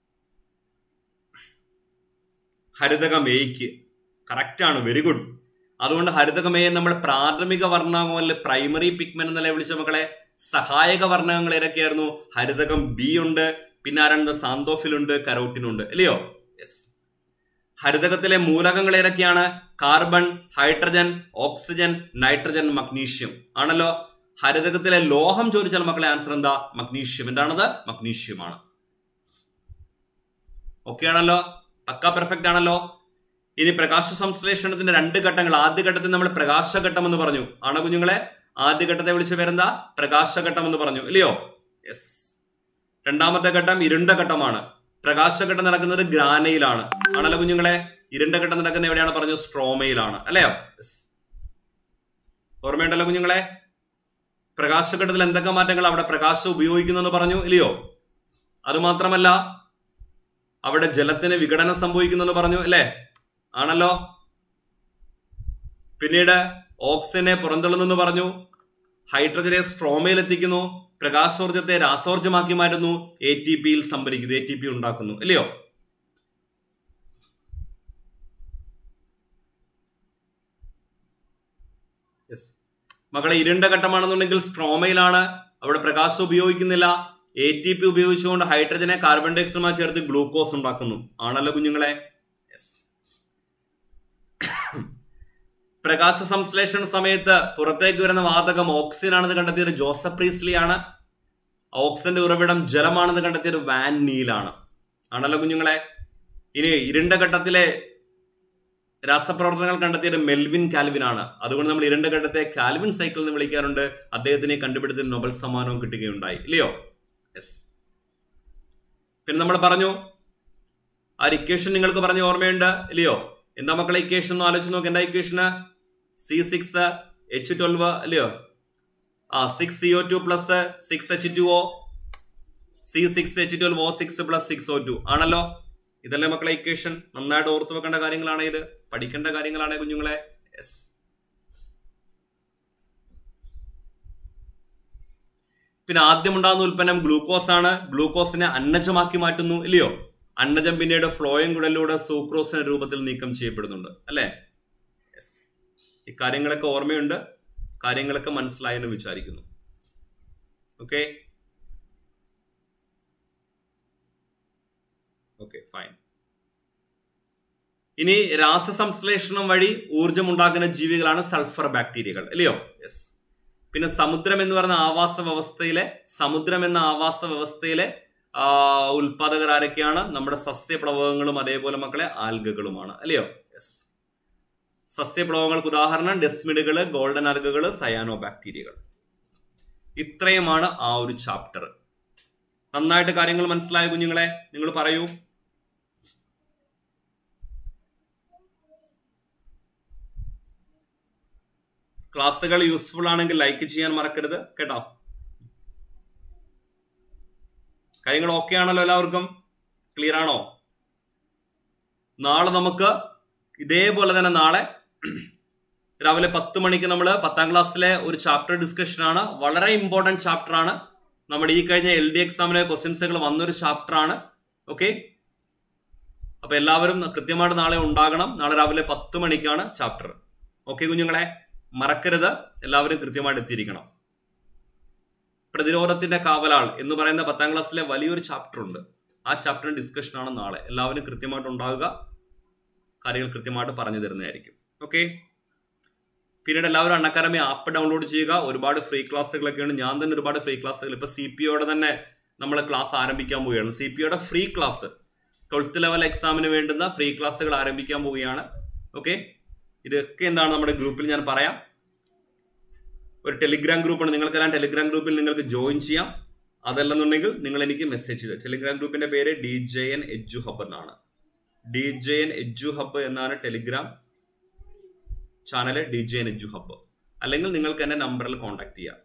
ഹരിതകം എയ്ക്ക് കറക്റ്റ് ആണ് വെരി ഗുഡ് അതുകൊണ്ട് ഹരിതകമയെ നമ്മൾ പ്രാഥമിക വർണ്ണകമോ അല്ലെ പ്രൈമറി പിഗ്മെന്റ് എന്നല്ല വിളിച്ച മക്കളെ സഹായക വർണ്ണകങ്ങൾ ഏതൊക്കെയായിരുന്നു ഹരിതകം ബി ഉണ്ട് പിന്നെ ആരാണ് സാന്തോഫിൽ ഉണ്ട് കരോട്ടിൻ ഉണ്ട് അല്ലയോ യെസ് ഹരിതകത്തിലെ മൂലകങ്ങൾ ഏതൊക്കെയാണ് carbon hydrogen oxygen nitrogen magnesium ആണല്ലോ ഹരിതകത്തിലെ ലോഹം ചോദിച്ചാൽ മക്കളെ ആൻസർ എന്താ മഗ്നീഷ്യം എന്താണത് മഗ്നീഷ്യമാണ് ഓക്കെ ആണല്ലോ പക്ക പെർഫെക്റ്റ് ആണല്ലോ ഇനി പ്രകാശ സംശ്ലേഷണത്തിന്റെ രണ്ട് ഘട്ടങ്ങൾ ആദ്യ ഘട്ടത്തിൽ നമ്മൾ പ്രകാശഘട്ടം എന്ന് പറഞ്ഞു ആണോ കുഞ്ഞുങ്ങളെ ആദ്യ ഘട്ടത്തെ വിളിച്ച പേരെന്താ പ്രകാശഘട്ടം എന്ന് പറഞ്ഞു ഇല്ലയോ യെസ് രണ്ടാമത്തെ ഘട്ടം ഇരുണ്ട ഘട്ടമാണ് പ്രകാശഘട്ടം നടക്കുന്നത് ഗ്രാനയിലാണ് ആണല്ലോ കുഞ്ഞുങ്ങളെ ഇരുണ്ട ഘട്ടം നടക്കുന്ന എവിടെയാണ് പറഞ്ഞു സ്ട്രോമയിലാണ് അല്ലയോ യെസ് ഓർമ്മയുണ്ടല്ലോ കുഞ്ഞുങ്ങളെ പ്രകാശഘട്ടത്തിൽ എന്തൊക്കെ മാറ്റങ്ങൾ അവിടെ പ്രകാശം ഉപയോഗിക്കുന്നെന്ന് പറഞ്ഞു ഇല്ലയോ അതുമാത്രമല്ല അവിടെ ജലത്തിന് വിഘടനം സംഭവിക്കുന്നെന്ന് പറഞ്ഞു അല്ലേ ആണല്ലോ പിന്നീട് ഓക്സിജനെ പുറന്തള്ളുന്നെന്ന് പറഞ്ഞു ഹൈഡ്രജനെ സ്ട്രോമയിൽ എത്തിക്കുന്നു പ്രകാശോർജത്തെ രാസോർജമാക്കി മാറ്റുന്നു എ ടി പിയിൽ സംഭരിക്കുന്നു എ ടി പി ഉണ്ടാക്കുന്നു അല്ലയോ യെസ് മക്കളെ ഇരുണ്ട ഘട്ടമാണെന്നുണ്ടെങ്കിൽ സ്ട്രോമയിലാണ് അവിടെ പ്രകാശം ഉപയോഗിക്കുന്നില്ല എ ടി പി ഉപയോഗിച്ചുകൊണ്ട് ഹൈഡ്രജനെ കാർബൺ ഡൈ ഓക്സൈഡുമായി ചേർത്ത് ഗ്ലൂക്കോസ് ഉണ്ടാക്കുന്നു ആണല്ലോ കുഞ്ഞുങ്ങളെ യെസ് പ്രകാശ സംശ്ലേഷണ സമയത്ത് പുറത്തേക്ക് വരുന്ന വാതകം ഓക്സിജൻ ആണെന്ന് കണ്ടെത്തിയത് ജോസഫ് പ്രീസ്ലി ആണ് ഓക്സിജന്റെ ഉറവിടം ജലമാണെന്ന് കണ്ടെത്തിയത് വാൻ നീലാണ് ആണല്ലോ കുഞ്ഞുങ്ങളെ ഇനി ഇരുണ്ട ഘട്ടത്തിലെ രാസപ്രവർത്തനങ്ങൾ കണ്ടെത്തിയത് മെൽവിൻ കാൽവിൻ ആണ് അതുകൊണ്ട് നമ്മൾ ഇരുണ്ട ഘട്ടത്തെ കാൽവിൻ സൈക്കിൾ എന്ന് വിളിക്കാറുണ്ട് അദ്ദേഹത്തിന് കണ്ടുപിടുത്തത്തിന് നൊബൽ സമ്മാനവും കിട്ടുകയുണ്ടായി ഇല്ലയോ യെസ് പിന്നെ നമ്മൾ പറഞ്ഞു ആ ഇക്വേഷൻ നിങ്ങൾക്ക് പറഞ്ഞ ഓർമ്മയുണ്ട് ഇല്ലയോ എന്താ മക്കളെ ഇക്വേഷൻ ഒന്ന് ആലോചിച്ച് നോക്ക് എന്താ ഇക്വേഷന് സി സിക്സ് എച്ച് ട്വൽവ് അല്ലയോ ആ six C O two plus six H two O C six H twelve O six plus six O two ആണല്ലോ ഇതല്ലേ മക്കളെ ഇക്വേഷൻ നന്നായിട്ട് ഓർത്തു വെക്കേണ്ട കാര്യങ്ങളാണ് ഇത് പഠിക്കേണ്ട കാര്യങ്ങളാണ് കുഞ്ഞുങ്ങളെ യെസ് പിന്നെ ആദ്യം ഉണ്ടാകുന്ന ഉൽപ്പന്നം ഗ്ലൂക്കോസ് ആണ് ഗ്ലൂക്കോസിനെ അന്നജമാക്കി മാറ്റുന്നു ഇല്ലയോ അന്നജം പിന്നീട് ഫ്ലോയും കുടലിലൂടെ സൂക്രോസിന്റെ രൂപത്തിൽ നീക്കം ചെയ്യപ്പെടുന്നുണ്ട് അല്ലേ യെസ് ഈ കാര്യങ്ങളൊക്കെ ഓർമ്മയുണ്ട് കാര്യങ്ങളൊക്കെ മനസ്സിലായെന്ന് വിചാരിക്കുന്നു ഓക്കെ ഓക്കെ ഫൈൻ ഇനി രാസസംശ്ലേഷണം വഴി ഊർജം ഉണ്ടാക്കുന്ന ജീവികളാണ് സൾഫർ ബാക്ടീരിയകൾ അല്ലയോ യെസ് പിന്നെ സമുദ്രം എന്ന് പറയുന്ന ആവാസ വ്യവസ്ഥയിലെ സമുദ്രം എന്ന ആവാസ വ്യവസ്ഥയിലെ ഉൽപാദകർ ആരൊക്കെയാണ് നമ്മുടെ സസ്യപ്ലവകങ്ങളും അതേപോലെ മക്കളെ ആൽഗകളുമാണ് അല്ലയോ യെസ് സസ്യപ്ലവകൾക്ക് ഉദാഹരണം ഡെസ്മിഡുകള് ഗോൾഡൻ ആൽഗകള് സയാനോ ബാക്ടീരിയകൾ ഇത്രയുമാണ് ആ ഒരു ചാപ്റ്റർ നന്നായിട്ട് കാര്യങ്ങൾ മനസ്സിലായ കുഞ്ഞുങ്ങളെ നിങ്ങൾ പറയൂ ക്ലാസ്സുകൾ യൂസ്ഫുൾ ആണെങ്കിൽ ലൈക്ക് ചെയ്യാൻ മറക്കരുത് കേട്ടോ കാര്യങ്ങൾ ഓക്കെ ആണല്ലോ എല്ലാവർക്കും ക്ലിയർ ആണോ നാളെ നമുക്ക് ഇതേപോലെ തന്നെ നാളെ രാവിലെ പത്ത് മണിക്ക് നമ്മൾ പത്താം ക്ലാസ്സിലെ ഒരു ചാപ്റ്റർ ഡിസ്കഷൻ ആണ് വളരെ ഇമ്പോർട്ടൻറ്റ് ചാപ്റ്റർ ആണ് നമ്മുടെ ഈ കഴിഞ്ഞ എൽ ഡി എക്സാമിലെ ക്വസ്റ്റ്യൻസുകൾ വന്നൊരു ചാപ്റ്റർ ആണ് ഓക്കെ അപ്പൊ എല്ലാവരും കൃത്യമായിട്ട് നാളെ ഉണ്ടാകണം നാളെ രാവിലെ പത്ത് മണിക്കാണ് ചാപ്റ്റർ ഓക്കെ കുഞ്ഞുങ്ങളെ മറക്കരുത് എല്ലാവരും കൃത്യമായിട്ട് എത്തിയിരിക്കണം പ്രതിരോധത്തിന്റെ കാവലാൾ എന്ന് പറയുന്ന പത്താം ക്ലാസ്സിലെ വലിയൊരു ചാപ്റ്റർ ഉണ്ട് ആ ചാപ്റ്ററിന്റെ ഡിസ്കഷൻ ആണ് നാളെ എല്ലാവരും കൃത്യമായിട്ട് ഉണ്ടാകുക കാര്യങ്ങൾ കൃത്യമായിട്ട് പറഞ്ഞു തരുന്നതായിരിക്കും ഓക്കെ പിന്നീട് എല്ലാവരും അണ്ണക്കാരമി ആപ്പ് ഡൗൺലോഡ് ചെയ്യുക ഒരുപാട് ഫ്രീ ക്ലാസ്സുകളൊക്കെ ഉണ്ട് ഞാൻ തന്നെ ഒരുപാട് ഫ്രീ ക്ലാസ്സുകൾ ഇപ്പൊ സി പി ഒയുടെ തന്നെ നമ്മൾ ക്ലാസ് ആരംഭിക്കാൻ പോവുകയാണ് സി പി ഒയുടെ ഫ്രീ ക്ലാസ് ട്വൽത്ത് ലെവൽ എക്സാമിന് വേണ്ടുന്ന ഫ്രീ ക്ലാസ്സുകൾ ആരംഭിക്കാൻ പോവുകയാണ് ഓക്കെ ഇതൊക്കെ എന്താണ് നമ്മുടെ ഗ്രൂപ്പിൽ ഞാൻ പറയാം ഒരു ടെലിഗ്രാം ഗ്രൂപ്പാണ് നിങ്ങൾക്കെല്ലാം ടെലിഗ്രാം ഗ്രൂപ്പിൽ നിങ്ങൾക്ക് ജോയിൻ ചെയ്യാം അതല്ലെന്നുണ്ടെങ്കിൽ നിങ്ങൾ എനിക്ക് മെസ്സേജ് ചെയ്ത് ടെലിഗ്രാം ഗ്രൂപ്പിന്റെ പേര് D J N edu hub എന്നാണ് D J N edu hub എന്നാണ് Telegram channel D J N edu hub അല്ലെങ്കിൽ നിങ്ങൾക്ക് എന്റെ നമ്പറിൽ കോൺടാക്ട് ചെയ്യാം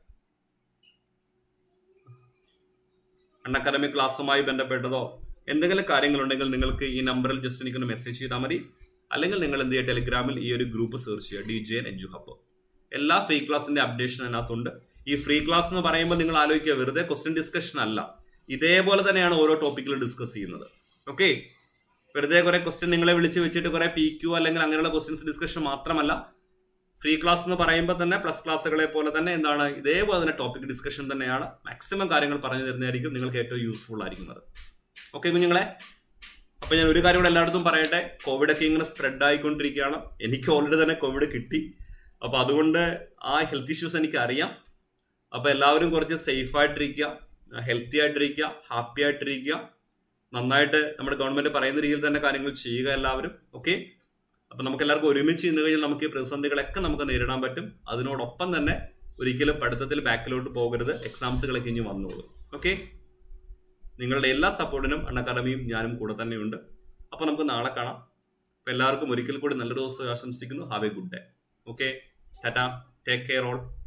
അൺഅക്കാദമി ക്ലാസ്സുമായി ബന്ധപ്പെട്ടതോ എന്തെങ്കിലും കാര്യങ്ങളുണ്ടെങ്കിൽ നിങ്ങൾക്ക് ഈ നമ്പറിൽ ജസ്റ്റ് എനിക്കൊന്ന് മെസ്സേജ് ചെയ്താൽ മതി അല്ലെങ്കിൽ നിങ്ങൾ എന്ത് ചെയ്യുക ടെലിഗ്രാമിൽ ഈ ഒരു ഗ്രൂപ്പ് സെർച്ച് ചെയ്യുക D J N edu hub എല്ലാ ഫ്രീ ക്ലാസിന്റെ അപ്ഡേഷൻ അതിനകത്തുണ്ട് ഈ ഫ്രീ ക്ലാസ് എന്ന് പറയുമ്പോൾ നിങ്ങൾ ആലോചിക്കുക വെറുതെ ക്വസ്റ്റ്യൻ ഡിസ്കഷൻ അല്ല ഇതേപോലെ തന്നെയാണ് ഓരോ ടോപ്പിക്കിൽ ഡിസ്കസ് ചെയ്യുന്നത് ഓക്കെ വെറുതെ കുറെ ക്വസ്റ്റ്യൻ നിങ്ങളെ വിളിച്ച് വെച്ചിട്ട് കുറെ പി ക്യു അല്ലെങ്കിൽ അങ്ങനെയുള്ള ക്വസ്റ്റ്യൻസ് ഡിസ്കഷൻ മാത്രമല്ല ഫ്രീ ക്ലാസ് എന്ന് പറയുമ്പോൾ തന്നെ പ്ലസ് ക്ലാസ്സുകളെ പോലെ തന്നെ എന്താണ് ഇതേപോലെ തന്നെ ടോപ്പിക് ഡിസ്കഷൻ തന്നെയാണ് മാക്സിമം കാര്യങ്ങൾ പറഞ്ഞു തരുന്നതായിരിക്കും നിങ്ങൾക്ക് ഏറ്റവും യൂസ്ഫുൾ ആയിരിക്കുന്നത് ഓക്കെ കുഞ്ഞുങ്ങളെ അപ്പൊ ഞാൻ ഒരു കാര്യം കൂടെ എല്ലായിടത്തും പറയട്ടെ കോവിഡ് ഒക്കെ ഇങ്ങനെ സ്പ്രെഡ് ആയിക്കൊണ്ടിരിക്കുകയാണ് എനിക്ക് ഓൾറെഡി തന്നെ കോവിഡ് കിട്ടി അപ്പൊ അതുകൊണ്ട് ആ ഹെൽത്ത് ഇഷ്യൂസ് എനിക്ക് അറിയാം അപ്പൊ എല്ലാവരും കുറച്ച് സേഫ് ആയിട്ടിരിക്കുക ഹെൽത്തി ആയിട്ടിരിക്കുക ഹാപ്പി ആയിട്ടിരിക്കുക നന്നായിട്ട് നമ്മുടെ ഗവൺമെന്റ് പറയുന്ന രീതിയിൽ തന്നെ കാര്യങ്ങൾ ചെയ്യുക എല്ലാവരും ഓക്കെ അപ്പൊ നമുക്ക് എല്ലാവർക്കും ഒരുമിച്ച് ഇന്ന് കഴിഞ്ഞാൽ നമുക്ക് ഈ പ്രതിസന്ധികളൊക്കെ നമുക്ക് നേരിടാൻ പറ്റും അതിനോടൊപ്പം തന്നെ ഒരിക്കലും പഠിത്തത്തിൽ ബാക്കിലോട്ട് പോകരുത് എക്സാംസുകളൊക്കെ ഇനി വന്നോളൂ ഓക്കെ നിങ്ങളുടെ എല്ലാ സപ്പോർട്ടിനും അൺ അക്കാദമിയും ഞാനും കൂടെ തന്നെയുണ്ട് അപ്പൊ നമുക്ക് നാളെ കാണാം അപ്പൊ എല്ലാവർക്കും ഒരിക്കൽ കൂടി നല്ലൊരു ദിവസം ആശംസിക്കുന്നു have a good day okay tata take care all